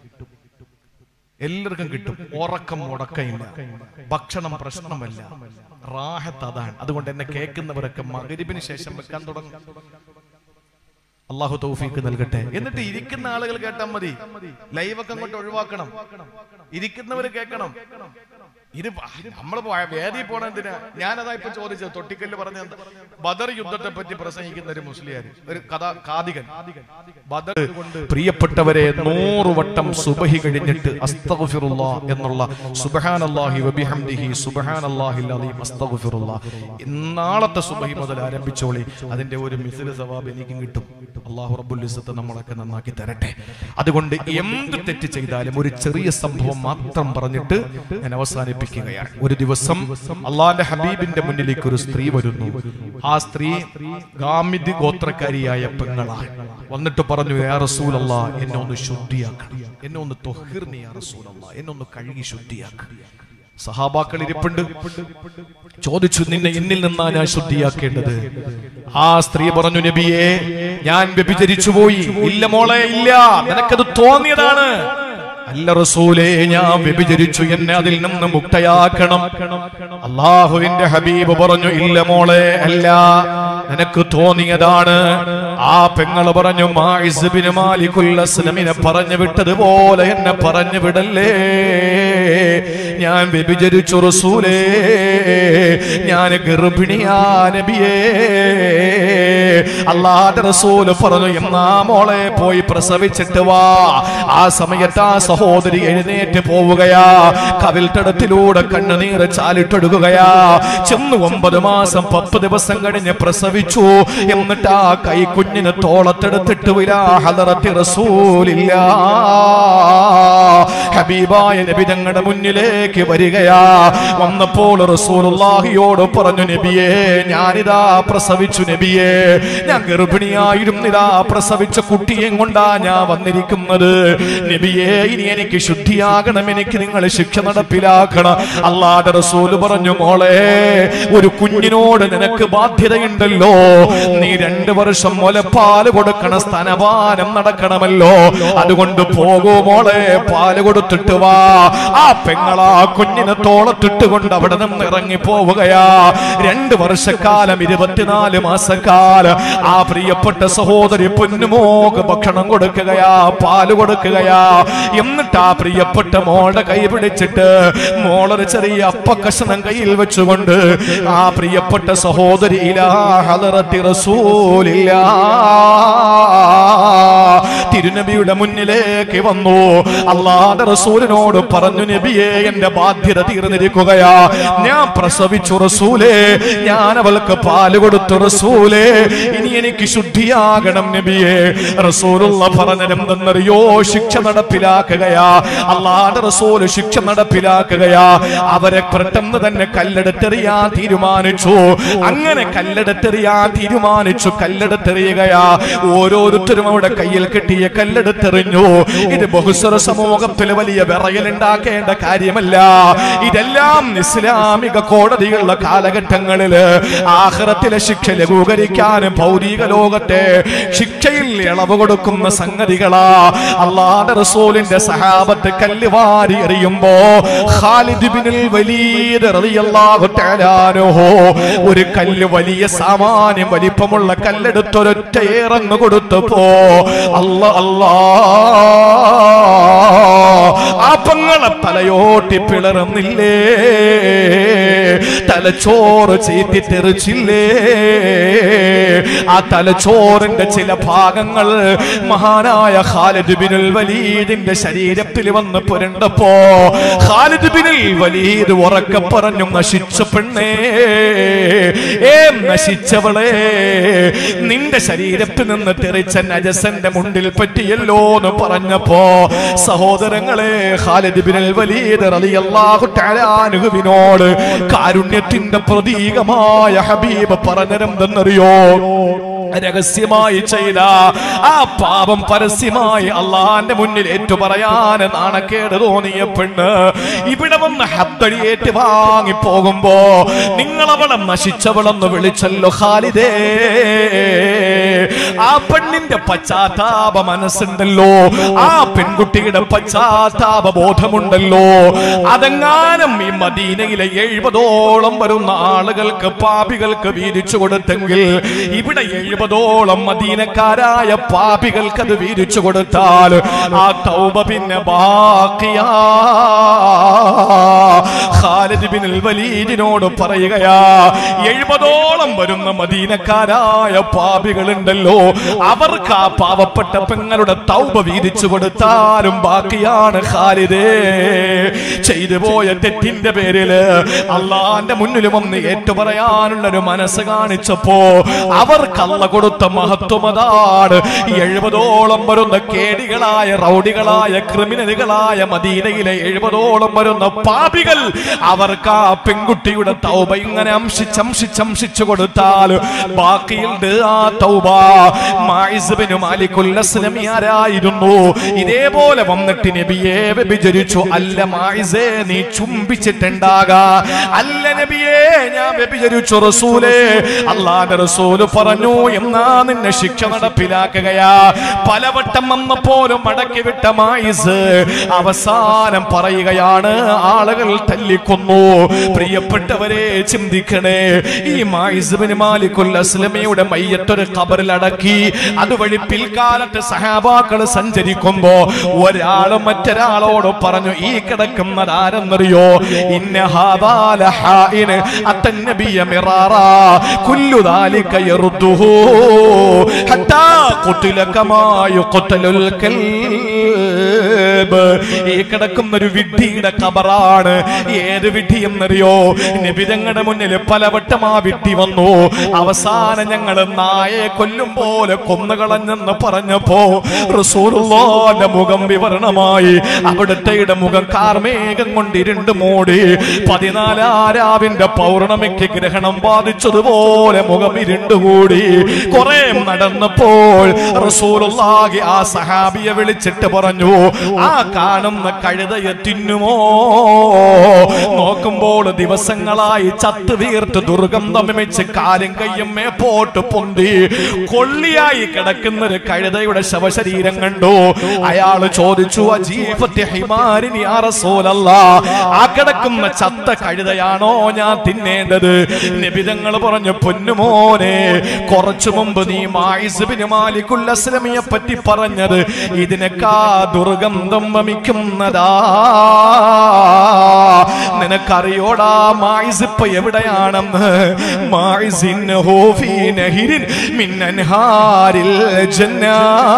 എല്ലാവർക്കും കിട്ടും ഉറക്കം മുടക്കമില്ല ഭക്ഷണം പ്രശ്നമല്ല റാഹത്ത് അതാണ് അതുകൊണ്ട് എന്നെ കേൾക്കുന്നവരൊക്കെ മകരിബിന് ശേഷം വെക്കാൻ തുടങ്ങും അള്ളാഹു തൗഫീക്ക് നൽകട്ടെ എന്നിട്ട് ഇരിക്കുന്ന ആളുകൾ കേട്ടാൽ മതി ലൈവൊക്കെ അങ്ങോട്ട് ഒഴിവാക്കണം ഇരിക്കുന്നവർ കേൾക്കണം ഇത് നമ്മൾ വേദി പോണ എന്തിനാ ഞാനതാ ഇപ്പൊ ചോദിച്ചത് തൊട്ടിക്കല്ല് പറഞ്ഞ എന്താ? ബദർ യുദ്ധത്തെ പറ്റി പ്രസംഗിക്കുന്ന ഒരു മുസ്ലിയാർ ഒരു കഥ കാതികൻ ബദർ പ്രിയപ്പെട്ടവരെ നൂറ് വട്ടം സുബഹി കഴിഞ്ഞിട്ട് അസ്തഗ്ഫിറുല്ലാ എന്നുള്ള സുബ്ഹാനല്ലാഹി വബിഹംദിഹി സുബ്ഹാനല്ലാഹിൽ അലീം അസ്തഗ്ഫിറുല്ലാ നാളത്തെ സുബഹി മുതൽ ആരംഭിച്ചോളി അതിന്റെ ഒരു മിസിൽ സവാബ് എനിക്കും കിട്ടും അള്ളാഹു റബ്ബുൽ ഇസ്സത്ത് നമ്മളൊക്കെ നന്നാക്കി തരട്ടെ അതുകൊണ്ട് എന്ത് തെറ്റ് ചെയ്താലും ഒരു ചെറിയ സംഭവം മാത്രം പറഞ്ഞിട്ട് ഞാൻ അവസാനിപ്പിക്കുകയാണ് ഒരു ദിവസം അള്ളാന്റെ ഹബീബിന്റെ മുന്നിലേക്ക് ഒരു സ്ത്രീ വരുന്നു ആ സ്ത്രീ ഗാമിദ് ഗോത്രക്കാരിയായ പെങ്ങളാണ് വന്നിട്ട് പറഞ്ഞു യാ റസൂലല്ല എന്നെ ഒന്ന് ശുദ്ധിയാക്കണം എന്നെ ഒന്ന് തൊഹിർനി യാ റസൂലല്ല എന്നെ ഒന്ന് കഴുകി ശുദ്ധിയാക്കണം സഹാബാക്കൾ ഇരിപ്പുണ്ട് ചോദിച്ചു നിന്നെ എന്നിൽ നിന്നാ ഞാൻ ശുദ്ധിയാക്കേണ്ടത് ആ സ്ത്രീ പറഞ്ഞു നബിയെ ഞാൻ വ്യഭിചരിച്ചു പോയി ഇല്ല മോളെ ഇല്ല നിനക്കത് തോന്നിയതാണ് അല്ല റസൂലേ ഞാൻ വ്യഭിചരിച്ചു എന്നെ അതിൽ നിന്ന് മുക്തയാക്കണം അള്ളാഹുവിന്റെ ഹബീബ് പറഞ്ഞു ഇല്ല മോളെ അല്ല നിനക്ക് തോന്നിയതാണ് ആ പെങ്ങള് പറഞ്ഞു മാഇസ് ബിൻ മാലിക്കുൽ അസ്ലമിനെ പറഞ്ഞു വിട്ടതുപോലെ എന്നെ പറഞ്ഞു വിടല്ലേ ഞാൻ വ്യഭിചരിച്ചു റസൂലേ ഞാൻ ഗർഭിണിയാ നബിയേ അല്ലാതെ റസൂല് പറഞ്ഞു എന്നാ മോളെ പോയി പ്രസവിച്ചിട്ട് വാ ആ സമയത്ത് ആ സഹോദരി എഴുന്നേറ്റ് പോവുകയാ കവിൽത്തടത്തിലൂടെ കണ്ണുനീർ ചാലിട്ടൊടുക്കുകയാ ചെന്ന് ഒമ്പത് മാസം പത്ത് ദിവസം കഴിഞ്ഞ് പ്രസവിച്ചു എന്നിട്ട് ആ കൈക്കുഞ്ഞിന് തോളത്തെടുത്തിട്ട് വിലാ ഹലറത്തി റസൂലില്ല ഹബീബായ നബി ഞങ്ങളുടെ മുന്നിലേക്ക് വരികയാ വന്നപ്പോൾ റസൂലുള്ളാഹിയോട് പറഞ്ഞു നബിയേ ഞാനിതാ പ്രസവിച്ചു നബിയേ ഞാൻ ഗർഭിണിയായിരുന്നിതാ പ്രസവിച്ച കുട്ടിയെ കൊണ്ടാ ഞാൻ വന്നിരിക്കുന്നത് നബിയേ ഇനി എനിക്ക് ശുദ്ധിയാകണം എനിക്ക് നിങ്ങൾ ശിക്ഷ നടപ്പിലാക്കണം അല്ലാതെ റസൂല് പറഞ്ഞു മോളെ ഒരു കുഞ്ഞിനോട് നിനക്ക് ബാധ്യതയുണ്ടല്ലോ നീ രണ്ടു വർഷം മുലപ്പാല് കൊടുക്കണ സ്തനപാനം നടക്കണമല്ലോ അതുകൊണ്ട് പോകൂ മോളെ പാല് കൊടുത്തിട്ട് വാ ആ പെങ്ങളാ കുഞ്ഞിനെ തോളത്തിട്ട് കൊണ്ട് അവിടെ നിന്ന് ഇറങ്ങി പോവുകയാ രണ്ട് വർഷക്കാലം ഇരുപത്തിനാല് മാസക്കാലം ആ പ്രിയപ്പെട്ട സഹോദരി പൊന്നുമോക്ക് ഭക്ഷണം കൊടുക്കുകയാ പാല് കൊടുക്കുകയാ എന്നിട്ട് ആ പ്രിയപ്പെട്ട മോളുടെ കൈ പിടിച്ചിട്ട് മോളൊരു ചെറിയ അപ്പക്കഷണം കയ്യിൽ വെച്ചുകൊണ്ട് ആ പ്രിയപ്പെട്ട സഹോദരി ഇലാ ഹലറത്തി റസൂലില്ല തിരുനബിയുടെ മുന്നിലേക്ക് വന്നു അള്ളാന്റെ റസൂലിനോട് പറഞ്ഞു നബിയെ എന്റെ ബാധ്യത തീർന്നിരിക്കുകയാ ഞാൻ പ്രസവിച്ചു റസൂലേ ഞാൻ അവൾക്ക് പാല് കൊടുത്തു റസൂലേ ഇനി എനിക്ക് ശുദ്ധിയാകണം നബിയെ റസൂലുള്ള പറഞ്ഞതെന്തെന്നറിയോ ശിക്ഷ നടപ്പിലാക്കുകയാ അള്ളാന്റെ റസൂല് ശിക്ഷ നടപ്പിലാക്കുകയാ അവരെ പെട്ടെന്ന് തന്നെ കല്ലെടുത്തെറിയാൻ തീരുമാനിച്ചു അങ്ങനെ കല്ലെടുത്തെറിയാൻ തീരുമാനിച്ചു കല്ലെടുത്തെറിയുകയാ ഓരോരുത്തരും അവിടെ കയ്യിൽ കിട്ടിയ കല്ലെടുത്തെറിഞ്ഞു ഇത് ബഹുസ്വര സമൂഹത്തിൽ വലിയ വിറയലുണ്ടാക്കേണ്ട കാര്യമല്ല ഇതെല്ലാം ഇസ്ലാമിക കോടതികളുടെ കാലഘട്ടങ്ങളില് ആഹ്റത്തിലെ ശിക്ഷ ലഘൂകരിക്കാനും ഭൗതിക ലോകത്തെ ശിക്ഷയിൽ ഇളവ് കൊടുക്കുന്ന സംഗതികളാ അള്ളാന്റെ റസൂലിന്റെ സഹാബത്ത് കല്ലുവാരി എറിയുമ്പോ ഖാലിദ് ബിനുൽ വലീദ് റളിയല്ലാഹു തആല അൻഹു ഒരു കല്ല് വലിയ സാമാന്യം വലിപ്പമുള്ള കല്ലെടുത്തൊരൊറ്റ ഏറങ്ങ് കൊടുത്തപ്പോ അല്ല അല്ലാ ആ പങ്ങളെ തലയോട്ടി പിളർന്നില്ലേ തലച്ചോറ് ചീറ്റി തെറിച്ചില്ലേ ആ തലച്ചോറിന്റെ ചില ഭാഗങ്ങൾ മഹാനായ ഖാലിദ് ബിനുൽ വലീദിന്റെ ശരീരത്തിൽ വന്ന് പുരണ്ടപ്പോ ഖാലിദ് ബിനുൽ വലീദ് ഉറക്കെ പറഞ്ഞു നശിച്ച പെണ്ണേ ഏ നശിച്ചവളെ നിന്റെ ശരീരത്തിൽ നിന്ന് തെറിച്ച നജസന്റെ മുണ്ടിൽ പറ്റിയല്ലോ എന്ന് പറഞ്ഞപ്പോ സഹോദരങ്ങളെ ഖാലിദ് ബിനുൽ വലീദ് റളിയല്ലാഹു തആല അൻഹുവിനോട് കാരുണ്യത്തിന്റെ പ്രതീകമായ ഹബീബ് പറഞ്ഞതെന്തെന്നറിയോ രഹസ്യമായി ചെയ്ത ആ പാപം പരസ്യമായി അള്ളാന്റെ മുന്നിൽ ഏറ്റു പറയാൻ നാണക്കേട് തോന്നിയ പെണ്ണ് ഇവിടെ വന്ന് ഹബ്ദടിയേറ്റ് വാങ്ങി പോകുമ്പോ നിങ്ങൾ അവളെ നശിച്ചവളെന്ന് വിളിച്ചല്ലോ ഖാലിദേ ആ പെണ്ണിന്റെ പശ്ചാത്താപ മനസ്സുണ്ടല്ലോ ആ പെൺകുട്ടിയുടെ പശ്ചാത്താപ ബോധമുണ്ടല്ലോ അതെങ്ങാനും ഈ മദീനയിലെ എഴുപതോളം വരുന്ന ആളുകൾക്ക് പാപികൾക്ക് വീതിച്ചു കൊടുത്തെങ്കിൽ ഇവിടെ എഴുപതോളം മദീനക്കാരായ പാപികൾക്ക് അത് വീതിച്ചു കൊടുത്താൽ ആ തൗബ പിന്നെ ബാക്കിയാ ഖാലിദ് ബിൻ വലീദിനോട് പറയുകയാ എഴുപതോളം വരുന്ന മദീനക്കാരായ പാപികളുണ്ടല്ലോ അവർക്ക് ആ പാവപ്പെട്ട പെങ്ങളുടെ തൗബ വീതിച്ചു കൊടുത്താലും ബാക്കിയാണ് ഖാലിദേ ചെയ്തു പോയ തെറ്റിന്റെ പേരില് അള്ളാന്റെ മുന്നിലും ഒന്ന് ഏറ്റു പറയാനുള്ള ഒരു മനസ്സ് കാണിച്ചപ്പോ അവർക്ക് അള്ള കൊടുത്ത മഹത്വം അതാണ് എഴുപതോളം വരുന്ന കേടികളായ റൗഡികളായ ക്രിമിനലുകളായ മദീനയിലെ എഴുപതോളം വരുന്ന പാപികൾ അവർക്ക് ആ പെൺകുട്ടിയുടെ തൗബ ഇങ്ങനെ അംശിച്ചംശിച്ചംശിച്ചു കൊടുത്താൽ ബാക്കിയുണ്ട് ആ തൗബ മായിസ്ബിന് മാലിക്കുൽ അസ്ലമി ആരായിരുന്നു ഇതേപോലെ വന്നിട്ട് നബിയെ വ്യഭിചരിച്ചു അല്ല മായിസേ നീ ചുംബിച്ചിട്ടുണ്ടാകാ അല്ല നബിയെ ഞാൻ വ്യഭിചരിച്ചു റസൂലേ അള്ളാന്റെ റസൂല് പറഞ്ഞു എന്നാ നിന്നെ ശിക്ഷ നടപ്പിലാക്കുകയാ പലവട്ടം വന്നപ്പോലും മടക്കി വിട്ട മായിസ് അവസാനം പറയുകയാണ് ആളുകൾ തല്ലിക്കൊന്നു പ്രിയപ്പെട്ടവരെ ചിന്തിക്കണേ ഈ മായിസുബിന് മാലിക്കുൽ അസ്ലമയുടെ മയ്യത്തൊരു ഖബറിൽ അടക്കി അതുവഴി പിൽക്കാലത്ത് സഹാബാക്കൾ സഞ്ചരിക്കുമ്പോ ഒരാള് മറ്റൊരാളോട് പറഞ്ഞു ഈ കിടക്കുന്നത് ആരെന്നറിയോ ഇന്ന ഹാദാല ഹായിന് അത്തന്നബിയ മിറാറാ കുല്ലു ദാലിക യറുദ്ദുഹു ഹത്താ ഖുതില കമാ യുഖ്തലുൽ കൽബ് ഈ കിടക്കുന്ന ഒരു വിഡ്ഢിയുടെ കബറാണ് ഏത് വിഡ്ഢി എന്നറിയോ നിബിതങ്ങളുടെ മുന്നിൽ പലവട്ടം ആ വിഡ്ഢി വന്നു അവസാനം ഞങ്ങൾ നായെ കൊല്ലും പോലെ കൊന്നുകളഞ്ഞെന്ന് പറഞ്ഞപ്പോ റസൂലുള്ളാന്റെ മുഖം വിവരണമായി അവിടുത്തെ മുഖം കാർമേഘം കൊണ്ട് ഇരുണ്ട് മൂടി പതിനാലാരാവിന്റെ പൗർണമിക്ക് ഗ്രഹണം ബാധിച്ചതുപോലെ മുഖം ഇരുണ്ടുകൂടി കുറെ നടന്നപ്പോൾ റസൂലുള്ളാഹി ആ സഹാബിയെ വിളിച്ചിട്ട് പറഞ്ഞു ആ കാണുന്ന കഴുതയെ തിന്നുമോ നോക്കുമ്പോൾ ദിവസങ്ങളായി ചത്ത് വീർത്ത് ദുർഗന്ധം വെച്ച് കാലും കയ്യും മേപ്പോട്ട് പൊന്തി കൊള്ളിയായി കിടക്കുന്ന ഒരു കഴുതയുടെ ശവശരീരം കണ്ടു അയാൾ ചോദിച്ചു അജീഫത്തെ ഹിമാരിനി ആ റസൂലല്ല ആ കിടക്കുന്ന ചത്ത കഴുതയാണോ ഞാൻ തിന്നേണ്ടത് നിബിതങ്ങൾ പറഞ്ഞു പൊന്നുമോനെ കുറച്ചു മുമ്പ് നീ മായിസുബിന് മാലിക്കുൽ അസ്ലമിയെ പറ്റി പറഞ്ഞത് ഇതിനേക്കാ ദുർഗന്ധം വമിക്കുന്നതാ നിനക്കറിയോടാ മായിസ് ഇപ്പൊ എവിടെയാണെന്ന് മായിസിന്നഹു ഫീ നഹിരിൻ മിൻ അൻഹാരിൽ ജന്നാ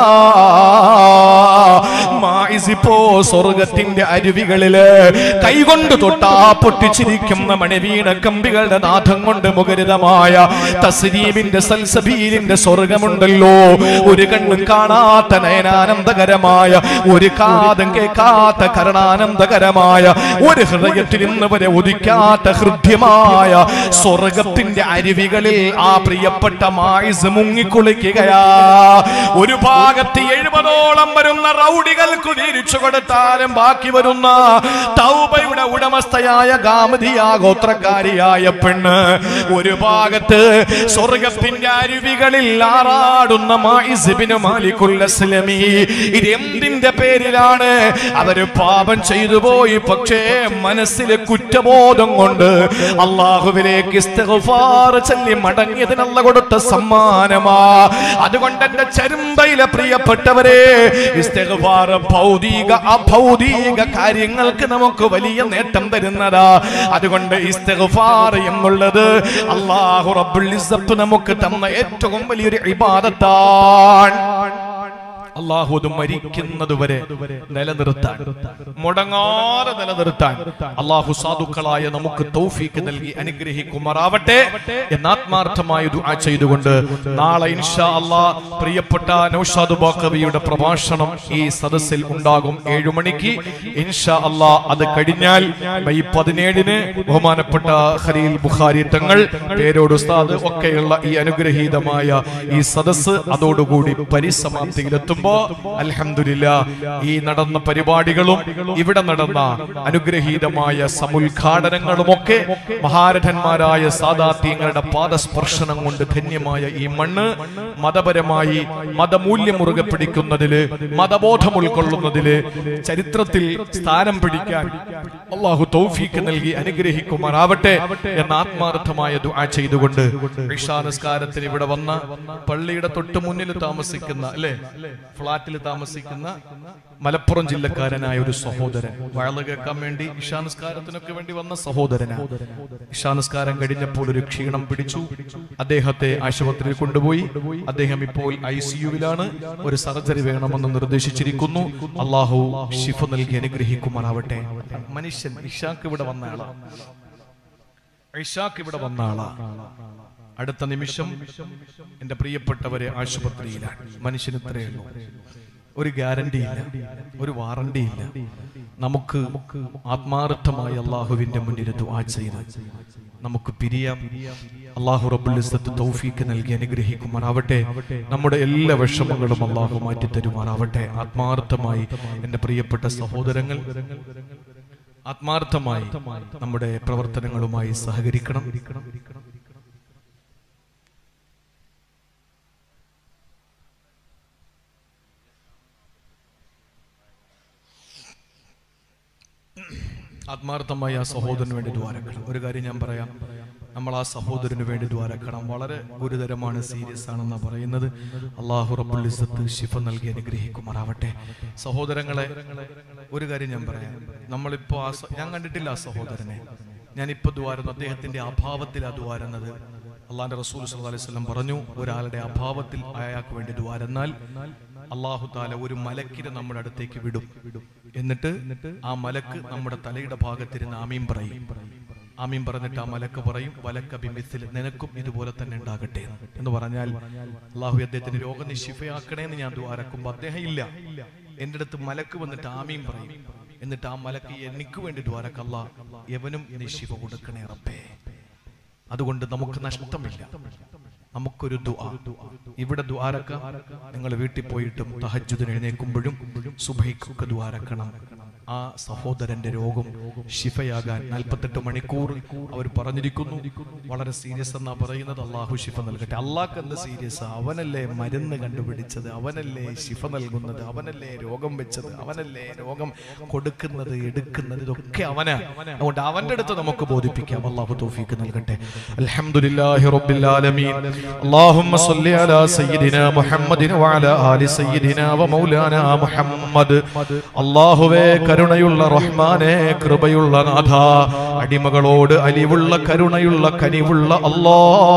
മായിസ് ഇപ്പോ സ്വർഗത്തിന്റെ അരുവികളില് കൈകൊണ്ട് തൊട്ടാ പൊട്ടിച്ചിരിക്കുന്ന മണിവീണ കമ്പികളുടെ നാഥം കൊണ്ട് മുഖരിതമായ തസ്രീബിന്റെ സൽസബീലിന്റെ സ്വർഗമുണ്ടല്ലോ ഒരു കണ്ണും കാണാത്ത നയനാനന്ദകരമായ ഒരു കാതും കേൾക്കാത്ത കരണാനന്ദകരമായ ഒരു ഹൃദയത്തിൽ ഇന്ന് വരെ ഉദിക്കാത്ത ഹൃദ്യമായ സ്വർഗത്തിന്റെ അരുവികളിൽ ആ പ്രിയപ്പെട്ട മായിസ് മുങ്ങിക്കുളിക്കുകയാ ഒരു ഭാഗത്ത് എഴുപതോളം വരുന്ന റൗഡികൾക്ക് തിരിച്ചു കൊടുത്താലും ബാക്കി വരുന്ന തൗബയുടെ ഉടമസ്ഥയായ ഗാമതിയാ ഗോത്രക്കാരിയായ പെണ്ണ് ഒരു ഭാഗത്ത് സ്വർഗത്തിന്റെ അരുവികളിൽ ആറാടുന്ന മായിസിബിന് മാലിക്കുൽ അസ്ലമി ഇത് എന്തിന്റെ പേരിലാണ് അവര് പാപം ചെയ്തു പോയി പക്ഷേ മനസ്സിലെ കുറ്റബോധം കൊണ്ട് അള്ളാഹുവിലേക്ക് ഇസ്തിഗ്ഫാർ ചൊല്ലി മടങ്ങിയതിനുള്ള കൊടുത്ത സമ്മാനമാ അതുകൊണ്ട് എന്റെ ചരുമ്പയിലെ പ്രിയപ്പെട്ടവരെ ഇസ്തിഗ്ഫാർ ഭൗതിക അഭൗതിക കാര്യങ്ങൾക്ക് നമുക്ക് വലിയ നേട്ടം തരുന്നതാ അതുകൊണ്ട് ഇസ്തിഗ്ഫാർ എന്നുള്ളത് അള്ളാഹു റബ്ബുൽ ഇസ്സത്ത് നമുക്ക് തന്ന ഏറ്റവും വലിയൊരു ഇബാദത്താണ് അള്ളാഹു അത് മരിക്കുന്നത് വരെ നിലനിർത്താൻ മുടങ്ങാതെ നിലനിർത്താൻ അള്ളാഹു സാധുക്കളായ നമുക്ക് തൗഫീക്ക് നൽകി അനുഗ്രഹിക്കുമാറാവട്ടെ എന്ന് ആത്മാർത്ഥമായി ദുആ ചെയ്തുകൊണ്ട് നാളെ ഇൻഷാ അള്ളാ പ്രിയപ്പെട്ട നൗഷാദ് ബാക്കവിയുടെ പ്രഭാഷണം ഈ സദസ്സിൽ ഉണ്ടാകും ഏഴു മണിക്ക് ഇൻഷാ അള്ളാ അത് കഴിഞ്ഞാൽ മെയ് പതിനേഴിന് ബഹുമാനപ്പെട്ട ഖലീൽ ബുഖാരി തങ്ങൾ പേരോട് ഉസ്താദ് ഒക്കെയുള്ള ഈ അനുഗ്രഹീതമായ ഈ സദസ്സ് അതോടുകൂടി പരിസമാപ്തിയിലെത്തുമ്പോ അൽഹംദുലില്ല ഈ നടന്ന പരിപാടികളും ഇവിടെ നടന്ന അനുഗ്രഹീതമായ സമുദ്ഘാടനങ്ങളുമൊക്കെ മഹാരഥന്മാരായ സാദാത്യങ്ങളുടെ പാദസ്പർശനം കൊണ്ട് ധന്യമായ ഈ മണ്ണ് മതപരമായി മതമൂല്യം മുറുകെ പിടിക്കുന്നതില് മതബോധം ഉൾക്കൊള്ളുന്നതില് ചരിത്രത്തിൽ സ്ഥാനം പിടിക്കാൻ അള്ളാഹു തൗഫീക്ക് നൽകി അനുഗ്രഹിക്കുമാറാവട്ടെ എന്ന ആത്മാർത്ഥമായ ദുആ ചെയ്തുകൊണ്ട് ഇഷാ നിസ്കാരത്തിന് ഇവിടെ വന്ന പള്ളിയുടെ തൊട്ട് മുന്നിൽ താമസിക്കുന്ന അല്ലെ ഫ്ളാറ്റിൽ താമസിക്കുന്ന മലപ്പുറം ജില്ലക്കാരനായ ഒരു സഹോദരൻ വഴല് കേൾക്കാൻ വേണ്ടി ഇഷാനിസ്കാരത്തിനൊക്കെ വേണ്ടി വന്ന സഹോദരനാ ഇഷാനിസ്കാരം കഴിഞ്ഞപ്പോൾ ഒരു ക്ഷീണം പിടിച്ചു അദ്ദേഹത്തെ ആശുപത്രിയിൽ കൊണ്ടുപോയി അദ്ദേഹം ഇപ്പോൾ ഐ സിയുവിലാണ് ഒരു സർജറി വേണമെന്ന് നിർദ്ദേശിച്ചിരിക്കുന്നു അള്ളാഹു ഷിഫ നൽകി അനുഗ്രഹിക്കുമാറാവട്ടെ മനുഷ്യൻ ഇഷാക്ക് ഇവിടെ വന്ന ആളാ ഇഷാക്ക് ഇവിടെ വന്ന ആളാ അടുത്ത നിമിഷം എന്റെ പ്രിയപ്പെട്ടവരെ ആശുപത്രിയിലാണ് മനുഷ്യന് ഇത്രയേ ഉള്ളൂ ഒരു ഗ്യാരണ്ടി ഇല്ല ഒരു വാറണ്ടി ഇല്ല നമുക്ക് ആത്മാർത്ഥമായി അള്ളാഹുവിന്റെ മുന്നിൽ ദുആ ചെയ്ത് നമുക്ക് പിരിയാം അള്ളാഹു റബ്ബുൽ ഇസ്സത്ത് തൗഫീക്ക് നൽകി അനുഗ്രഹിക്കുമാറാവട്ടെ നമ്മുടെ എല്ലാ വിഷമങ്ങളും അള്ളാഹു മാറ്റി തരുമാറാവട്ടെ ആത്മാർത്ഥമായി എന്റെ പ്രിയപ്പെട്ട സഹോദരങ്ങൾ ആത്മാർത്ഥമായി നമ്മുടെ പ്രവർത്തനങ്ങളുമായി സഹകരിക്കണം ആത്മാർത്ഥമായി ആ സഹോദരന് വേണ്ടി ദ്വാരക്കണം ഒരു കാര്യം ഞാൻ പറയാം നമ്മൾ ആ സഹോദരന് വേണ്ടി ദ്വാരക്കണം വളരെ ഗുരുതരമാണ് സീരിയസ് ആണെന്ന് പറയുന്നത് അള്ളാഹു റബ്ബുൽ ഇസ്സത്ത് ശിഫ നൽകി അനുഗ്രഹിക്കുമാറാവട്ടെ സഹോദരങ്ങളെ ഒരു കാര്യം ഞാൻ പറയാം നമ്മളിപ്പോ ആ സ- ഞാൻ കണ്ടിട്ടില്ല ആ സഹോദരനെ ഞാനിപ്പോ ദ്വാരുന്നു അദ്ദേഹത്തിന്റെ അഭാവത്തിലാണ് ദ്വാരുന്നത് അള്ളാന്റെ റസൂൽ സല്ലല്ലാഹു അലൈഹി വസല്ലം പറഞ്ഞു ഒരാളുടെ അഭാവത്തിൽ അയാൾക്ക് വേണ്ടി ദ്വാരെന്നാൽ അള്ളാഹു താല ഒരു മലക്കിനെ നമ്മുടെ അടുത്തേക്ക് വിടും എന്നിട്ട് ആ മലക്ക് നമ്മുടെ തലയുടെ ഭാഗത്തിരുന്ന് ആമീൻ പറയും ആമീൻ പറഞ്ഞിട്ട് ആ മലക്ക് പറയും വലക്ക ബിമിസിൽ നിനക്കും ഇതുപോലെ തന്നെ ഉണ്ടാകട്ടെ എന്ന്. എന്ന് പറഞ്ഞാൽ അള്ളാഹു അദ്ദേഹത്തിന് രോഗം നീ ശിഫയാക്കണേ എന്ന് ഞാൻ ദ്വാരക്കുമ്പോ അദ്ദേഹം ഇല്ല എന്റെ അടുത്ത് മലക്ക് വന്നിട്ട് ആമീൻ പറയും എന്നിട്ട് ആ മലക്ക് എനിക്ക് വേണ്ടി ദ്വാരക്കല്ല എവനും നീ ശിവ കൊടുക്കണേ റബ്ബേ അതുകൊണ്ട് നമുക്ക് നഷ്ടമില്ല നമുക്കൊരു ദുആ ഇവിടെ ദ്വാരക്ക നിങ്ങൾ വീട്ടിൽ പോയിട്ടും തഹജ്ജുദിന് എഴുന്നേൽക്കുമ്പോഴും സുബൈക്കൊക്കെ ദ്വാരക്കണം ആ സഹോദരന്റെ രോഗം ശിഫയാകാൻ നാൽപ്പത്തെട്ട് മണിക്കൂർ അവർ പറഞ്ഞിരിക്കുന്നു വളരെ സീരിയസ് എന്നാ പറയുന്നത് അള്ളാഹു ശിഫ നൽകട്ടെ അള്ളാഹ് എന്ത് സീരിയസ് അവനല്ലേ മരുന്ന് കണ്ടുപിടിച്ചത് അവനല്ലേ ശിഫ നൽകുന്നത് അവനല്ലേ രോഗം വെച്ചത് അവനല്ലേ രോഗം കൊടുക്കുന്നത് എടുക്കുന്നത് ഇതൊക്കെ അവനാ അതുകൊണ്ട് അവന്റെ അടുത്ത് നമുക്ക് ബോധിപ്പിക്കാം അള്ളാഹു തൗഫീക്ക് നൽകട്ടെ അൽഹംദുലില്ലാഹി റബ്ബിൽ ആലമീൻ اللهم صل على سيدنا محمد وعلى آل سيدنا ومولانا മുഹമ്മദ് അള്ളാഹുവേ കരുണയുള്ള റഹ്മാനെ കൃപയുള്ള നാഥ അടിമകളോട് അലിവുള്ള കരുണയുള്ള കനിവുള്ള അല്ലാ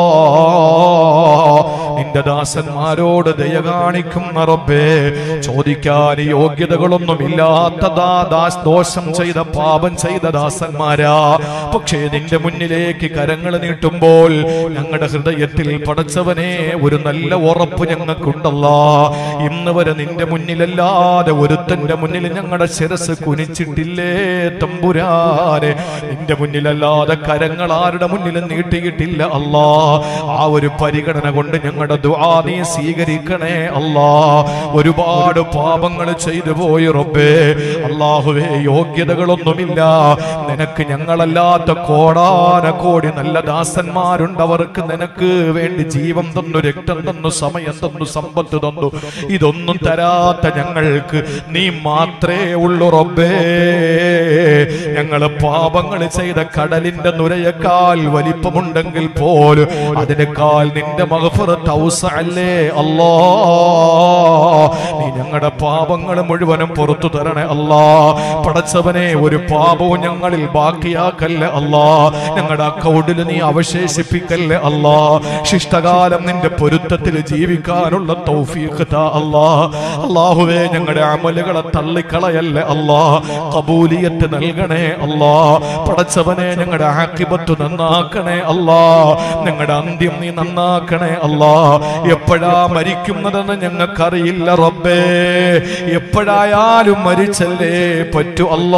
നിന്റെ ദാസന്മാരോട് ദയ കാണിക്കുന്ന റബ്ബേ ചോദിക്കാൻ യോഗ്യതകളൊന്നും ഇല്ലാത്ത ദാ- ദാസ് ദോഷം ചെയ്ത പാപം ചെയ്ത ദാസന്മാരാ പക്ഷേ നിന്റെ മുന്നിലേക്ക് കരങ്ങൾ നീട്ടുമ്പോൾ ഞങ്ങളുടെ ഹൃദയത്തിൽ പടച്ചവനെ ഒരു നല്ല ഉറപ്പ് ഞങ്ങൾക്കുണ്ടല്ല ഇന്ന് വരെ നിന്റെ മുന്നിലല്ലാതെ ഒരുത്തന്റെ മുന്നിൽ ഞങ്ങളുടെ ശിരസ് കുനിച്ചിട്ടില്ലേ തമ്പുരാനെ നിന്റെ മുന്നിലല്ലാതെ കരങ്ങൾ ആരുടെ മുന്നിലും നീട്ടിയിട്ടില്ല അല്ലാ ആ ഒരു പരിഗണന കൊണ്ട് ഞങ്ങളുടെ ദുആ നീ സ്വീകരിക്കണേ അല്ലാ ഒരുപാട് പാപങ്ങൾ ചെയ്തു പോയി റബ്ബേ അള്ളാഹുവേ യോഗ്യതകളൊന്നുമില്ല നിനക്ക് ഞങ്ങളല്ലാത്ത കോടാന കോടി നല്ല ദാസന്മാരുണ്ട് അവർക്ക് നിനക്ക് വേണ്ടി ജീവൻ തന്നു രക്തം തന്നു സമയം തന്നു സമ്പത്ത് തന്നു ഇതൊന്നും തരാത്ത ഞങ്ങൾക്ക് നീ മാത്രമേ ഉള്ളൂ റബ്ബേ ഞങ്ങള് പാപങ്ങൾ ചെയ്ത കടലിന്റെ നുരയേക്കാൾ വലിപ്പമുണ്ടെങ്കിൽ പോലും അതിനേക്കാൾ നിന്റെ മഹഫറത്ത് ഔസഅല്ലേ അല്ലാ നീ ഞങ്ങളുടെ പാപങ്ങൾ മുഴുവനും പുറത്തു തരണേ അല്ലാ പടച്ചവനെ ഒരു പാപവും ഞങ്ങളിൽ ബാക്കിയാക്കല്ലേ അല്ലാ ഞങ്ങളുടെ അക്കൗണ്ടിൽ നീ അവശേഷിപ്പിക്കല്ലേ അല്ലാ ശിഷ്ടകാലം നിന്റെ പൊരുത്തത്തിൽ ജീവിക്കാനുള്ള തൗഫീഖ് താ അല്ലാ അല്ലാഹുവേ ഞങ്ങളുടെ അമലുകളെ തള്ളിക്കളയല്ലേ അല്ലാ കബൂലിയത്ത് നൽകണേ അല്ലാ പടച്ചവനെ ഞങ്ങളുടെ ആക്കിബത്ത് നന്നാക്കണേ അല്ലാ ഞങ്ങളുടെ അന്ത്യം നീ നന്നാക്കണേ അല്ലാ എപ്പോഴാ മരിക്കുന്നതെന്ന് ഞങ്ങൾക്കറിയില്ല റബ്ബേ എപ്പോഴായാലും മരിച്ചല്ലേ പറ്റൂ അല്ലാ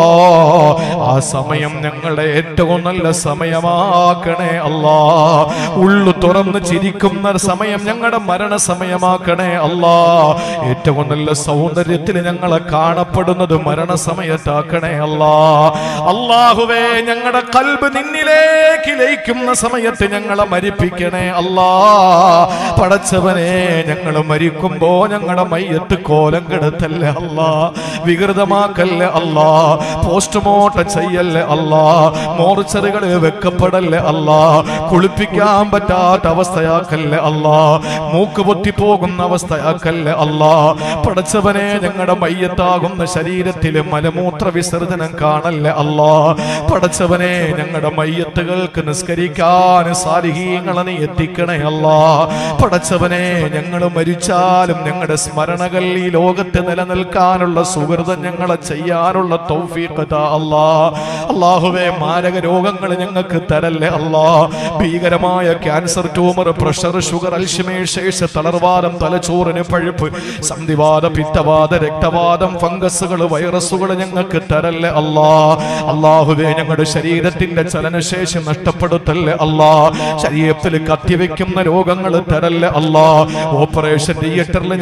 ആ സമയം ഞങ്ങളുടെ ഏറ്റവും നല്ല സമയമാക്കണേ അല്ലാ ഉള്ളു തുറന്ന് ചിരിക്കുന്ന സമയം ഞങ്ങളുടെ മരണ സമയമാക്കണേ അല്ലാ ഏറ്റവും നല്ല സൗന്ദര്യത്തിൽ ഞങ്ങളെ കാണപ്പെടുന്നത് മരണസമയത്താക്കണേ അല്ലാ അള്ളാഹുവേ ഞങ്ങളുടെ കൽബ് നിന്നിലേക്ക് ലയിക്കുന്ന സമയത്ത് ഞങ്ങളെ മരിപ്പിക്കണേ അല്ലാ പടച്ചവനെ ഞങ്ങൾ മരിക്കുമ്പോ ഞങ്ങളുടെ മയ്യത്ത് കോലം കെടുത്തല്ലേ അല്ലാ വികൃതമാക്കല്ലേ അല്ലാ പോസ്റ്റ്മോർട്ടം ചെയ്യല്ലേ അല്ലാ മോർച്ചറികൾ വെക്കപ്പെടല്ലേ അല്ലാ കുളിപ്പിക്കാൻ പറ്റാത്ത അവസ്ഥയാക്കല്ലേ അല്ലാ മൂക്ക് പൊട്ടിപ്പോകുന്ന അവസ്ഥയാക്കല്ലേ അല്ലാ പടച്ചവനെ ഞങ്ങളുടെ മയ്യത്താകുന്ന ശരീരത്തിൽ മലമൂത്ര വിസർജനം കാണല്ലേ അല്ലാ പടച്ചവനെ ഞങ്ങളുടെ മയ്യത്തുകൾക്ക് നിസ്കരിക്കാൻ സാരിഹീങ്ങളെ നീ എത്തിക്കണേ അല്ലാ പടച്ചവനെ ഞങ്ങൾ മരിച്ചാലും ഞങ്ങളുടെ സ്മരണകൾ ഈ ലോകത്ത് നിലനിൽക്കാനുള്ള സുഹൃതം ഞങ്ങളെ ചെയ്യാനുള്ള തൗഫീഖ് താ അല്ലാ അള്ളാഹുവേ മാരക രോഗങ്ങൾ ഞങ്ങൾക്ക് തരല്ലേ അല്ലാ ഭീകരമായ ക്യാൻസർ ട്യൂമർ പ്രഷർ ഷുഗർ അൽഷിമേഷേഷ് തളർവാദം തലച്ചോറിന് പഴുപ്പ് സന്ധിവാദ പിത്തവാദ രക്തവാദം ഫംഗസുകൾ വൈറസുകൾ ഞങ്ങൾക്ക് തരല്ലേ അല്ലാ അള്ളാഹുവേ ഞങ്ങളുടെ ശരീരത്തിന്റെ ചലനശേഷി നഷ്ടപ്പെടുത്തല്ലേ അല്ലാ ശരീരത്തിൽ കത്തിവെക്കുന്ന രോഗങ്ങൾ തരല്ലേ അല്ലാ ഓപ്പറേഷൻ തിയേറ്ററിൽ ഞങ്ങളെ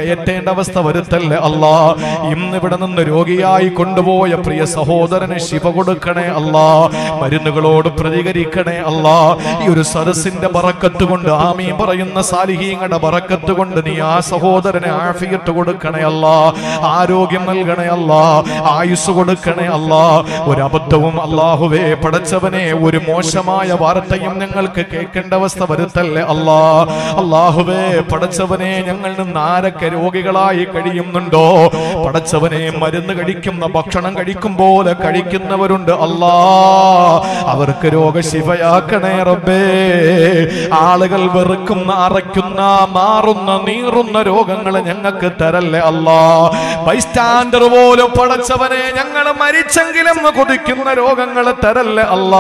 കയറ്റേണ്ട അവസ്ഥ വരുത്തല്ലേ അല്ലാ ഇന്ന് ഇവിടെ നിന്ന് രോഗിയായി കൊണ്ടുപോയ പ്രിയ സഹോദരന് ശിവ കൊടുക്കണേ അല്ലാ മരുന്നുകളോട് പ്രതികരിക്കണേ അല്ലാ ഈ ഒരു സദസ്സിന്റെ ബറക്കത്ത് കൊണ്ട് ആമീ പറയുന്ന സാലിഹീങ്ങളുടെ ബറക്കത്ത് കൊണ്ട് നീ ആ സഹോദരനെ ആഫിയത്ത് കൊടുക്കണേ അല്ലാ ആരോഗ്യം നൽകണേ അല്ലാ ആയുസ് കൊടുക്കണേ അല്ലാ ഒരു അബദ്ധവും അള്ളാഹുവേ പടച്ചവനെ ഒരു മോശമായ വാർത്തയും ഞങ്ങൾക്ക് കേൾക്കേണ്ട അവസ്ഥ വരുത്തല്ലേ അല്ലാ അള്ളാഹുവേ പടച്ചവനെ ഞങ്ങൾ നിന്ന് ആരൊക്കെ രോഗികളായി കഴിയുന്നുണ്ടോ പടച്ചവനെ മരുന്ന് കഴിക്കുന്ന ഭക്ഷണം കഴിക്കും പോലെ കഴിക്കുന്നവരുണ്ട് അല്ലാ അവർക്ക് രോഗശിവയാക്കണേ റബ്ബേ ആളുകൾ വെറുക്കുന്ന അറയ്ക്കുന്ന മാറുന്ന നീറുന്ന രോഗങ്ങൾ ഞങ്ങൾക്ക് തരല്ലേ അല്ലാ ബൈസ്റ്റാൻഡർ പോലും പടച്ചവനെ ഞങ്ങൾ മരിച്ചെങ്കിലും കൊതിക്കുന്ന രോഗങ്ങൾ തരല്ലേ അല്ലാ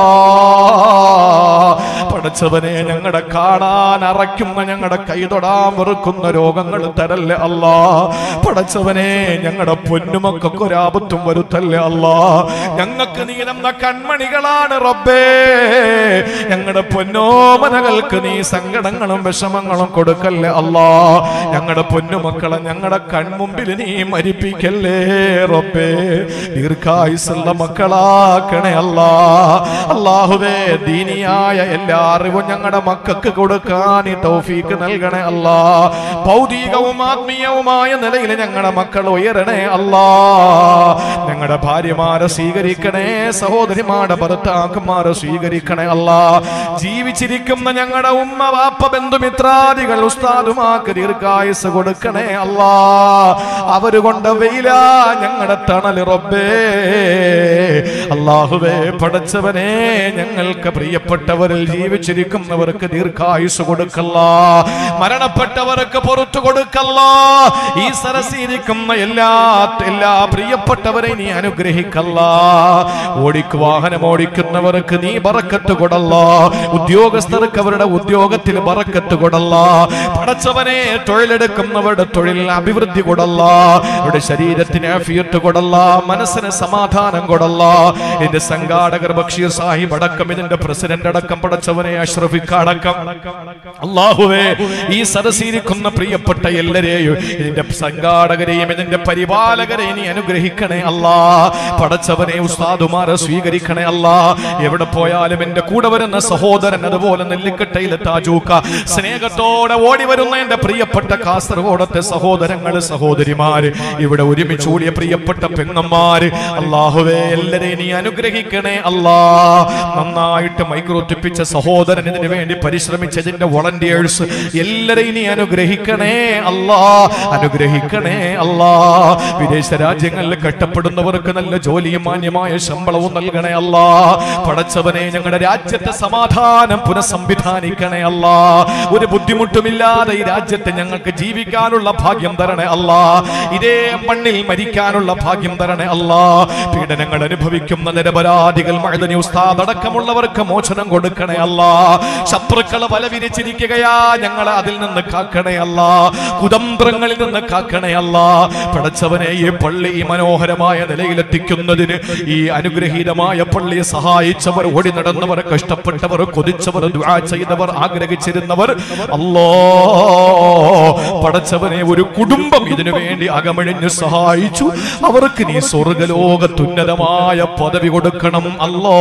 പടച്ചവനെ ഞങ്ങളുടെ കാണാൻ അറയ്ക്കുന്ന ഞങ്ങളുടെ കൈതൊടാൻ വെറുക്കുന്ന രോഗങ്ങൾ തരല്ലേ അല്ലാ പടച്ചവനെ ഞങ്ങളുടെ പൊന്നുമക്കൊക്കെ ഒരാപത്തും വരുത്തല്ലേ അല്ലാ ഞങ്ങൾക്ക് നീ തന്ന കൺമണികളാണ് റബ്ബേ ഞങ്ങളുടെ പൊന്നോമനകൾക്ക് നീ സങ്കടങ്ങളും വിഷമങ്ങളും കൊടുക്കല്ലേ അല്ലാ ഞങ്ങളുടെ പൊന്നുമക്കളെ ഞങ്ങളുടെ കൺമുമ്പിൽ നീ മരിപ്പിക്കല്ലേ റബ്ബേ ദീർഘായുസുള്ള മക്കളാക്കണേ അല്ലാ അള്ളാഹുവേ ദീനിയായ എല്ലാ അറിവും ഞങ്ങളുടെ മക്കൾക്ക് കൊടുക്കാൻ ഈ തൗഫീക്ക് നൽകണേ അല്ലാ ഭൗതികവും ആത്മീയവുമായ നിലയിൽ ഞങ്ങളുടെ മക്കൾ ഉയരണേ അല്ലാ ഞങ്ങളുടെ ഭാര്യമാരെ സ്വീകരിക്കണേ സഹോദരിമാരുടെ ഭർത്താക്കന്മാരെ സ്വീകരിക്കണേ അല്ലാ ജീവിച്ചിരിക്കുന്ന ഞങ്ങളുടെ ഉമ്മ വാപ്പ ബന്ധുമിത്രാദികൾ ഉസ്താദുമാക്ക് ദീർഘായുസ് കൊടുക്കണേ അല്ലാ അവര് കൊണ്ട് വെയില ഞങ്ങളുടെ തണൽ റബ്ബേ അള്ളാഹുവേ പടച്ചവനെ ഞങ്ങൾക്ക് പ്രിയപ്പെട്ടവരിൽ ജീവിച്ചിരിക്കുന്നവർക്ക് ദീർഘായുസ് കൊടുക്കല്ല മരണപ്പെട്ടവർക്ക് പുറത്തു കൊടുക്കല്ല ഈ സരസിരിക്കുന്ന എല്ലാ എല്ലാ പ്രിയപ്പെട്ടവരെ നീ അനുഗ്രഹിക്കല്ല ഓടിക്ക് വാഹനം ഓടിക്കുന്നവർക്ക് നീ ബറക്കത്ത് കൊടല്ല ഉദ്യോഗസ്ഥർക്ക് അവരുടെ ഉദ്യോഗത്തിൽ ബറക്കത്ത് കൊടല്ല പടച്ചവനെ തൊഴിലെടുക്കുന്നവരുടെ തൊഴിൽ അഭിവൃദ്ധി കൊടല്ല അവരുടെ ശരീരത്തിന് അഫിയത്ത് കൊടല്ല മനസ്സിന് സമാധാനം കൊടല്ല എന്റെ സംഘാടകർ ബഷീർ സാഹിബ് അടക്കം ഇതിന്റെ പ്രസിഡന്റ് അടക്കം പടച്ചവനെ അഷ്റഫിക്ക അടക്കം അള്ളാഹുവേ ഈ സദസ്സിരിക്കുന്ന പ്രിയപ്പെട്ട എല്ലാരെയും ഇതിന്റെ സംഘാടകരെയും ഇതിന്റെ പരിപാലകരെയും നീ അനുഗ്രഹിക്കണേ അല്ലാ പടച്ചവനെ ഉസ്താദുമാരെ സ്വീകരിക്കണേ അല്ലാ എവിടെ പോയാലും എന്റെ കൂടെ വരുന്ന സഹോദരൻ അതുപോലെ നെല്ലിക്കട്ടയിലെ താജൂക്ക സ്നേഹത്തോടെ ഓടി വരുന്ന എന്റെ പ്രിയപ്പെട്ട കാസർഗോഡത്തെ സഹോദരങ്ങള് സഹോദരിമാര് ഇവിടെ ഒരുമിച്ച് കൂടിയ പ്രിയപ്പെട്ട പെങ്ങന്മാര് അള്ളാഹുവേ എല്ലാരെയും നീ അനുഗ്രഹിക്കണേ അല്ലാ നന്നായിട്ട് മൈക്രോത്തിപ്പിച്ച സഹോദരൻ ഇതിനു വേണ്ടി പരിശ്രമിച്ചതിന്റെ വോളണ്ടിയേഴ്സ് എല്ലാരെയും നീ അനുഗ്രഹിക്കണേ അല്ലാ അനുഗ്രഹിക്കണേ അല്ലാ വിദേശ രാജ്യങ്ങളിൽ കഷ്ടപ്പെടുന്നവർക്ക് നല്ല ജോലിയും മാന്യമായ ശമ്പളവും നൽകണേ അല്ലാ പടച്ചവനെ ഞങ്ങളുടെ രാജ്യത്തെ സമാധാനം പുനഃസംവിധാനിക്കണേ അല്ലാ ഒരു ബുദ്ധിമുട്ടുമില്ലാതെ ഈ രാജ്യത്തെ ഞങ്ങൾക്ക് ജീവിക്കാനുള്ള ഭാഗ്യം തരണേ അല്ലാ ഇതേ മണ്ണിൽ മരിക്കാനുള്ള ഭാഗ്യം തരണേ അല്ലാ പീഡനങ്ങൾ അനുഭവിക്കുന്ന നിരപരാധികൾ മഴുതനി ഉസ്താദ് അടക്കമുള്ളവർക്ക് മോചനം കൊടുക്കണേ അല്ലാ ശത്രുക്കളെ വല വിരിച്ചിരിക്കുകയാ ഞങ്ങളെ അതിൽ നിന്ന് കാക്കണേ അല്ല കുതന്ത്രങ്ങളിൽ നിന്ന് കാക്കണേ അല്ല പടച്ചവനെ ഈ പള്ളി ഈ മനോഹരമായ നിലയിലെത്തിക്കുന്നതിന് ഈ അനുഗ്രഹീതമായ പള്ളിയെ സഹായിച്ചവർ ഓടി നടന്നവർ കഷ്ടപ്പെട്ടവർ കൊതിച്ചവർ ദുആ ചെയ്തവർ ആഗ്രഹിച്ചിരുന്നവർ അല്ലോ പടച്ചവനെ ഒരു കുടുംബം ഇതിനു വേണ്ടി അകമഴിഞ്ഞ് സഹായിച്ചു അവർക്ക് നീ സ്വർഗലോകത്തുന്നതമായ പദവി കൊടുക്കണം അല്ലോ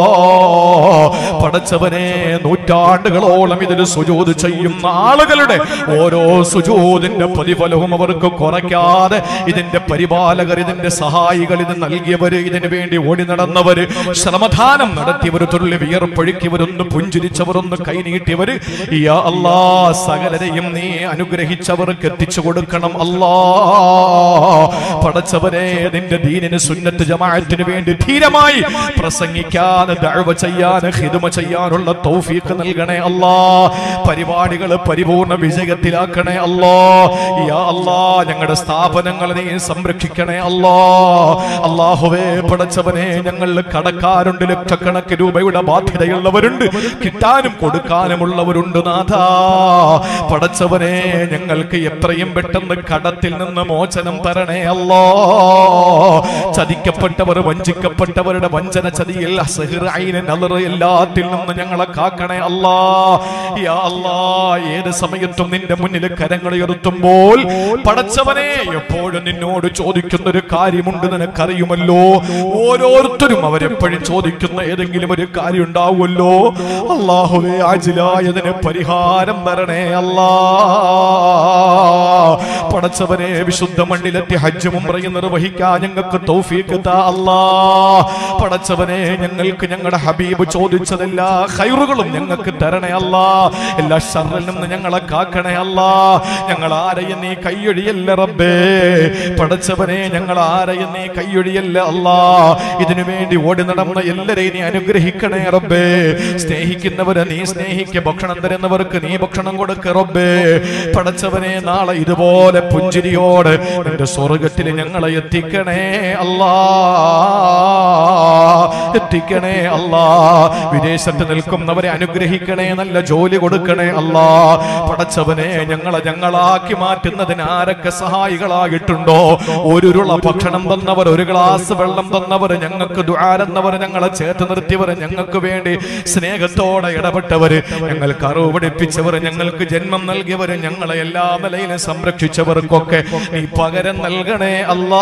പടച്ചവനെ നൂറ്റാണ്ടുകളോളം ഇതിന് സുജോത് ചെയ്യുന്ന ആളുകളുടെ ഓരോ സുജോതിന്റെ പ്രതിഫലവും അവർക്ക് കുറയ്ക്കാതെ ഇതിന്റെ പരിപാലകർ ഇതിന്റെ സഹായികൾ ഇത് നൽകിയവര് ഇതിനു വേണ്ടി ഓടി നടന്നവര് ശ്രമദാനം നടത്തിയവർ തുള്ളി വിയർപ്പൊഴുക്കിയവരൊന്ന് പുഞ്ചിരിച്ചവരൊന്ന് കൈനീട്ടിയവര് യാ അല്ലാ സകലരെയും നീ അനുഗ്രഹിച്ചവർക്ക് എത്തിച്ചു കൊടുക്കണം അല്ലാ പടച്ചവരെ നിന്റെ ദീനിന് സുന്നത്ത് ജമാഅത്തിന് വേണ്ടി ധീരമായി പ്രസംഗിക്കാൻ ദഅവ ചെയ്യാൻ ഹിദമ ചെയ്യാനുള്ള തൗഫീഖ് നൽകണേ അല്ലാ പരിപാടികൾ പരിപൂർണ വിജയത്തിലാക്കണേ അല്ലാ യാ അല്ലാ ഞങ്ങളുടെ സ്ഥാപനങ്ങൾ നീ സംരക്ഷിക്കണേ അല്ലാ അല്ലാഹുവേ പടച്ചവനെ ഞങ്ങൾ കടക്കാരുണ്ട് ലക്ഷക്കണക്കിന് രൂപയുടെ ബാധ്യതയുള്ളവരുണ്ട് കിട്ടാനും കൊടുക്കാനുമുള്ളവരുണ്ട് നാഥാ പടച്ചവനെ ഞങ്ങൾക്ക് എത്രയും പെട്ടെന്ന് കടത്തിൽ നിന്ന് മോചനം തരണേ അല്ലോ ചതിക്കപ്പെട്ടവർ വഞ്ചിക്കപ്പെട്ടവരുടെ വഞ്ചന ചതിയിൽ അസഹിർ, ഐന്, നളറ് എല്ലാത്തിൽ നിന്ന് ഞങ്ങളെ കാക്കണേ അല്ലാ യാ അല്ലാ ഏത് സമയത്തും നിന്റെ മുന്നിൽ കരങ്ങൾ ഉയർത്തുമ്പോ നോക്കുമ്പോൾ പടച്ചവനെ എപ്പോഴും നിന്നോട് ചോദിക്കുന്ന ഒരു കാര്യമുണ്ട് നിനക്കറിയുമല്ലോ ഓരോരുത്തരും അവരെപ്പോഴും ചോദിക്കുന്ന ഏതെങ്കിലും ഒരു കാര്യം ഉണ്ടാവുമല്ലോ അള്ളാഹുവേ ആജിലായതിന് പരിഹാരം തരണേ അല്ലാ പടച്ചവനെ വിശുദ്ധ മണ്ണിലെത്തി ഹജ്ജ് മുംറയും നിർവഹിക്കാൻ ഞങ്ങൾക്ക് തൗഫീഖ് താ അല്ലാ പടച്ചവനെ ഞങ്ങൾക്ക് ഞങ്ങളുടെ ഹബീബ് ചോദിച്ചതെല്ലാ ഹൈറുകളും ഞങ്ങൾക്ക് തരണേ അല്ല എല്ലാ ഷറിൽ നിന്ന് ഞങ്ങളെ കാക്കണേ അല്ല ഞങ്ങൾ ആരെയും നീ കൈയൊഴിയല്ല റബ്ബേ പടച്ചവനെ ഞങ്ങൾ ആരെയും നീ കൈയൊഴിയല്ല അല്ല ഇതിനു വേണ്ടി ഓടി നടന്ന എല്ലാരെയും നീ അനുഗ്രഹിക്കണേ റബ്ബേ സ്നേഹിക്കുന്നവരെ നീ സ്നേഹിക്ക ഭക്ഷണം തരുന്നവർക്ക് നീ ഭക്ഷണം കൊടുക്ക റബ്ബേ പടച്ചവനെ നാളെ ഇതുപോലെ പുഞ്ചിരിയോട് നിന്റെ സ്വർഗത്തിൽ ഞങ്ങളെ എത്തിക്കണേ അല്ലാ എത്തിക്കണേ അല്ലാ വിദേശത്ത് നിൽക്കുന്നവരെ അനുഗ്രഹിക്കണേ നല്ല ജോലി കൊടുക്കണേ അല്ലാ പടച്ചവനെ ഞങ്ങളെ ഞങ്ങളാക്കി മാറ്റുന്നതിന് ആരൊക്കെ സഹായികളായിട്ടുണ്ടോ ഒരുരുള ഭക്ഷണം തന്നവർ ഒരു ഗ്ലാസ് വെള്ളം തന്നവർ ഞങ്ങൾക്ക് ദ്വാരെന്നവർ ഞങ്ങളെ ചേർത്ത് നിർത്തിയവർ ഞങ്ങൾക്ക് വേണ്ടി സ്നേഹത്തോടെ ഇടപെട്ടവര് ഞങ്ങൾക്ക് അറിവ് പഠിപ്പിച്ചവർ ഞങ്ങൾക്ക് ജന്മം നൽകിയവർ ഞങ്ങളെ എല്ലാ നിലയിലും സംരക്ഷിച്ചവർക്കൊക്കെ നീ പകരം നൽകണേ അല്ലാ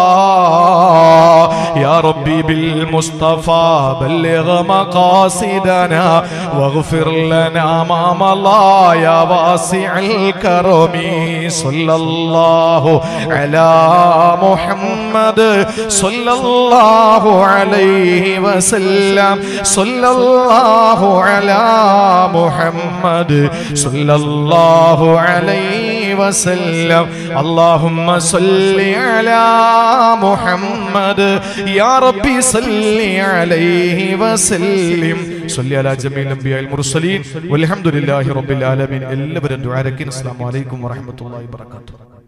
യാ റബ്ബി ബിൽ മുസ്തഫ ബല്ലിغ മഖാസിദനാ واغفر لنا ما مضى يا واسع الكرم صلى الله على محمد صلى الله عليه وسلم صلى الله على محمد صلى الله عليه وسلم اللهم صل على محمد يا ربي صل عليه وسلم صل على جميع الانبياء المرسلين والحمد لله رب العالمين എല്ലാവരും ദുആ അസ്സലാമു അലൈക്കും വറഹ്മത്തുള്ളാഹി വബറകാതുഹു